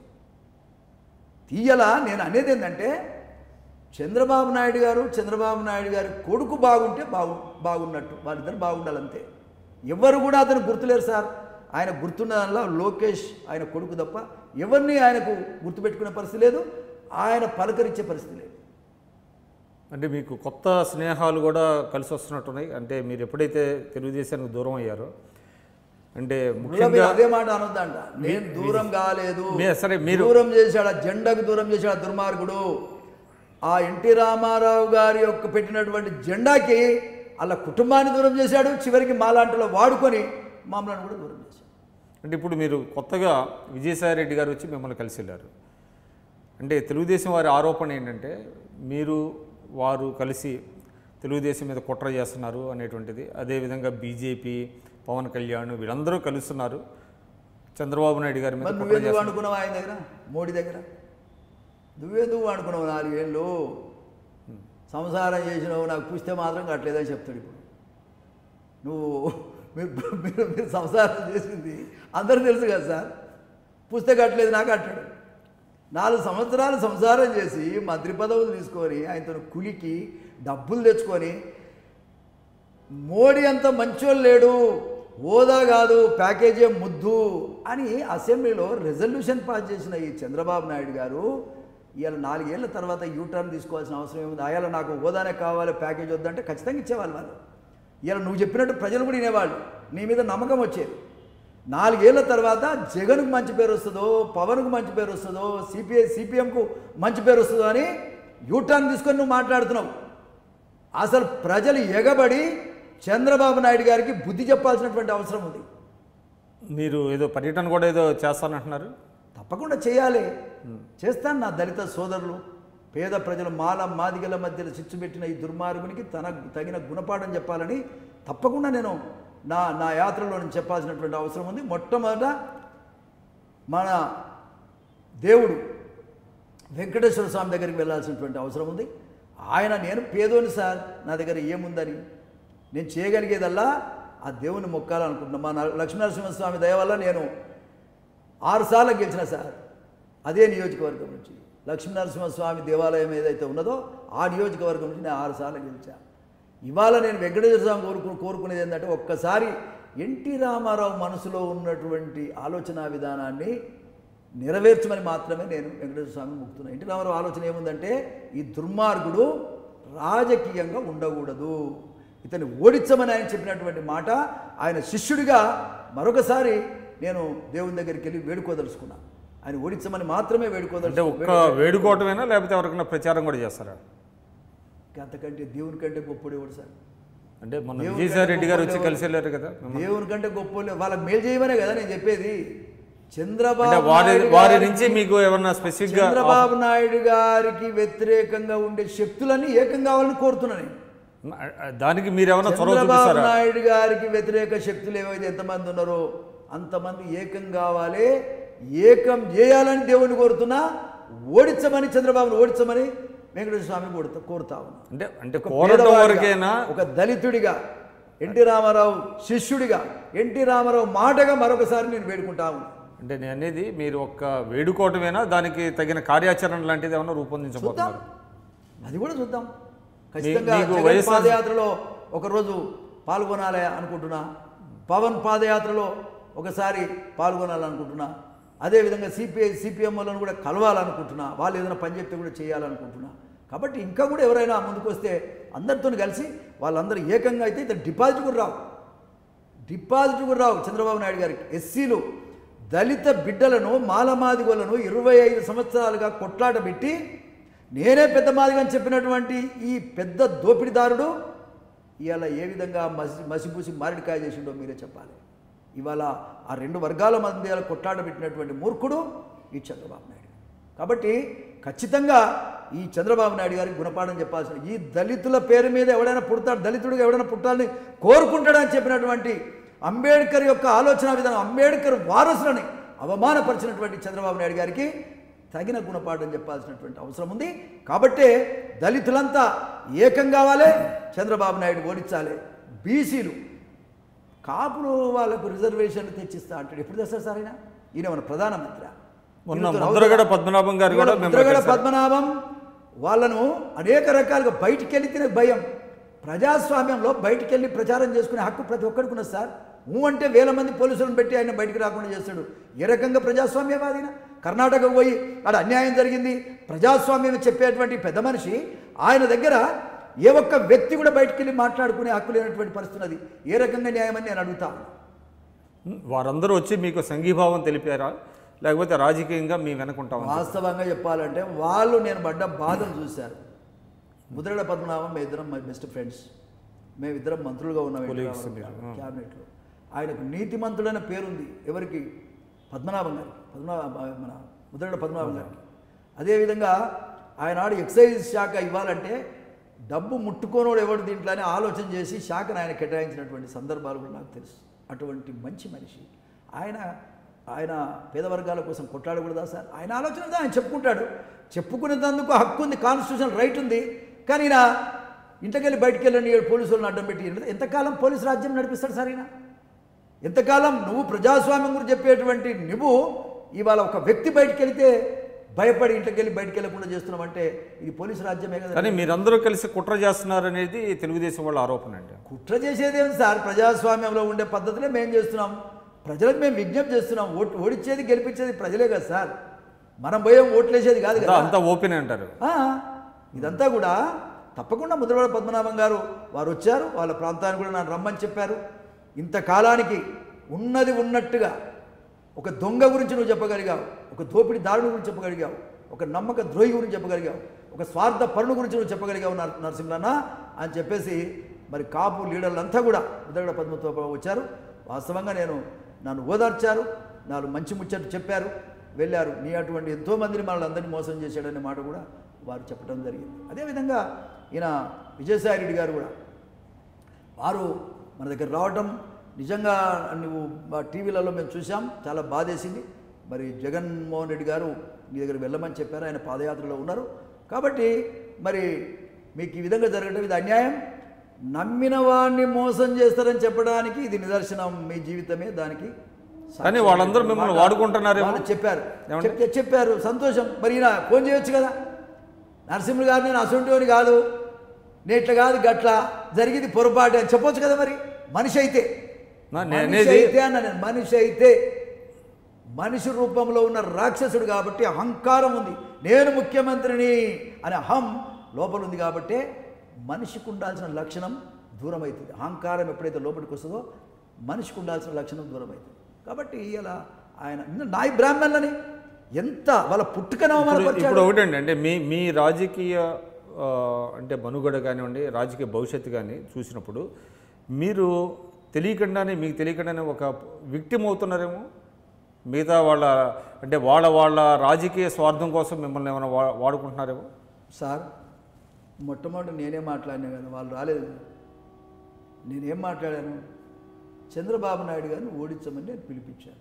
తీయలా నేను అనేది ఏంటంటే చంద్రబాబు నాయుడు గారు చంద్రబాబు నాయుడు గారి కొడుకు బాగుంటే బాగు బాగున్నట్టు వాళ్ళిద్దరు బాగుండాలంతే ఎవరు కూడా అతను గుర్తులేరు సార్ ఆయన గుర్తున్న దానిలో లోకేష్ ఆయన కొడుకు తప్ప ఎవరిని ఆయనకు గుర్తుపెట్టుకునే పరిస్థితి లేదు ఆయన పలకరించే పరిస్థితి లేదు అంటే మీకు కొత్త స్నేహాలు కూడా కలిసి వస్తున్నట్టున్నాయి అంటే మీరు ఎప్పుడైతే తెలుగుదేశానికి దూరం అయ్యారో అంటే మళ్ళా ముఖ్యంగా మీరు అదే మాట అనొద్దంట నేను దూరం కాలేదు మీ- సరే, మీరు- దూరం చేశాడు ఆ జెండాకు దూరం చేశాడు ఆ దుర్మార్గుడు ఆ ఎన్టీ రామారావు గారి యొక్క పెట్టినటువంటి జెండాకి అలా కుటుంబాన్ని దూరం చేశాడు చివరికి మాలాంటిలో వాడుకొని మామూలను కూడా దూరం చేశాడు అంటే ఇప్పుడు మీరు కొత్తగా విజయసాయి రెడ్డి గారు వచ్చి మిమ్మల్ని కలిసి వెళ్ళారు అంటే తెలుగుదేశం వారి ఆరోపణ ఏంటంటే మీరు వారు కలిసి తెలుగుదేశం మీద కుట్ర చేస్తున్నారు అనేటువంటిది అదేవిధంగా బీజేపీ పవన్ కళ్యాణ్ వీళ్ళందరూ కలుస్తున్నారు చంద్రబాబు నాయుడు గారి మీద మరి కుట్ర నువ్వెందుకు చేస్తున్నారు అనుకున్నావు ఆయన దగ్గర మోడీ దగ్గర నువ్వెందుకు అనుకున్నావు నాలుగేళ్ళు సంసారం చేసినావు నాకు పుస్తే మాత్రం కట్టలేదని చెప్తాడు ఇప్పుడు నువ్వు మీరు మీరు మీరు సంసారం చేసింది అందరూ తెలుసు కదా సార్ పుస్తే కట్టలేదు నాకు కట్టాడు నాలుగు సంవత్సరాలు సంసారం చేసి మంత్రి పదవులు తీసుకొని ఆయనతో కులికి డబ్బులు తెచ్చుకొని మోడీ అంత మంచోళ్ళు లేడు హోదా కాదు ప్యాకేజే ముద్దు అని అసెంబ్లీలో రెజల్యూషన్ పాస్ చేసిన ఈ చంద్రబాబు నాయుడు గారు ఇవాళ నాలుగేళ్ల తర్వాత యూటర్న్ తీసుకోవాల్సిన అవసరం ఏముంది అయ్యాల నాకు హోదానే కావాలి ప్యాకేజ్ వద్దంటే ఖచ్చితంగా ఇచ్చేవాళ్ళు వాళ్ళు ఇవాళ నువ్వు చెప్పినట్టు ప్రజలు కూడా వినేవాళ్ళు నీ మీద నమ్మకం వచ్చేది నాలుగేళ్ల తర్వాత జగన్కు మంచి పేరు వస్తుందో పవన్కు మంచి పేరు వస్తుందో సిపిఐ సిపిఎంకు మంచి పేరు వస్తుందో అని యూటర్న్ తీసుకొని నువ్వు మాట్లాడుతున్నావు అసలు ప్రజలు ఎగబడి చంద్రబాబు నాయుడు గారికి బుద్ధి చెప్పాల్సినటువంటి అవసరం ఉంది మీరు ఏదో పర్యటన కూడా ఏదో చేస్తానంటున్నారు తప్పకుండా చేయాలి చేస్తాను నా దళిత సోదరులు పేద ప్రజలు మాల మాదిగల మధ్యలో చిచ్చు పెట్టిన ఈ దుర్మార్గునికి తన తగిన గుణపాఠం చెప్పాలని తప్పకుండా నేను నా నా యాత్రలో నేను చెప్పాల్సినటువంటి అవసరం ఉంది మొట్టమొదట మన దేవుడు వెంకటేశ్వర స్వామి దగ్గరికి వెళ్ళాల్సినటువంటి అవసరం ఉంది ఆయన నేను పేదోని సార్ నా దగ్గర ఏముందని నేను చేయగలిగేదల్లా ఆ దేవుని మొక్కాలనుకుంటున్నా మా న- లక్ష్మీనరసింహస్వామి దయ వల్ల నేను ఆరు సార్లు గెలిచిన సార్ అదే నియోజకవర్గం నుంచి లక్ష్మీనరసింహస్వామి దేవాలయం ఏదైతే ఉన్నదో ఆ నియోజకవర్గం నుంచి నేను ఆరు సార్లు గెలిచా ఇవాళ నేను వెంకటేశ్వర స్వామి కోరుకు కోరుకునేది ఏంటంటే ఒక్కసారి ఎన్టీ రామారావు మనసులో ఉన్నటువంటి ఆలోచన విధానాన్ని నెరవేర్చమని మాత్రమే నేను వెంకటేశ్వర స్వామిని మొక్కుతున్నాను ఎన్టీ రామారావు ఆలోచన ఏముందంటే ఈ దుర్మార్గుడు రాజకీయంగా ఉండకూడదు ఇతన్ని ఓడించమని ఆయన చెప్పినటువంటి మాట ఆయన శిష్యుడిగా మరొకసారి నేను దేవుని దగ్గరికి వెళ్ళి వేడుకోదలుచుకున్నా ఆయన ఓడించమని మాత్రమే వేడుకోదలుచు అంటే ఒక్క వేడుకోవటమేనా లేకపోతే ఎవరికైనా ప్రచారం కూడా చేస్తారా అంతకంటే దేవుని కంటే గొప్పడు ఎవడు సార్ అంటే మొన్న విజయసాయి రెడ్డి గారు వచ్చి కలిసి వెళ్ళారు కదా దేవుని కంటే గొప్ప వాళ్ళకి మేలు చేయమనే కదా నేను చెప్పేది అంటే చంద్రబాబు వారి నాయుడు వారి గారికి- నుంచి మీకు ఏమన్నా స్పెసిఫిక్ గా చంద్రబాబు నాయుడు గారికి వ్యతిరేకంగా ఉండే శక్తులన్నీ ఏకం కావాలని కోరుతున్నా నేను దానికి మీరు ఏమన్నా చొరవ చంద్రబాబు చూపిస్తారా నాయుడు గారికి వ్యతిరేక శక్తులు ఏవైతే ఎంతమంది ఉన్నారో అంతమంది ఏకం కావాలి ఏకం చేయాలని దేవుని కోరుతున్నా ఓడించమని చంద్రబాబును ఓడించమని వెంకటేశ్వర స్వామి కోరుతా కోరుతా ఉన్నా అంటే అంటే ఒక కోరటం పేదవాడిగా, వరకేనా ఒక దళితుడిగా ఎన్టీ రామారావు శిష్యుడిగా ఎన్టీ రామారావు మాటగా మరొకసారి నేను వేడుకుంటా ఉన్నా అంటే నేను అనేది మీరు ఒక్క వేడుకోవటమేనా దానికి తగిన కార్యాచరణ లాంటిది ఏమన్నా చూద్దాం రూపొందించబోతున్నారు అది కూడా చూద్దాం ఖచ్చితంగా మీకు జగన్ వైఎస్ఆర్ పాదయాత్రలో ఒకరోజు పాల్గొనాలి అనుకుంటున్నా పవన్ పాదయాత్రలో ఒకసారి పాల్గొనాలనుకుంటున్నా అదేవిధంగా సిపిఐ సిపిఎంలను కూడా కలవాలనుకుంటున్నా వాళ్ళు ఏదైనా పని చెప్తే కూడా చేయాలనుకుంటున్నా కాబట్టి ఇంకా కూడా ఎవరైనా ముందుకు వస్తే అందరితో కలిసి వాళ్ళందరూ ఏకంగా అయితే ఇతను డిపాజిట్ కూడా రావు డిపాజిట్ కూడా రావు చంద్రబాబు నాయుడు గారికి ఎస్సీలు దళిత బిడ్డలను మాలమాదిగోలను ఇరవై ఐదు సంవత్సరాలుగా కొట్లాట పెట్టి నేనే పెద్ద మాదిగా అని చెప్పినటువంటి ఈ పెద్ద దోపిడిదారుడు ఇవాళ ఏ విధంగా మసి మసిపూసి మారిడికాయ చేసిండో మీరే చెప్పాలి ఇవాళ ఆ రెండు వర్గాల మధ్య కొట్లాట పెట్టినటువంటి మూర్ఖుడు ఈ చంద్రబాబు నాయుడు కాబట్టి ఖచ్చితంగా ఈ చంద్రబాబు నాయుడు గారికి గుణపాఠం చెప్పాల్సిన ఈ దళితుల పేరు మీద ఎవడైనా పుడతాడు దళితుడిగా ఎవడైనా పుట్టాలని కోరుకుంటాడని చెప్పినటువంటి అంబేద్కర్ యొక్క ఆలోచన విధానం అంబేద్కర్ వారసులని అవమానపరిచినటువంటి చంద్రబాబు నాయుడు గారికి తగిన గుణపాఠం చెప్పాల్సినటువంటి అవసరం ఉంది కాబట్టే దళితులంతా ఏకం కావాలి చంద్రబాబు నాయుడు ఓడించాలి బీసీలు కాపులు వాళ్ళకు రిజర్వేషన్లు తెచ్చిస్తా అంటాడు ఎప్పుడు తెస్తారు సార్ ఆయన ఈయన మన ప్రధానమంత్రి మొన్న ముద్రగడ పద్మనాభం గారు కూడా మిమ్మల్ని ముద్రగడ కలిశారు. పద్మనాభం వాళ్ళను అనేక రకాలుగా బయటికి వెళితేనే భయం ప్రజాస్వామ్యంలో బయటికి వెళ్ళి ప్రచారం చేసుకునే హక్కు ప్రతి ఒక్కరికి ఉన్నది సార్ ఊ అంటే వేల మంది పోలీసులను పెట్టి ఆయన బయటికి రాకుండా చేస్తాడు ఏ రకంగా ప్రజాస్వామ్యవాదిన కర్ణాటకకు పోయి అక్కడ అన్యాయం జరిగింది ప్రజాస్వామ్యం చెప్పేటువంటి పెద్ద మనిషి ఆయన దగ్గర ఏ ఒక్క వ్యక్తి కూడా బయటికి వెళ్ళి మాట్లాడుకునే హక్కు లేనటువంటి పరిస్థితి ఉన్నది ఏ రకంగా న్యాయమని నేను అడుగుతాను వారందరూ వచ్చి మీకు సంఘీభావం తెలిపారా లేకపోతే రాజకీయంగా మీ వెనకుంటామని వాస్తవంగా చెప్పాలంటే వాళ్ళు నేను పడ్డ బాధను చూశారు ముద్రగడ పద్మనాభం మేము ఇద్దరం మై బెస్ట్ ఫ్రెండ్స్ మేమిద్దరం మంత్రులుగా ఉన్నాం Colleagues మీరు, ఆ. క్యాబినెట్లో ఆయనకు నీతిమంతుడైన పేరుంది ఎవరికి పద్మనాభం గారికి పద్మనాభ మన ముద్రగడ పద్మనాభం గారికి అదేవిధంగా ఆయనాడు ఎక్సైజ్ శాఖ ఇవ్వాలంటే డబ్బు ముట్టుకోనోడు ఎవడు దీంట్లో అని ఆలోచన చేసి శాఖను ఆయన కేటాయించినటువంటి సందర్భాలు కూడా నాకు తెలుసు అటువంటి మంచి మనిషి ఆయన ఆయన పేద వర్గాల కోసం కొట్లాడకూడదా సార్ ఆయన ఆలోచన ఉంది, ఆయన చెప్పుకుంటాడు చెప్పుకునేందుకు హక్కు ఉంది కాన్స్టిట్యూషన్ రైట్ ఉంది కానీ ఈయన ఇంటికెళ్ళి బయటికి వెళ్ళండి ఈడ పోలీసులను అడ్డం పెట్టి ఎంత- ఎంతకాలం పోలీసు రాజ్యం నడిపిస్తాడు సార్ ఈయన ఎంతకాలం నువ్వు ప్రజాస్వామ్యం గురించి చెప్పేటువంటి నువ్వు ఇవాళ ఒక వ్యక్తి బయటికి వెళితే భయపడి ఇంటికి వెళ్ళి బయటికి వెళ్ళకుండా చేస్తున్నామంటే ఇది పోలీసు రాజ్యమే కదా కానీ మీరందరూ కలిసి కుట్ర చేస్తున్నారనేది తెలుగుదేశం వాళ్ళ ఆరోపణ అండి కుట్ర చేసేదేం సార్ ప్రజాస్వామ్యంలో ఉండే పద్ధతులే మేము చేస్తున్నాం ప్రజలకు మేము విజ్ఞప్తి చేస్తున్నాం ఓటు ఓడిచ్చేది గెలిపించేది ప్రజలే కదా సార్ మనం పోయే ఓట్లేసేది కాదు అంతా కదా అంతా ఓపెన్ అంటారు ఆ, ఇదంతా కూడా తప్పకుండా ముద్రవాడ పద్మనాభం గారు వారు వచ్చారు వాళ్ళ ప్రాంతానికి కూడా నన్ను రమ్మని చెప్పారు ఇంతకాలానికి ఉన్నది ఉన్నట్టుగా ఒక దొంగ గురించి నువ్వు చెప్పగలిగావు ఒక దోపిడి దారుని గురించి చెప్పగలిగావు ఒక నమ్మక ద్రోహి గురించి చెప్పగలిగావు ఒక స్వార్థ పరుని గురించి నువ్వు చెప్పగలిగావు నర నరసింహన్న అని చెప్పేసి మరి కాపు లీడర్లంతా కూడా ముద్రగడ పద్మతో వచ్చారు వాస్తవంగా నేను నన్ను ఓదార్చారు నాలుగు మంచి ముచ్చట్లు చెప్పారు వెళ్ళారు నీ అటువంటి ఎంతోమందిని మనల్ని అందరినీ మోసం చేశాడనే మాట కూడా వారు చెప్పడం జరిగింది అదేవిధంగా ఈయన విజయసాయి రెడ్డి గారు కూడా వారు మన దగ్గర రావటం నిజంగా నువ్వు మా టీవీలలో మేము చూసాం చాలా బాధేసింది మరి జగన్మోహన్ రెడ్డి గారు మీ దగ్గర వెళ్ళమని చెప్పారు ఆయన పాదయాత్రలో ఉన్నారు కాబట్టి మరి మీకు ఈ విధంగా జరగడం ఇది అన్యాయం నమ్మిన వాడిని మోసం చేస్తారని చెప్పడానికి ఇది నిదర్శనం మీ జీవితమే దానికి సాక్ష్యం. కానీ వాళ్ళందరూ మిమ్మల్ని వాడుకుంటున్నారేమో. వాళ్ళు చెప్పారు ఏమండి? చెప్- చెప్పారు సంతోషం మరి ఈయన ఫోన్ చేయొచ్చు కదా నరసింహులు గారు నేను అసొంటివాని కాదు నేను ఇట్లా కాదు గట్ల జరిగింది పొరపాటు అని చెప్పొచ్చు కదా మరి మనిషి అయితే నా- నేను మనిషి అనేది- అయితే అన్న నేను మనిషి అయితే మనిషి రూపంలో ఉన్న రాక్షసుడు కాబట్టి అహంకారం ఉంది నేను ముఖ్యమంత్రిని అనే అహం లోపల ఉంది కాబట్టి మనిషికి ఉండాల్సిన లక్షణం దూరం అవుతుంది అహంకారం ఎప్పుడైతే లోపలికి వస్తుందో మనిషికి ఉండాల్సిన లక్షణం దూరం అవుతుంది కాబట్టి ఇలా ఆయన నిన్న నాయి బ్రాహ్మణులని ఎంత వాళ్ళ పుట్టుకను ఇప్పుడు అవమానపరిచాడు ఇప్పుడు ఒకటండి అంటే మీ మీ రాజకీయ ఆ, అంటే మనుగడ కానివ్వండి రాజకీయ భవిష్యత్తు కానీ చూసినప్పుడు మీరు తెలియకుండానే మీకు తెలియకుండానే ఒక విక్టిమ్ అవుతున్నారేమో మిగతా వాళ్ళ అంటే వాళ్ళ వాళ్ళ రాజకీయ స్వార్థం కోసం మిమ్మల్ని ఏమైనా వా వాడుకుంటున్నారేమో సార్ మొట్టమొదటి నేనే మాట్లాడినా కదా వాళ్ళు రాలేదు నేనేం మాట్లాడాను చంద్రబాబు నాయుడు గారిని ఓడించమని నేను పిలిపించాను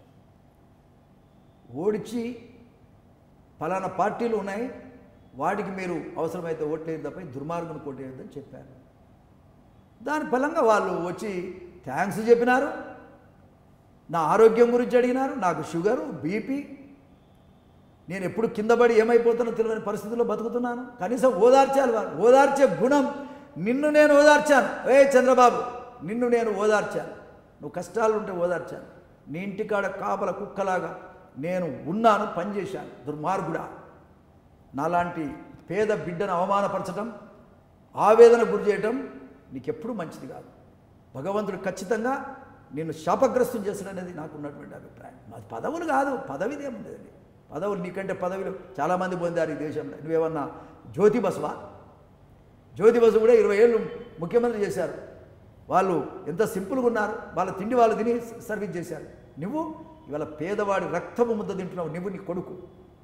ఓడించి ఫలానా పార్టీలు ఉన్నాయి వాటికి మీరు అవసరమైతే ఓట్లేదు తప్ప ఈ దుర్మార్గుని కొట్టేయద్దని చెప్పాను దాని ఫలంగా వాళ్ళు వచ్చి థ్యాంక్స్ చెప్పినారు నా ఆరోగ్యం గురించి అడిగినారు నాకు షుగరు బీపీ నేను ఎప్పుడు కింద పడి ఏమైపోతానో తెలియని పరిస్థితుల్లో బతుకుతున్నాను కనీసం ఓదార్చాలి వారు ఓదార్చే గుణం నిన్ను నేను ఓదార్చాను ఏ చంద్రబాబు నిన్ను నేను ఓదార్చాను నువ్వు కష్టాలు ఉంటే ఓదార్చాను నీ ఇంటికాడ కాపల కుక్కలాగా నేను ఉన్నాను పనిచేశాను దుర్మార్గుడా నాలాంటి పేద బిడ్డను అవమానపరచడం ఆవేదన గురి చేయటం నీకెప్పుడు మంచిది కాదు భగవంతుడు ఖచ్చితంగా నిన్ను శాపగ్రస్తం చేస్తాడనేది నాకు ఉన్నటువంటి అభిప్రాయం నాది పదవులు కాదు పదవిది ఏముండదండి పదవులు నీకంటే పదవులు చాలామంది పొందారు ఈ దేశంలో నువ్వేమన్నా జ్యోతి బసవా జ్యోతి బసు కూడా ఇరవై ఏళ్ళు ముఖ్యమంత్రి చేశారు వాళ్ళు ఎంత సింపుల్గా ఉన్నారు వాళ్ళ తిండి వాళ్ళు తిని సర్వీస్ చేశారు నువ్వు ఇవాళ పేదవాడి రక్తపు ముద్ద తింటున్నావు నువ్వు నీ కొడుకు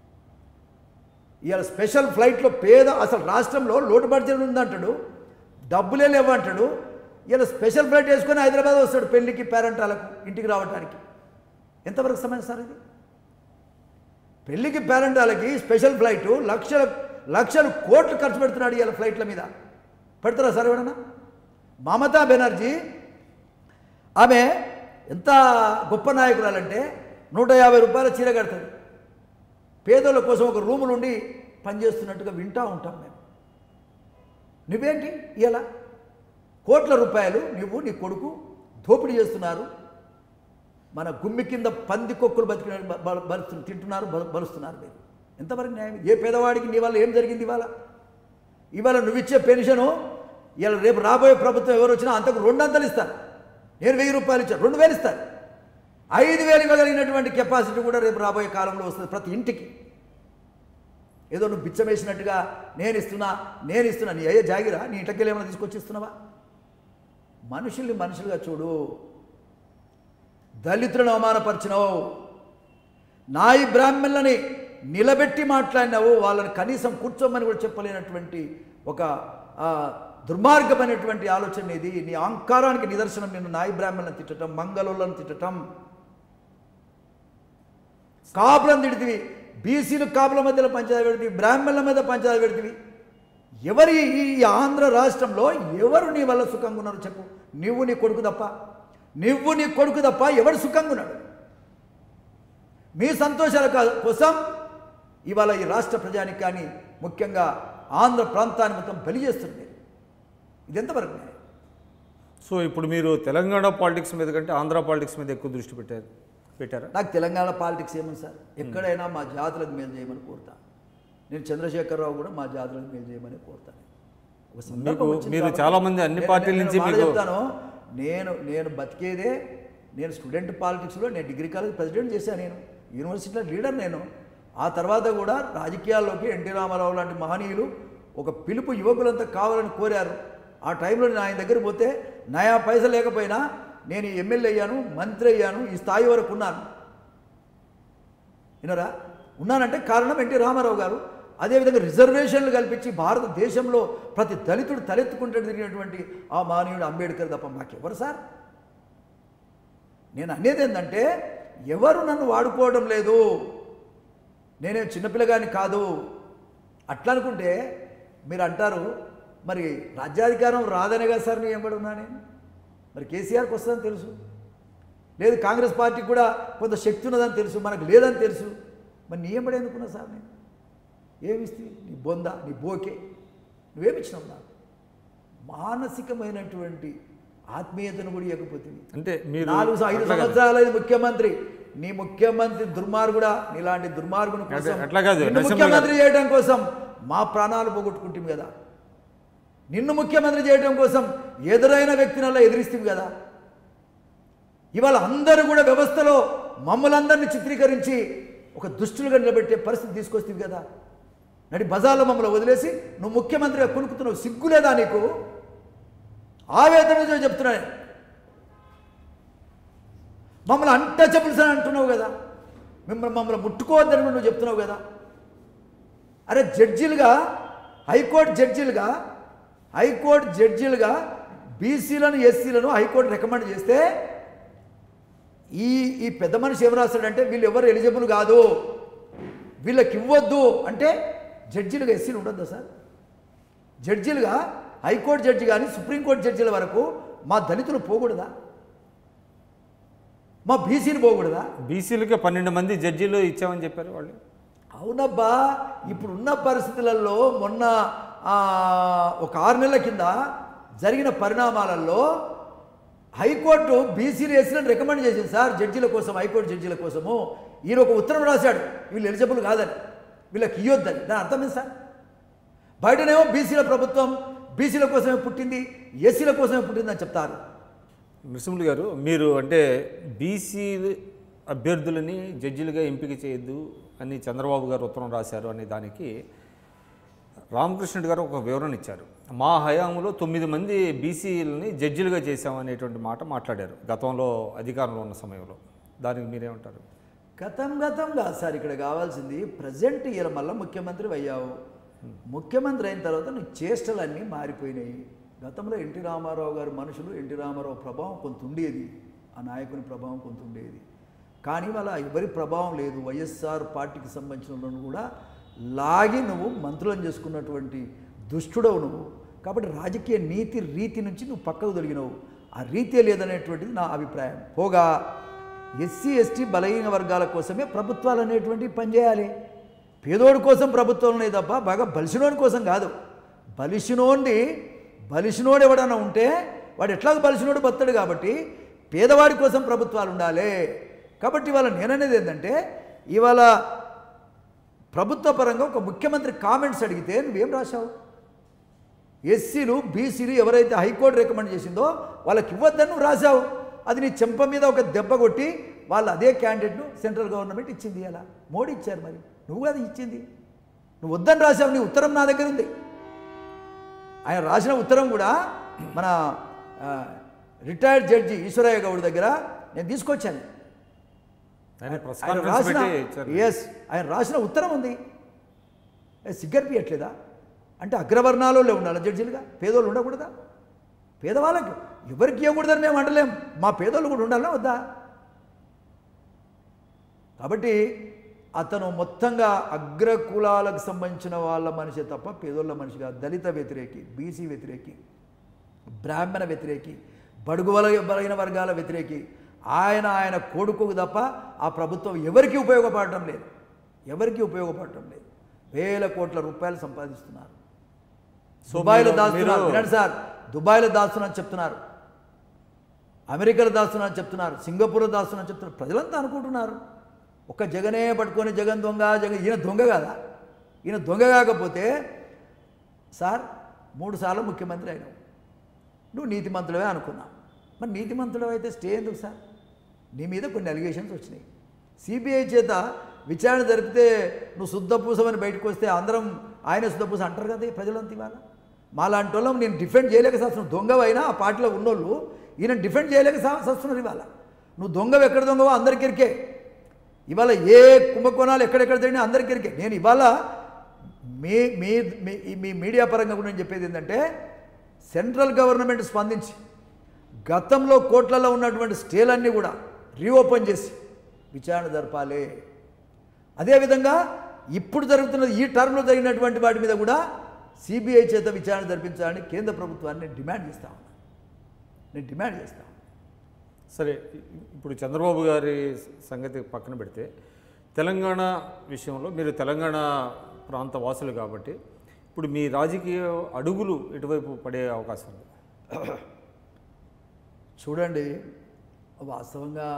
ఇవాళ స్పెషల్ ఫ్లైట్లో పేద అసలు రాష్ట్రంలో లోటు బడ్జెట్ ఉందంటాడు డబ్బులే లేవంటాడు ఇలా స్పెషల్ ఫ్లైట్ వేసుకొని హైదరాబాద్ వస్తాడు పెళ్లికి పేరెంటాలకు ఇంటికి రావడానికి ఎంతవరకు సమయం సార్ ఇది పెళ్లికి పేరెంటాలకి స్పెషల్ ఫ్లైట్ లక్షల లక్షలు కోట్లు ఖర్చు పెడుతున్నాడు ఇవాళ ఫ్లైట్ల మీద పెడతారా సార్ ఎవడన్నా మమతా బెనర్జీ ఆమె ఎంత గొప్ప నాయకురాలంటే నూట యాభై రూపాయల చీర కడుతుంది పేదల కోసం ఒక రూములు ఉండి పనిచేస్తున్నట్టుగా వింటూ ఉంటాం మేము నువ్వేంటి ఇలా కోట్ల రూపాయలు నువ్వు నీ కొడుకు దోపిడీ చేస్తున్నారు మన గుమ్మి కింద పంది కొక్కులు బతికిన బ- బ- బలుస్తు తింటున్నారు బ- బలుస్తున్నారు మీరు ఎంతవరకు న్యాయం ఏ పేదవాడికి నీ వల్ల ఏం జరిగింది ఇవాళ ఇవాళ నువ్విచ్చే పెన్షను ఇవాళ రేపు రాబోయే ప్రభుత్వం ఎవరు వచ్చినా అంతకు రెండంతలు ఇస్తారు నేను వెయ్యి రూపాయలు ఇచ్చాను రెండు వేలు ఇస్తారు ఐదు వేలు ఇవ్వగలిగినటువంటి కెపాసిటీ కూడా రేపు రాబోయే కాలంలో వస్తుంది ప్రతి ఇంటికి ఏదో నువ్వు బిచ్చమేసినట్టుగా నేను ఇస్తున్నా నేను ఇస్తున్నా నీ అయ్యే జాగిరా నీ ఇంటికి ఏమైనా తీసుకొచ్చి ఇస్తున్నావా మనుషుల్ని మనుషులుగా చూడు దళితులను అవమానపరిచినావు నాయి బ్రాహ్మణులని నిలబెట్టి మాట్లాడినావు వాళ్ళని కనీసం కూర్చోమని కూడా చెప్పలేనటువంటి ఒక ఆ, దుర్మార్గమైనటువంటి ఆలోచన ఇది నీ అహంకారానికి నిదర్శనం నేను నాయి బ్రాహ్మణులను తిట్టడం మంగళోళ్ళను తిట్టడం కాపులను తిడితివి బీసీలు కాపుల మధ్యలో పంచాయతీ పెడితివి బ్రాహ్మణుల మీద పంచాయతీ పెడితివి ఎవరి ఈ ఆంధ్ర రాష్ట్రంలో ఎవరు నీ వల్ల సుఖంగా ఉన్నారు చెప్పు నువ్వు నీ కొడుకు తప్ప నువ్వు నీ కొడుకు తప్ప ఎవడు సుఖంగా ఉన్నాడు మీ సంతోషాల కా- కోసం ఇవాళ ఈ రాష్ట్ర ప్రజానికి కానీ ముఖ్యంగా ఆంధ్ర ప్రాంతాన్ని మొత్తం బలి చేస్తుంది ఇది ఎంతవరకు న్యాయం? సో ఇప్పుడు మీరు తెలంగాణ పాలిటిక్స్ మీద కంటే ఆంధ్ర పాలిటిక్స్ మీద ఎక్కువ దృష్టి పెట్టారు పెట్టారా నాకు తెలంగాణ పాలిటిక్స్ ఏమని సార్ ఎక్కడైనా మా జాతులకు మేలు చేయమని కోరుతా నేను చంద్రశేఖరరావు కూడా మా జాతులకు మేలు చేయమని కోరుతాను ఒక సందర్భం మీకు- వచ్చింది మీరు కాబట్టి చాలా మంది అన్ని నేను- పార్టీల నేను నుంచి మాట మీకు- చెప్తాను నేను నేను బతికేదే నేను స్టూడెంట్ పాలిటిక్స్లో నేను డిగ్రీ కాలేజ్ ప్రెసిడెంట్ చేశాను నేను యూనివర్సిటీలో లీడర్ నేను ఆ తర్వాత కూడా రాజకీయాల్లోకి ఎన్టీ రామారావు లాంటి మహనీయులు ఒక పిలుపు యువకులంతా కావాలని కోరారు ఆ టైంలో నేను ఆయన దగ్గర పోతే నయా పైసలు లేకపోయినా నేను ఎమ్మెల్యే అయ్యాను మంత్రి అయ్యాను ఈ స్థాయి వరకు ఉన్నాను వినరా ఉన్నానంటే కారణం ఎన్టీ రామారావు గారు అదేవిధంగా రిజర్వేషన్లు కల్పించి భారతదేశంలో ప్రతి దళితుడు తలెత్తుకుంటూ తిరిగినటువంటి ఆ మానవుడు అంబేద్కర్ తప్ప మాకెవరు సార్ నేను అనేది ఏంటంటే ఎవరు నన్ను వాడుకోవడం లేదు నేనే చిన్నపిల్లగాని కాదు అట్లా అనుకుంటే మీరు అంటారు మరి రాజ్యాధికారం రాదనే కదా సార్ నేను ఎంబడి ఉన్నా నేను మరి కేసీఆర్కి వస్తుందని తెలుసు లేదు కాంగ్రెస్ పార్టీకి కూడా కొంత శక్తి ఉన్నదని తెలుసు మనకు లేదని తెలుసు మరి నీ ఎంబడి ఎందుకున్నా సార్ నేను ఏమిస్తే నీ బొంద నీ బోకే నువ్వేమిచ్చినావు నాకు మానసికమైనటువంటి ఆత్మీయతను కూడా ఇవ్వకపోతుంది అంటే మీరు నాలుగు ఐదు అట్లా కాదు. సంవత్సరాలు ఇది ముఖ్యమంత్రి నీ ముఖ్యమంత్రి దుర్మార్గుడా నీలాంటి దుర్మార్గుని కోసం అట్లా- అట్లా కాదు, నిన్ను నరసింహ ముఖ్యమంత్రి చేయడం కోసం మా ప్రాణాలు పోగొట్టుకుంటాం కదా నిన్ను ముఖ్యమంత్రి చేయడం కోసం ఎదురైన వ్యక్తినల్లా ఎదిరిస్తాం కదా ఇవాళ అందరూ కూడా వ్యవస్థలో మమ్మలందరినీ చిత్రీకరించి ఒక దుష్టులుగా నిలబెట్టే పరిస్థితి తీసుకొస్తుంది కదా నడి బజార్లో మమ్మల్ని వదిలేసి నువ్వు ముఖ్యమంత్రిగా కొనుక్కుతున్నావు సిగ్గులేదా నీకు ఆవేదనతో చెప్తున్నా నేను. మమ్మల్ని అన్టచబుల్స్ అని అంటున్నావు కదా మిమ్మల్ని మమ్మల్ని ముట్టుకోవద్దని కూడా నువ్వు చెప్తున్నావు కదా అరే జడ్జీలుగా హైకోర్టు జడ్జీలుగా హైకోర్టు జడ్జీలుగా బీసీలను ఎస్సీలను హైకోర్టు రికమెండ్ చేస్తే ఈ ఈ పెద్ద మనిషి ఏం రాస్తాడంటే వీళ్ళు ఎవరు ఎలిజిబుల్ కాదు వీళ్ళకి ఇవ్వద్దు అంటే జడ్జీలుగా ఎస్సీలు ఉండొద్దా సార్ జడ్జీలుగా హైకోర్టు జడ్జి కానీ సుప్రీంకోర్టు జడ్జీల వరకు మా దళితులు పోకూడదా మా బీసీలు పోకూడదా బీసీలకే పన్నెండు మంది జడ్జీలు ఇచ్చామని చెప్పారు వాళ్ళు అవునబ్బా ఇప్పుడున్న పరిస్థితులలో మొన్న ఆ, ఒక ఆరు నెలల కింద జరిగిన పరిణామాలలో హైకోర్టు బీసీలు ఎస్సీలను రికమెండ్ చేసింది సార్ జడ్జీల కోసం హైకోర్టు జడ్జీల కోసము ఈయన ఒక ఉత్తరం రాశాడు వీళ్ళు ఎలిజిబుల్ కాదని వీళ్ళకి ఇవ్వద్దని దాని అర్థం ఏంటి సార్ బయటనేమో బీసీల ప్రభుత్వం బీసీల కోసమే పుట్టింది ఎస్సీల కోసమే పుట్టిందని చెప్తారు నరసింహులు గారు మీరు అంటే బీసీ అభ్యర్థులని జడ్జిలుగా ఎంపిక చేయొద్దు అని చంద్రబాబు గారు ఉత్తరం రాశారు అనే దానికి రామకృష్ణుడు గారు ఒక వివరణ ఇచ్చారు మా హయాంలో తొమ్మిది మంది బీసీలని జడ్జిలుగా చేశామనేటువంటి మాట మాట్లాడారు గతంలో అధికారంలో ఉన్న సమయంలో దానికి మీరేమంటారు గతం గతం కాదు సార్ ఇక్కడ కావాల్సింది ప్రజెంట్ ఇయర్ మళ్ళీ ముఖ్యమంత్రి అయ్యావు ముఖ్యమంత్రి అయిన తర్వాత నీ చేష్టలన్నీ మారిపోయినాయి గతంలో ఎన్టీ రామారావు గారి మనుషులు ఎన్టీ రామారావు ప్రభావం కొంత ఉండేది ఆ నాయకుని ప్రభావం కొంత ఉండేది కానీ వాళ్ళ ఎవరి ప్రభావం లేదు వైఎస్ఆర్ పార్టీకి సంబంధించిన వాళ్ళను కూడా లాగి నువ్వు మంత్రులను చేసుకున్నటువంటి దుష్టుడవు నువ్వు కాబట్టి రాజకీయ నీతి రీతి నుంచి నువ్వు పక్కకు తొలగినవు ఆ రీతే లేదనేటువంటిది నా అభిప్రాయం పోగా ఎస్సీ ఎస్టీ బలహీన వర్గాల కోసమే ప్రభుత్వాలు అనేటువంటివి పనిచేయాలి పేదోడి కోసం ప్రభుత్వం ఉన్నాయి తప్ప బాగా బలిసినోడి కోసం కాదు బలిసినోండి బలిసినోడు ఎవడన్నా ఉంటే వాడు ఎట్లాగో బలిసినోడు బతాడు కాబట్టి పేదవాడి కోసం ప్రభుత్వాలు ఉండాలి కాబట్టి ఇవాళ నేననేది ఏంటంటే ఇవాళ ప్రభుత్వ పరంగా ఒక ముఖ్యమంత్రి కామెంట్స్ అడిగితే నువ్వేం రాశావు ఎస్సీలు బీసీలు ఎవరైతే హైకోర్టు రికమెండ్ చేసిందో వాళ్ళకి ఇవ్వద్దని నువ్వు రాశావు అది నీ చెంప మీద ఒక దెబ్బ కొట్టి వాళ్ళు అదే క్యాండిడేట్ను సెంట్రల్ గవర్నమెంట్ ఇచ్చింది అలా మోడీ ఇచ్చారు మరి నువ్వు అది ఇచ్చింది నువ్వు వద్దని రాశావు నీ ఉత్తరం నా దగ్గర ఉంది ఆయన రాసిన ఉత్తరం కూడా మన రిటైర్డ్ జడ్జి ఈశ్వరయ్య గౌడ్ దగ్గర నేను తీసుకొచ్చాను ఆయన ప్రెస్ ఆయన కాన్ఫరెన్స్ రాసిన పెట్టి ఇచ్చారు ఎస్ ఆయన రాసిన ఉత్తరం ఉంది ఏ, సిగ్గనిపించట్లేదా అంటే అగ్రవర్ణాలలో ఉండాలి జడ్జీలుగా పేదోళ్ళు ఉండకూడదా పేదవాళ్ళకి ఎవరికి ఇవ్వకూడదని మేము అంటలేం మా పేదోళ్ళు కూడా ఉండాలా వద్దా కాబట్టి అతను మొత్తంగా అగ్ర కులాలకు సంబంధించిన వాళ్ళ మనిషి తప్ప పేదోళ్ళ మనిషి కాదు దళిత వ్యతిరేకి బీసీ వ్యతిరేకి బ్రాహ్మణ వ్యతిరేకి బడుగు వల- బలైన వర్గాల వ్యతిరేకి ఆయన ఆయన కొడుకుకు తప్ప ఆ ప్రభుత్వం ఎవరికి ఉపయోగపడటం లేదు ఎవరికి ఉపయోగపడటం లేదు వేల కోట్ల రూపాయలు సంపాదిస్తున్నారు సో దుబాయ్లో మీరు- దాస్తున్నారు మీరు- వినండి సార్ దుబాయ్లో దాస్తున్నా చెప్తున్నారు అమెరికాలో దాస్తున్నా చెప్తున్నారు సింగపూర్లో దాస్తున్నా చెప్తున్నారు ప్రజలంతా అనుకుంటున్నారు ఒక జగనే పట్టుకొని జగన్ దొంగ జగన్ ఈయన దొంగ కాదా ఈయన దొంగ కాకపోతే సార్ మూడు సార్లు ముఖ్యమంత్రి అయినావు నువ్వు నీతిమంతుడవే అనుకున్నావు మరి నీతిమంతుడు అయితే స్టే ఎందుకు సార్ నీ మీద కొన్ని అలిగేషన్స్ వచ్చినాయి సిబిఐ చేత విచారణ జరిపితే నువ్వు శుద్ధపూసమని బయటకు వస్తే అందరం ఆయన శుద్ధపూస అంటారు కదా ఈ ప్రజలంతా ఇవాళ మాలాంటి వాళ్ళం నేను డిఫెండ్ చేయలేక సస్తున్నాను దొంగవైనా ఆ పార్టీలో ఉన్నోళ్ళు ఈయన డిఫెండ్ చేయలేక స- సస్తున్నారు ఇవాళ నువ్వు దొంగవు ఎక్కడ దొంగవో అందరికి ఎరికే ఇవాళ ఏ కుంభకోణాలు ఎక్కడెక్కడ జరిగినా అందరికి ఎరికే నేను ఇవాళ మీ మీ మీ- ఈ మీ మీడియా పరంగా కూడా నేను చెప్పేది ఏంటంటే సెంట్రల్ గవర్నమెంట్ స్పందించి గతంలో కోట్లలో ఉన్నటువంటి స్టేలన్నీ కూడా రీఓపెన్ చేసి విచారణ జరపాలి అదేవిధంగా ఇప్పుడు జరుగుతున్న ఈ టర్మ్లో జరిగినటువంటి వాటి మీద కూడా సిబిఐ చేత విచారణ జరిపించాలని కేంద్ర ప్రభుత్వాన్ని నేను డిమాండ్ చేస్తా ఉన్నా నేను డిమాండ్ చేస్తా ఉన్నా. సరే ఇ- ఇప్పుడు చంద్రబాబు గారి సంగతి పక్కన పెడితే తెలంగాణ విషయంలో మీరు తెలంగాణ ప్రాంత వాసులు కాబట్టి ఇప్పుడు మీ రాజకీయ అడుగులు ఎటువైపు పడే అవకాశం ఉంది చూడండి వాస్తవంగా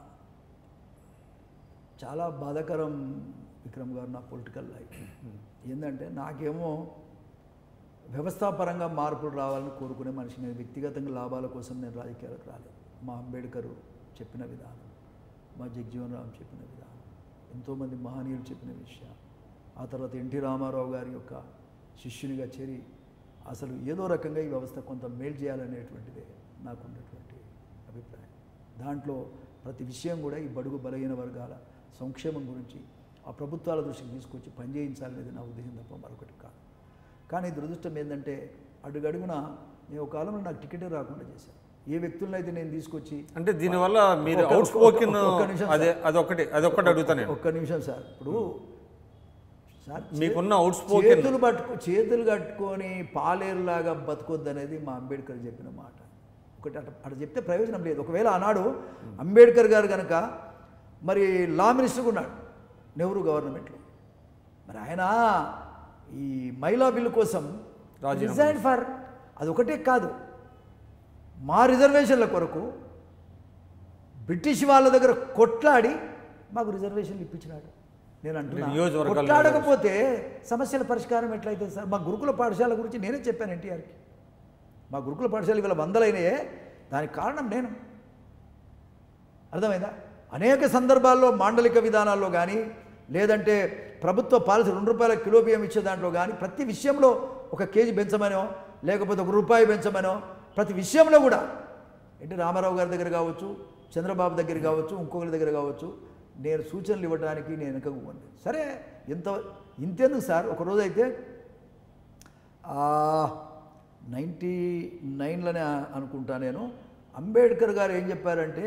చాలా బాధాకరం విక్రమ్ గారు నా పొలిటికల్ లైఫ్ ఏంటంటే నాకేమో వ్యవస్థాపరంగా మార్పులు రావాలని కోరుకునే మనిషి నేను వ్యక్తిగతంగా లాభాల కోసం నేను రాజకీయాలకు రాలేదు మా అంబేద్కర్ చెప్పిన విధానం మా జగ్జీవన్ రామ్ చెప్పిన విధానం ఎంతోమంది మహనీయులు చెప్పిన విషయం ఆ తర్వాత ఎన్టీ రామారావు గారి యొక్క శిష్యునిగా చేరి అసలు ఏదో రకంగా ఈ వ్యవస్థ కొంత మేలు చేయాలనేటువంటిదే నాకు ఉన్నటువంటి అభిప్రాయం దాంట్లో ప్రతి విషయం కూడా ఈ బడుగు బలహీన వర్గాల సంక్షేమం గురించి ఆ ప్రభుత్వాల దృష్టికి తీసుకొచ్చి పనిచేయించాలనేది నా ఉద్దేశం తప్ప మరొకటి కాదు కానీ దురదృష్టం ఏంటంటే అడుగడుగున నేను ఒక కాలంలో నాకు టికెటే రాకుండా చేశాను ఏ వ్యక్తులను అయితే నేను తీసుకొచ్చి అంటే దీనివల్ల మీరు ఒక్క- అవుట్ స్పోకిన్ ఒక్క- ఒక్క నిమిషం అదే అదొకటి అదొకటి అడుగుతాను నేను ఒక్క నిమిషం సార్ ఇప్పుడు సార్ మీకున్న అవుట్ స్పోకెన్ చేతులు పట్టుకు చేతులు కట్టుకొని పాలేరులాగా బతకొద్దనేది మా అంబేద్కర్ చెప్పిన మాట ఒకటి అట అటు చెప్తే ప్రయోజనం లేదు ఒకవేళ ఆనాడు అంబేద్కర్ గారు కనుక మరి లా మినిస్టర్గా ఉన్నాడు నెహ్రూ గవర్నమెంట్లో మరి ఆయన ఈ మహిళా బిల్లు కోసం రాజీనామా రిజైన్ ఫర్ అది ఒకటే కాదు మా రిజర్వేషన్ల కొరకు బ్రిటిష్ వాళ్ళ దగ్గర కొట్లాడి మాకు రిజర్వేషన్లు ఇప్పించినాడు నేను అంటున్నా నియోజకవర్గాల్లో కొట్లాడకపోతే సమస్యల పరిష్కారం ఎట్లయితే సార్ మా గురుకుల పాఠశాల గురించి నేనే చెప్పాను ఎన్టీఆర్కి మా గురుకుల పాఠశాల ఇవాళ వందలైనయే దానికి కారణం నేను అర్థమైందా అనేక సందర్భాల్లో మాండలిక విధానాల్లో కానీ లేదంటే ప్రభుత్వ పాలసీ రెండు రూపాయల కిలో బియ్యం ఇచ్చే దాంట్లో కానీ ప్రతి విషయంలో ఒక కేజీ పెంచమనో లేకపోతే ఒక రూపాయి పెంచమనో ప్రతి విషయంలో కూడా ఎన్టీ రామారావు గారి దగ్గర కావచ్చు చంద్రబాబు దగ్గర కావచ్చు ఇంకొకరి దగ్గర కావచ్చు నేను సూచనలు ఇవ్వడానికి నేను వెనకకు పోను. సరే ఎంత ఇంతెందుకు సార్ ఒక రోజు అయితే నైంటీ నైన్లోనే అనుకుంటా నేను అంబేద్కర్ గారు ఏం చెప్పారంటే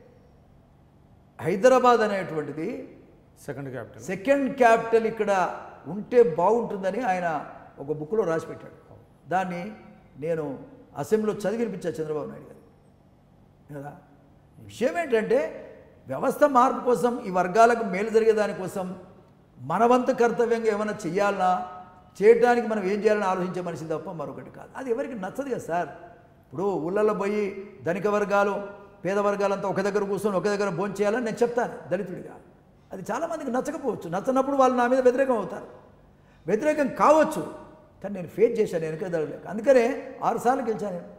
హైదరాబాద్ అనేటువంటిది సెకండ్ క్యాపిటల్ సెకండ్ క్యాపిటల్ ఇక్కడ ఉంటే బాగుంటుందని ఆయన ఒక బుక్లో రాసి పెట్టాడు దాన్ని నేను అసెంబ్లీలో చదివినిపించా చంద్రబాబు నాయుడు గారు కదా విషయం ఏంటంటే వ్యవస్థ మార్పు కోసం ఈ వర్గాలకు మేలు జరిగే దానికోసం మన వంతు కర్తవ్యంగా ఏమైనా చెయ్యాలన్నా చేయడానికి మనం ఏం చేయాలని ఆలోచించే మనిషి తప్ప మరొకటి కాదు అది ఎవరికి నచ్చదు కదా సార్ ఇప్పుడు ఊళ్ళల్లో పోయి ధనిక వర్గాలు పేద వర్గాలంతా ఒక దగ్గర కూర్చొని ఒక దగ్గర భోజనం చేయాలని నేను చెప్తాను దళితుడిగా అది చాలామందికి నచ్చకపోవచ్చు నచ్చనప్పుడు వాళ్ళు నా మీద వ్యతిరేకం అవుతారు వ్యతిరేకం కావచ్చు కానీ నేను ఫేస్ చేశాను వెనక దళలేక అందుకనే ఆరుసార్లు గెలిచాను నేను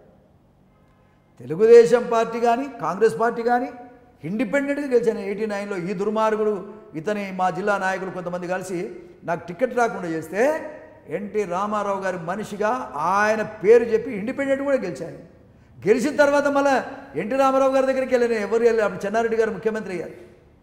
తెలుగుదేశం పార్టీ కానీ కాంగ్రెస్ పార్టీ కానీ ఇండిపెండెంట్గా గెలిచాను ఎయిటీ నైన్లో ఈ దుర్మార్గుడు ఇతని మా జిల్లా నాయకులు కొంతమంది కలిసి నాకు టికెట్ రాకుండా చేస్తే ఎన్టీ రామారావు గారి మనిషిగా ఆయన పేరు చెప్పి ఇండిపెండెంట్ కూడా గెలిచాను గెలిచిన తర్వాత మళ్ళీ ఎన్టీ రామారావు గారి దగ్గరికి వెళ్ళాను ఎవరు వెళ్ళి అప్పుడు చెన్నారెడ్డి గారు ముఖ్యమంత్రి అయ్యారు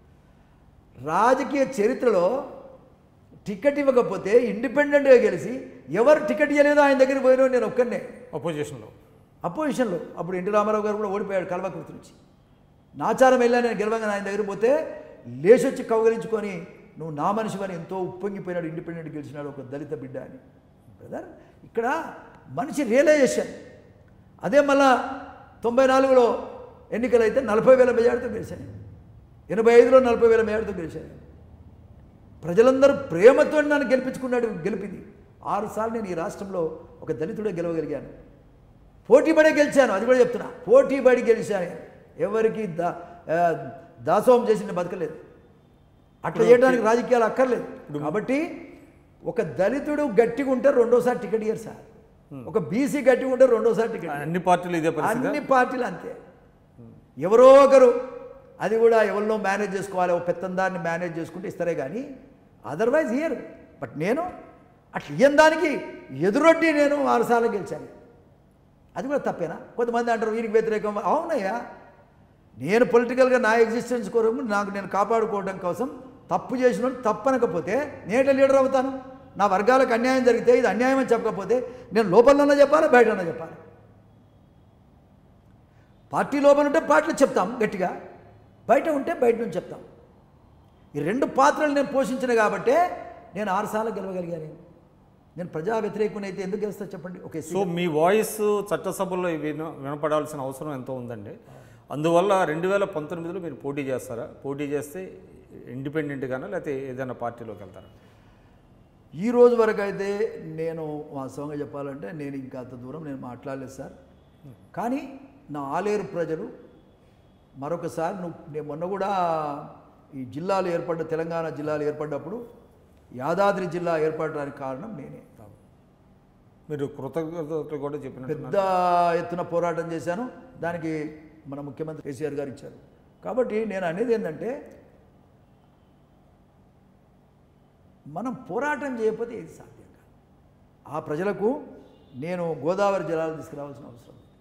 రాజకీయ చరిత్రలో టికెట్ ఇవ్వకపోతే ఇండిపెండెంట్గా గెలిచి ఎవరు టికెట్ ఇవ్వలేదో ఆయన దగ్గరికి పోయినో నేను ఒక్కనే అపోజిషన్లో అపోజిషన్లో అప్పుడు ఎన్టీ రామారావు గారు కూడా ఓడిపోయాడు కల్వకుర్తి నుంచి నాచారం వెళ్ళాను నేను గెలవంగా ఆయన దగ్గర పోతే లేచొచ్చి కౌగలించుకొని నువ్వు నా మనిషివని ఎంతో ఉప్పొంగిపోయినాడు ఇండిపెండెంట్ గెలిచినాడు ఒక దళిత బిడ్డ అని బ్రదర్ ఇక్కడ మనిషి రియలైజేషన్ అదే మళ్ళా తొంభై నాలుగులో ఎన్నికలైతే నలభై వేల మెజార్టీతో గెలిచాను ఎనభై ఐదులో నలభై వేల మెజార్టీతో గెలిచాను ప్రజలందరూ ప్రేమతో నన్ను గెలిపించుకున్నాడు గెలిపింది ఆరుసార్లు నేను ఈ రాష్ట్రంలో ఒక దళితుడే గెలవగలిగాను పోటీ పడే గెలిచాను అది కూడా చెప్తున్నా పోటీ పడి గెలిచాను ఎవరికి దా ఆ, దాసోహం చేసి నేను బతకలేదు అట్లా చేయడానికి రాజకీయాలు అక్కర్లేదు కాబట్టి ఒక దళితుడు గట్టిగా ఉంటే రెండోసారి టికెట్ ఇయ్యరు సార్ ఒక బీసీ గట్టిగా ఉంటే రెండోసారి టికెట్ ఇయ్యరు. అన్ని పార్టీలు ఇదే పరిస్థితి అన్ని పార్టీలు అంతే ఎవరో ఒకరు అది కూడా ఎవరినో మేనేజ్ చేసుకోవాలి ఒక పెత్తందాన్ని మేనేజ్ చేసుకుంటే ఇస్తారే కానీ అదర్వైజ్ ఇయర్ బట్ నేను అట్లా ఇయ్యని దానికి ఎదురొడ్డి నేను ఆరుసార్లు గెలిచాను అది కూడా తప్పేనా కొంతమంది అంటారు వీరికి వ్యతిరేకం అవునయ్యా నేను పొలిటికల్గా నా ఎగ్జిస్టెన్స్ కొరకు నాకు నేను కాపాడుకోవడం కోసం తప్పు చేసిన వాడిని తప్పనకపోతే నేట లీడర్ అవుతాను నా వర్గాలకు అన్యాయం జరిగితే ఇది అన్యాయం అని చెప్పకపోతే నేను లోపలన్నా చెప్పాలి బయటన్నా చెప్పాలి పార్టీ లోపల ఉంటే పార్టీలో చెప్తాం గట్టిగా బయట ఉంటే బయట నుంచి చెప్తాం ఈ రెండు పాత్రలు నేను పోషించిన కాబట్టే నేను ఆరుసార్లు గెలవగలిగాను నేను. నేను ప్రజా వ్యతిరేకుని అయితే ఎందుకు గెలుస్తా చెప్పండి ఓకే సో మీ వాయిస్ చట్టసభల్లో విన వినపడాల్సిన అవసరం ఎంతో ఉందండి అందువల్ల రెండు వేల పంతొమ్మిదిలో మీరు పోటీ చేస్తారా పోటీ చేస్తే ఇండిపెండెంట్గానా లేకపోతే ఏదైనా పార్టీలోకి వెళ్తారా ఈ రోజు వరకు అయితే నేను వాస్తవంగా చెప్పాలంటే నేను ఇంకా అంత దూరం నేను మాట్లాడలేదు సార్ కానీ నా ఆలేరు ప్రజలు మరొకసారి నువ్వు నేను మొన్న కూడా ఈ జిల్లాలు ఏర్పడ్డ తెలంగాణ జిల్లాలు ఏర్పడ్డప్పుడు యాదాద్రి జిల్లా ఏర్పడడానికి కారణం నేనే మీరు కృతజ్ఞతలు కూడా చెప్పినట్టు పెద్ద ఎత్తున పోరాటం చేశాను దానికి మన ముఖ్యమంత్రి కేసీఆర్ గారు ఇచ్చారు కాబట్టి నేను అనేది ఏంటంటే మనం పోరాటం చేయకపోతే ఇది సాధ్యం కాదు ఆ ప్రజలకు నేను గోదావరి జలాలు తీసుకురావాల్సిన అవసరం ఉంది.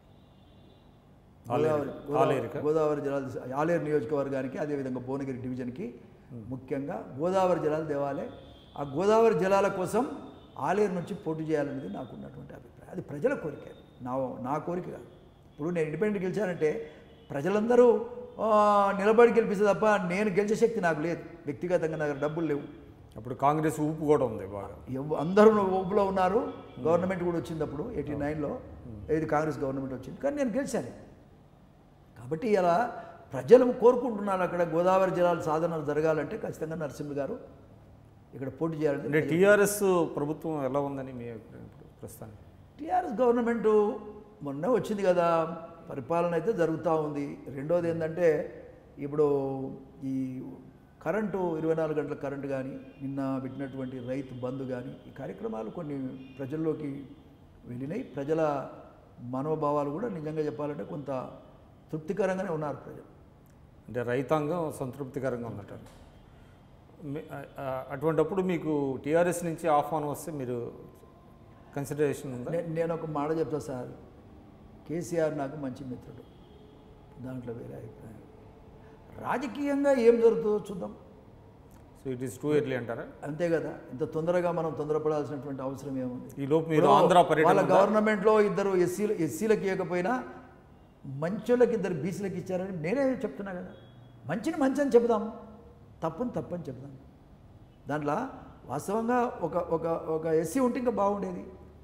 గోదావరి గోదావరి- ఆలేరుకా? గోదావరి జలాలు తీసు- ఆలేరు నియోజకవర్గానికి అదేవిధంగా భువనగిరి డివిజన్కి ముఖ్యంగా గోదావరి జలాలు తేవాలి ఆ గోదావరి జలాల కోసం ఆలేరు నుంచి పోటీ చేయాలనేది నాకు ఉన్నటువంటి అభిప్రాయం అది ప్రజల కోరిక నా నా కోరిక కాదు ఇప్పుడు నేను ఇండిపెండెంట్ గెలిచానంటే ప్రజలందరూ ఆ, నిలబడి గెలిపిస్తే తప్ప నేను గెలిచే శక్తి నాకు లేదు వ్యక్తిగతంగా నా దగ్గర డబ్బులు లేవు అప్పుడు కాంగ్రెస్ ఊపు కూడా ఉంది బాగా ఎవ్- అందరూ ఊపులో ఉన్నారు గవర్నమెంట్ కూడా వచ్చింది అప్పుడు ఎయిటీ నైన్లో ఇది కాంగ్రెస్ గవర్నమెంట్ వచ్చింది కానీ నేను గెలిచాను కాబట్టి ఇలా ప్రజలు కోరుకుంటున్నారు అక్కడ గోదావరి జలాల సాధన జరగాలంటే ఖచ్చితంగా నరసింహ గారు ఇక్కడ పోటీ అంటే చేయాలంటే టీఆర్ఎస్ ప్రభుత్వం ఎలా ఉందని మీ అభిప్రాయం ఇప్పుడు ప్రస్తుతానికి టీఆర్ఎస్ గవర్నమెంట్ మొన్న వచ్చింది కదా పరిపాలన అయితే జరుగుతూ ఉంది రెండోది ఏంటంటే ఇప్పుడు ఈ కరెంటు ఇరవై నాలుగు గంటల కరెంటు కానీ నిన్న పెట్టినటువంటి రైతు బంధు కానీ ఈ కార్యక్రమాలు కొన్ని ప్రజల్లోకి వెళ్ళినాయి ప్రజల మనోభావాలు కూడా నిజంగా చెప్పాలంటే కొంత తృప్తికరంగానే ఉన్నారు ప్రజలు అంటే రైతాంగం సంతృప్తికరంగా ఉందంటారు మీ- ఆ- ఆ- అటువంటప్పుడు మీకు టీఆర్ఎస్ నుంచి ఆహ్వానం వస్తే మీరు కన్సిడరేషన్ ఉందా నే- నేను ఒక మాట చెప్తా సార్ కేసీఆర్ నాకు మంచి మిత్రుడు దాంట్లో వేరే అభిప్రాయం రాజకీయంగా ఏం జరుగుతుందో చూద్దాం so it is too early అంటారా అంతే కదా ఇంత తొందరగా మనం తొందరపడాల్సినటువంటి అవసరం ఏముంది ఈ లోపు మీరు ఇప్పుడు ఆంధ్ర పర్యటన వాళ్ళ ఉందా? గవర్నమెంట్లో ఇద్దరు ఎస్సీలు ఎస్సీలకు ఇవ్వకపోయినా మంచోళ్ళకి ఇద్దరు బీసీలకు ఇచ్చారని నేనే చెప్తున్నా కదా మంచిని మంచి అని చెప్దాం తప్పుని తప్పని చెప్దాం దాంట్లో వాస్తవంగా ఒక ఒక ఒక ఎస్సీ ఉంటే ఇంకా బాగుండేది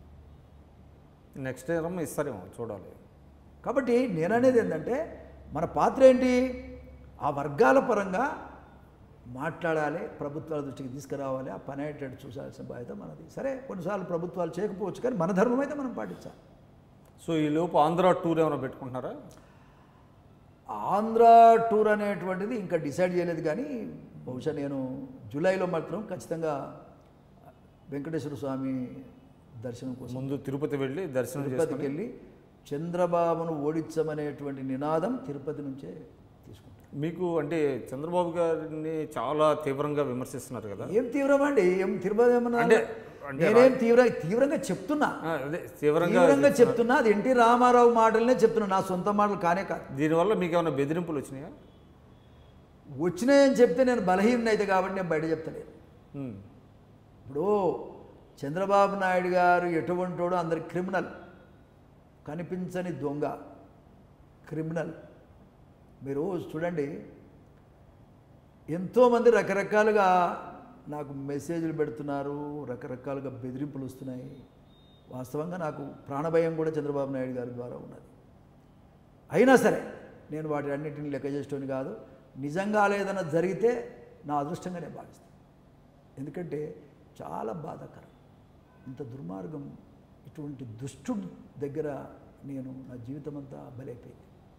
నెక్స్ట్ ఇయర్ ఇస్తారేమో చూడాలి కాబట్టి నేననేది ఏంటంటే మన పాత్ర ఏంటి ఆ వర్గాల పరంగా మాట్లాడాలి ప్రభుత్వాల దృష్టికి తీసుకురావాలి ఆ పని అయ్యేటట్టు చూసాల్సిన బాధ్యత మనది సరే కొన్నిసార్లు ప్రభుత్వాలు చేయకపోవచ్చు కానీ మన ధర్మం అయితే మనం పాటించాలి సో ఈ లోపు ఆంధ్ర టూర్ ఏమైనా పెట్టుకుంటున్నారా ఆంధ్ర టూర్ అనేటువంటిది ఇంకా డిసైడ్ చేయలేదు కానీ బహుశా నేను జూలైలో మాత్రం ఖచ్చితంగా వెంకటేశ్వర స్వామి దర్శనం కోసం ముందు తిరుపతి వెళ్ళి దర్శనం తిరుపతికి చేసుకుని వెళ్ళి చంద్రబాబును ఓడించమనేటువంటి నినాదం తిరుపతి నుంచే తీసుకుంటాం మీకు అంటే చంద్రబాబు గారిని చాలా తీవ్రంగా విమర్శిస్తున్నారు కదా ఏం తీవ్రమండి ఏం తిరుపతి ఏమన్నా అంటే- అంటే నేనేం తీవ్ర తీవ్రంగా చెప్తున్నా ఆ, అదే తీవ్రంగా తీవ్రంగా చెప్తున్నా అది ఎన్టీ రామారావు మాటలనే చెప్తున్నా నా సొంత మాటలు కానే కాదు దీనివల్ల మీకు ఏమైనా బెదిరింపులు వచ్చినాయా వచ్చినాయని చెప్తే నేను బలహీన అయితే కాబట్టి నేను బయట చెప్తలేను ఉమ్. ఇప్పుడు చంద్రబాబు నాయుడు గారు ఎటువంటోడు అందరి క్రిమినల్ కనిపించని దొంగ క్రిమినల్ మీరు చూడండి ఎంతోమంది రకరకాలుగా నాకు మెసేజ్లు పెడుతున్నారు రకరకాలుగా బెదిరింపులు వస్తున్నాయి వాస్తవంగా నాకు ప్రాణభయం కూడా చంద్రబాబు నాయుడు గారి ద్వారా ఉన్నది అయినా సరే నేను వాటి అన్నింటిని లెక్క చేసేటోని కాదు నిజంగా ఏదైనా జరిగితే నా అదృష్టంగా నేను భావిస్తాను ఎందుకంటే చాలా బాధాకరం ఇంత దుర్మార్గం ఇటువంటి దుష్టుడి దగ్గర నేను నా జీవితం అంతా బలైపోయింది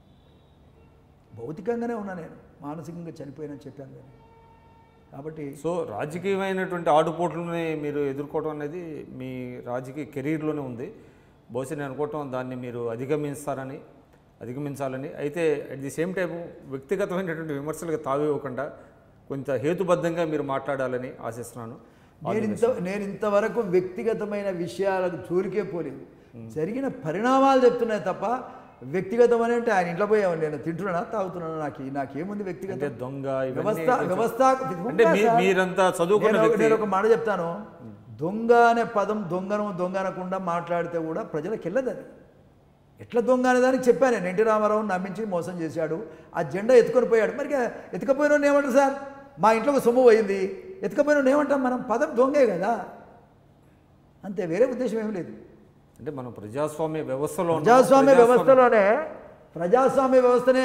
భౌతికంగానే ఉన్నా నేను మానసికంగా చనిపోయానని చెప్పాను కానీ కాబట్టి సో రాజకీయమైనటువంటి ఆటుపోట్లని మీరు ఎదుర్కోవడం అనేది మీ రాజకీయ కెరీర్లోనే ఉంది బహుశా నేను అనుకోవటం దాన్ని మీరు అధిగమిస్తారని అధిగమించాలని అయితే అట్ ది సేమ్ టైం వ్యక్తిగతమైనటువంటి విమర్శలకు తావివ్వకుండా కొంత హేతుబద్ధంగా మీరు మాట్లాడాలని ఆశిస్తున్నాను నేను ఇంత నేను ఇంతవరకు వ్యక్తిగతమైన విషయాలకు జోలికే పోలేదు జరిగిన పరిణామాలు చెప్తున్నాయి తప్ప వ్యక్తిగతం అని అంటే ఆయన ఇంట్లో పోయామని నేను తింటున్నానా తాగుతున్నానా నాకు నాకేముంది అంటే వ్యక్తిగతం దొంగ ఇవన్నీ వ్యవస్థ కొంచెం- వ్యవస్థ అంటే మీ- మీరంతా చదువుకున్న నేను ఒక- వ్యక్తి నేను ఒక మాట చెప్తాను దొంగ అనే పదం దొంగను దొంగ అనకుండా మాట్లాడితే కూడా ప్రజలకు వెళ్ళదు అది ఎట్లా దొంగ అనే దానికి చెప్పాను నేను ఎన్టీ రామారావు నమ్మించి మోసం చేశాడు ఆ జెండా ఎత్తుకొని పోయాడు మరి ఎత్తుకపోయిన ఏమంటారు సార్ మా ఇంట్లో ఒక సొమ్ము పోయింది ఎత్తుకపోయిన ఏమంటాం మనం పదం దొంగే కదా అంతే వేరే ఉద్దేశం ఏం లేదు అంటే మనం ప్రజాస్వామ్య వ్యవస్థలో ఉన్నాం. ప్రజాస్వామ్య ప్రజాస్వామ్య- వ్యవస్థలోనే ప్రజాస్వామ్య వ్యవస్థనే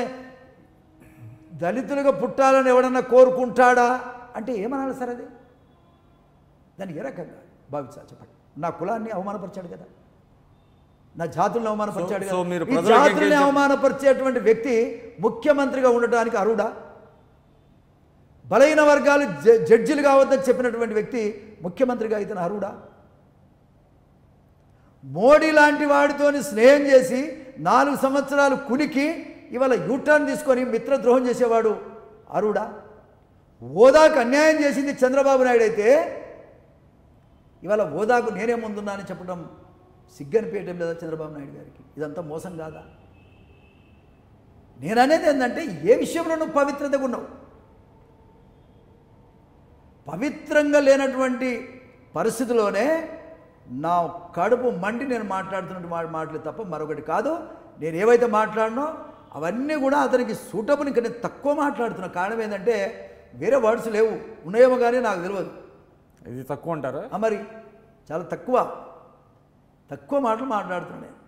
దళితులుగా పుట్టాలని ఎవడన్నా కోరుకుంటాడా అంటే ఏమనాలి సార్ అది దాన్ని ఏ రకంగా భావించాలి చెప్పండి నా కులాన్ని అవమానపరిచాడు కదా నా జాతులను అవమానపరిచాడు సో కదా మీరు ఈ ప్రజలకు జాతుల్ని engage- అవమానపరిచేటువంటి వ్యక్తి ముఖ్యమంత్రిగా ఉండటానికి అర్హుడా బలైన వర్గాలు జ- జడ్జిలు కావద్దని చెప్పినటువంటి వ్యక్తి ముఖ్యమంత్రిగా అయితే అర్హుడా మోడీ లాంటి వాడితోని స్నేహం చేసి నాలుగు సంవత్సరాలు కులికి ఇవాళ యూటర్న్ తీసుకొని మిత్రద్రోహం చేసేవాడు అరుడా హోదాకు అన్యాయం చేసింది చంద్రబాబు నాయుడు అయితే ఇవాళ హోదాకు నేనే ముందున్నా అని చెప్పడం సిగ్గనిపించడం లేదా చంద్రబాబు నాయుడు గారికి ఇదంతా మోసం కాదా నేను అనేది ఏంటంటే ఏ విషయంలో నువ్వు పవిత్రతగా ఉన్నావు పవిత్రంగా లేనటువంటి పరిస్థితిలోనే నా కడుపు మండి నేను మాట్లాడుతున్నట్టు మా మాటలు తప్ప మరొకటి కాదు నేను ఏవైతే మాట్లాడినో అవన్నీ కూడా అతనికి సూటబుల్ ఇంకా నేను తక్కువ మాట్లాడుతున్నా కారణం ఏంటంటే వేరే వర్డ్స్ లేవు ఉన్నాయేమో కానీ నాకు తెలియదు ఇది తక్కువ అంటారా ఆ మరి చాలా తక్కువ తక్కువ మాటలు మాట్లాడుతున్నాను నేను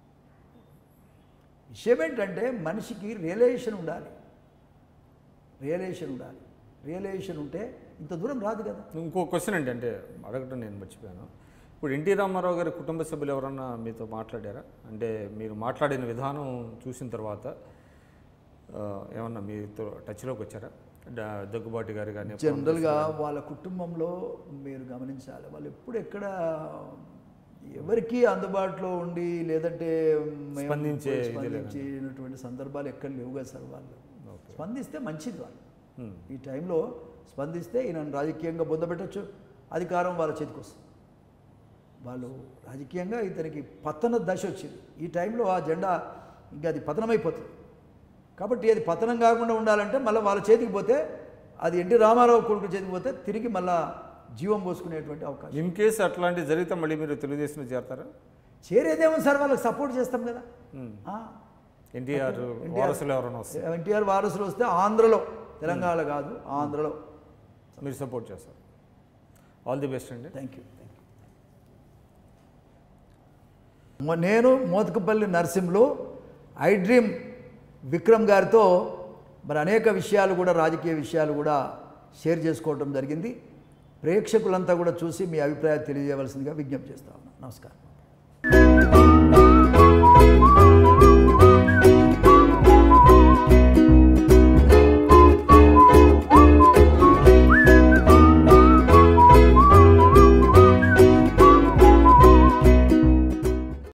విషయం ఏంటంటే మనిషికి రియలైజేషన్ ఉండాలి రియలైజేషన్ ఉండాలి రియలైజేషన్ ఉంటే ఇంత దూరం రాదు కదా ఇంకో క్వశ్చన్ ఏంటి అంటే అడగటం నేను మర్చిపోయాను ఇప్పుడు ఎన్టీ రామారావు గారి కుటుంబ సభ్యులు ఎవరన్నా మీతో మాట్లాడారా అంటే మీరు మాట్లాడిన విధానం చూసిన తర్వాత ఆ, ఏమన్నా మీతో టచ్లోకి వచ్చారా డా- దగ్గుబాటి గారు కానీ జనరల్గా వాళ్ళ కుటుంబంలో మీరు గమనించాలి వాళ్ళు ఎప్పుడు ఎక్కడ ఎవరికి అందుబాటులో ఉండి లేదంటే మేము స్పందించే పోయి ఇది లేదండి. స్పందించినటువంటి సందర్భాలు ఎక్కడ లేవు కదా సార్ వాళ్ళు ఓకే. స్పందిస్తే మంచిది వాళ్ళు Hmm. ఈ టైంలో స్పందిస్తే ఈయన రాజకీయంగా బొందబెట్టచ్చు అధికారం వాళ్ళ చేతికి వస్తుంది వాళ్ళు రాజకీయంగా ఇతనికి పతన దశ వచ్చింది ఈ టైంలో ఆ జెండా ఇంకా అది పతనమైపోతుంది కాబట్టి అది పతనం కాకుండా ఉండాలంటే మళ్ళీ వాళ్ళ చేతికి పోతే అది ఎన్టీ రామారావు కొడుకు చేతికి పోతే తిరిగి మళ్ళా జీవం పోసుకునేటువంటి అవకాశం ఇన్ కేసు అట్లాంటివి జరిగితే మళ్ళీ మీరు తెలుగుదేశంలో చేరతారా చేరేదేమో సార్ వాళ్ళకి సపోర్ట్ చేస్తాం కదా ఆ, ఎన్టీఆర్ వారసులు ఎవరైనా వస్తే ఎన్టీఆర్ వారసులు వస్తే ఆంధ్రలో తెలంగాణ కాదు ఆంధ్రలో మీరు సపోర్ట్ చేస్తారు ఆల్ ది బెస్ట్ అండి థ్యాంక్ యూ థ్యాంక్ యూ నేను మోతకపల్లి నర్సింహులు ఐ డ్రీమ్ విక్రమ్ గారితో మరి అనేక విషయాలు కూడా రాజకీయ విషయాలు కూడా షేర్ చేసుకోవడం జరిగింది ప్రేక్షకులంతా కూడా చూసి మీ అభిప్రాయాలు తెలియజేయవలసిందిగా విజ్ఞప్తి చేస్తా ఉన్నాను నమస్కారం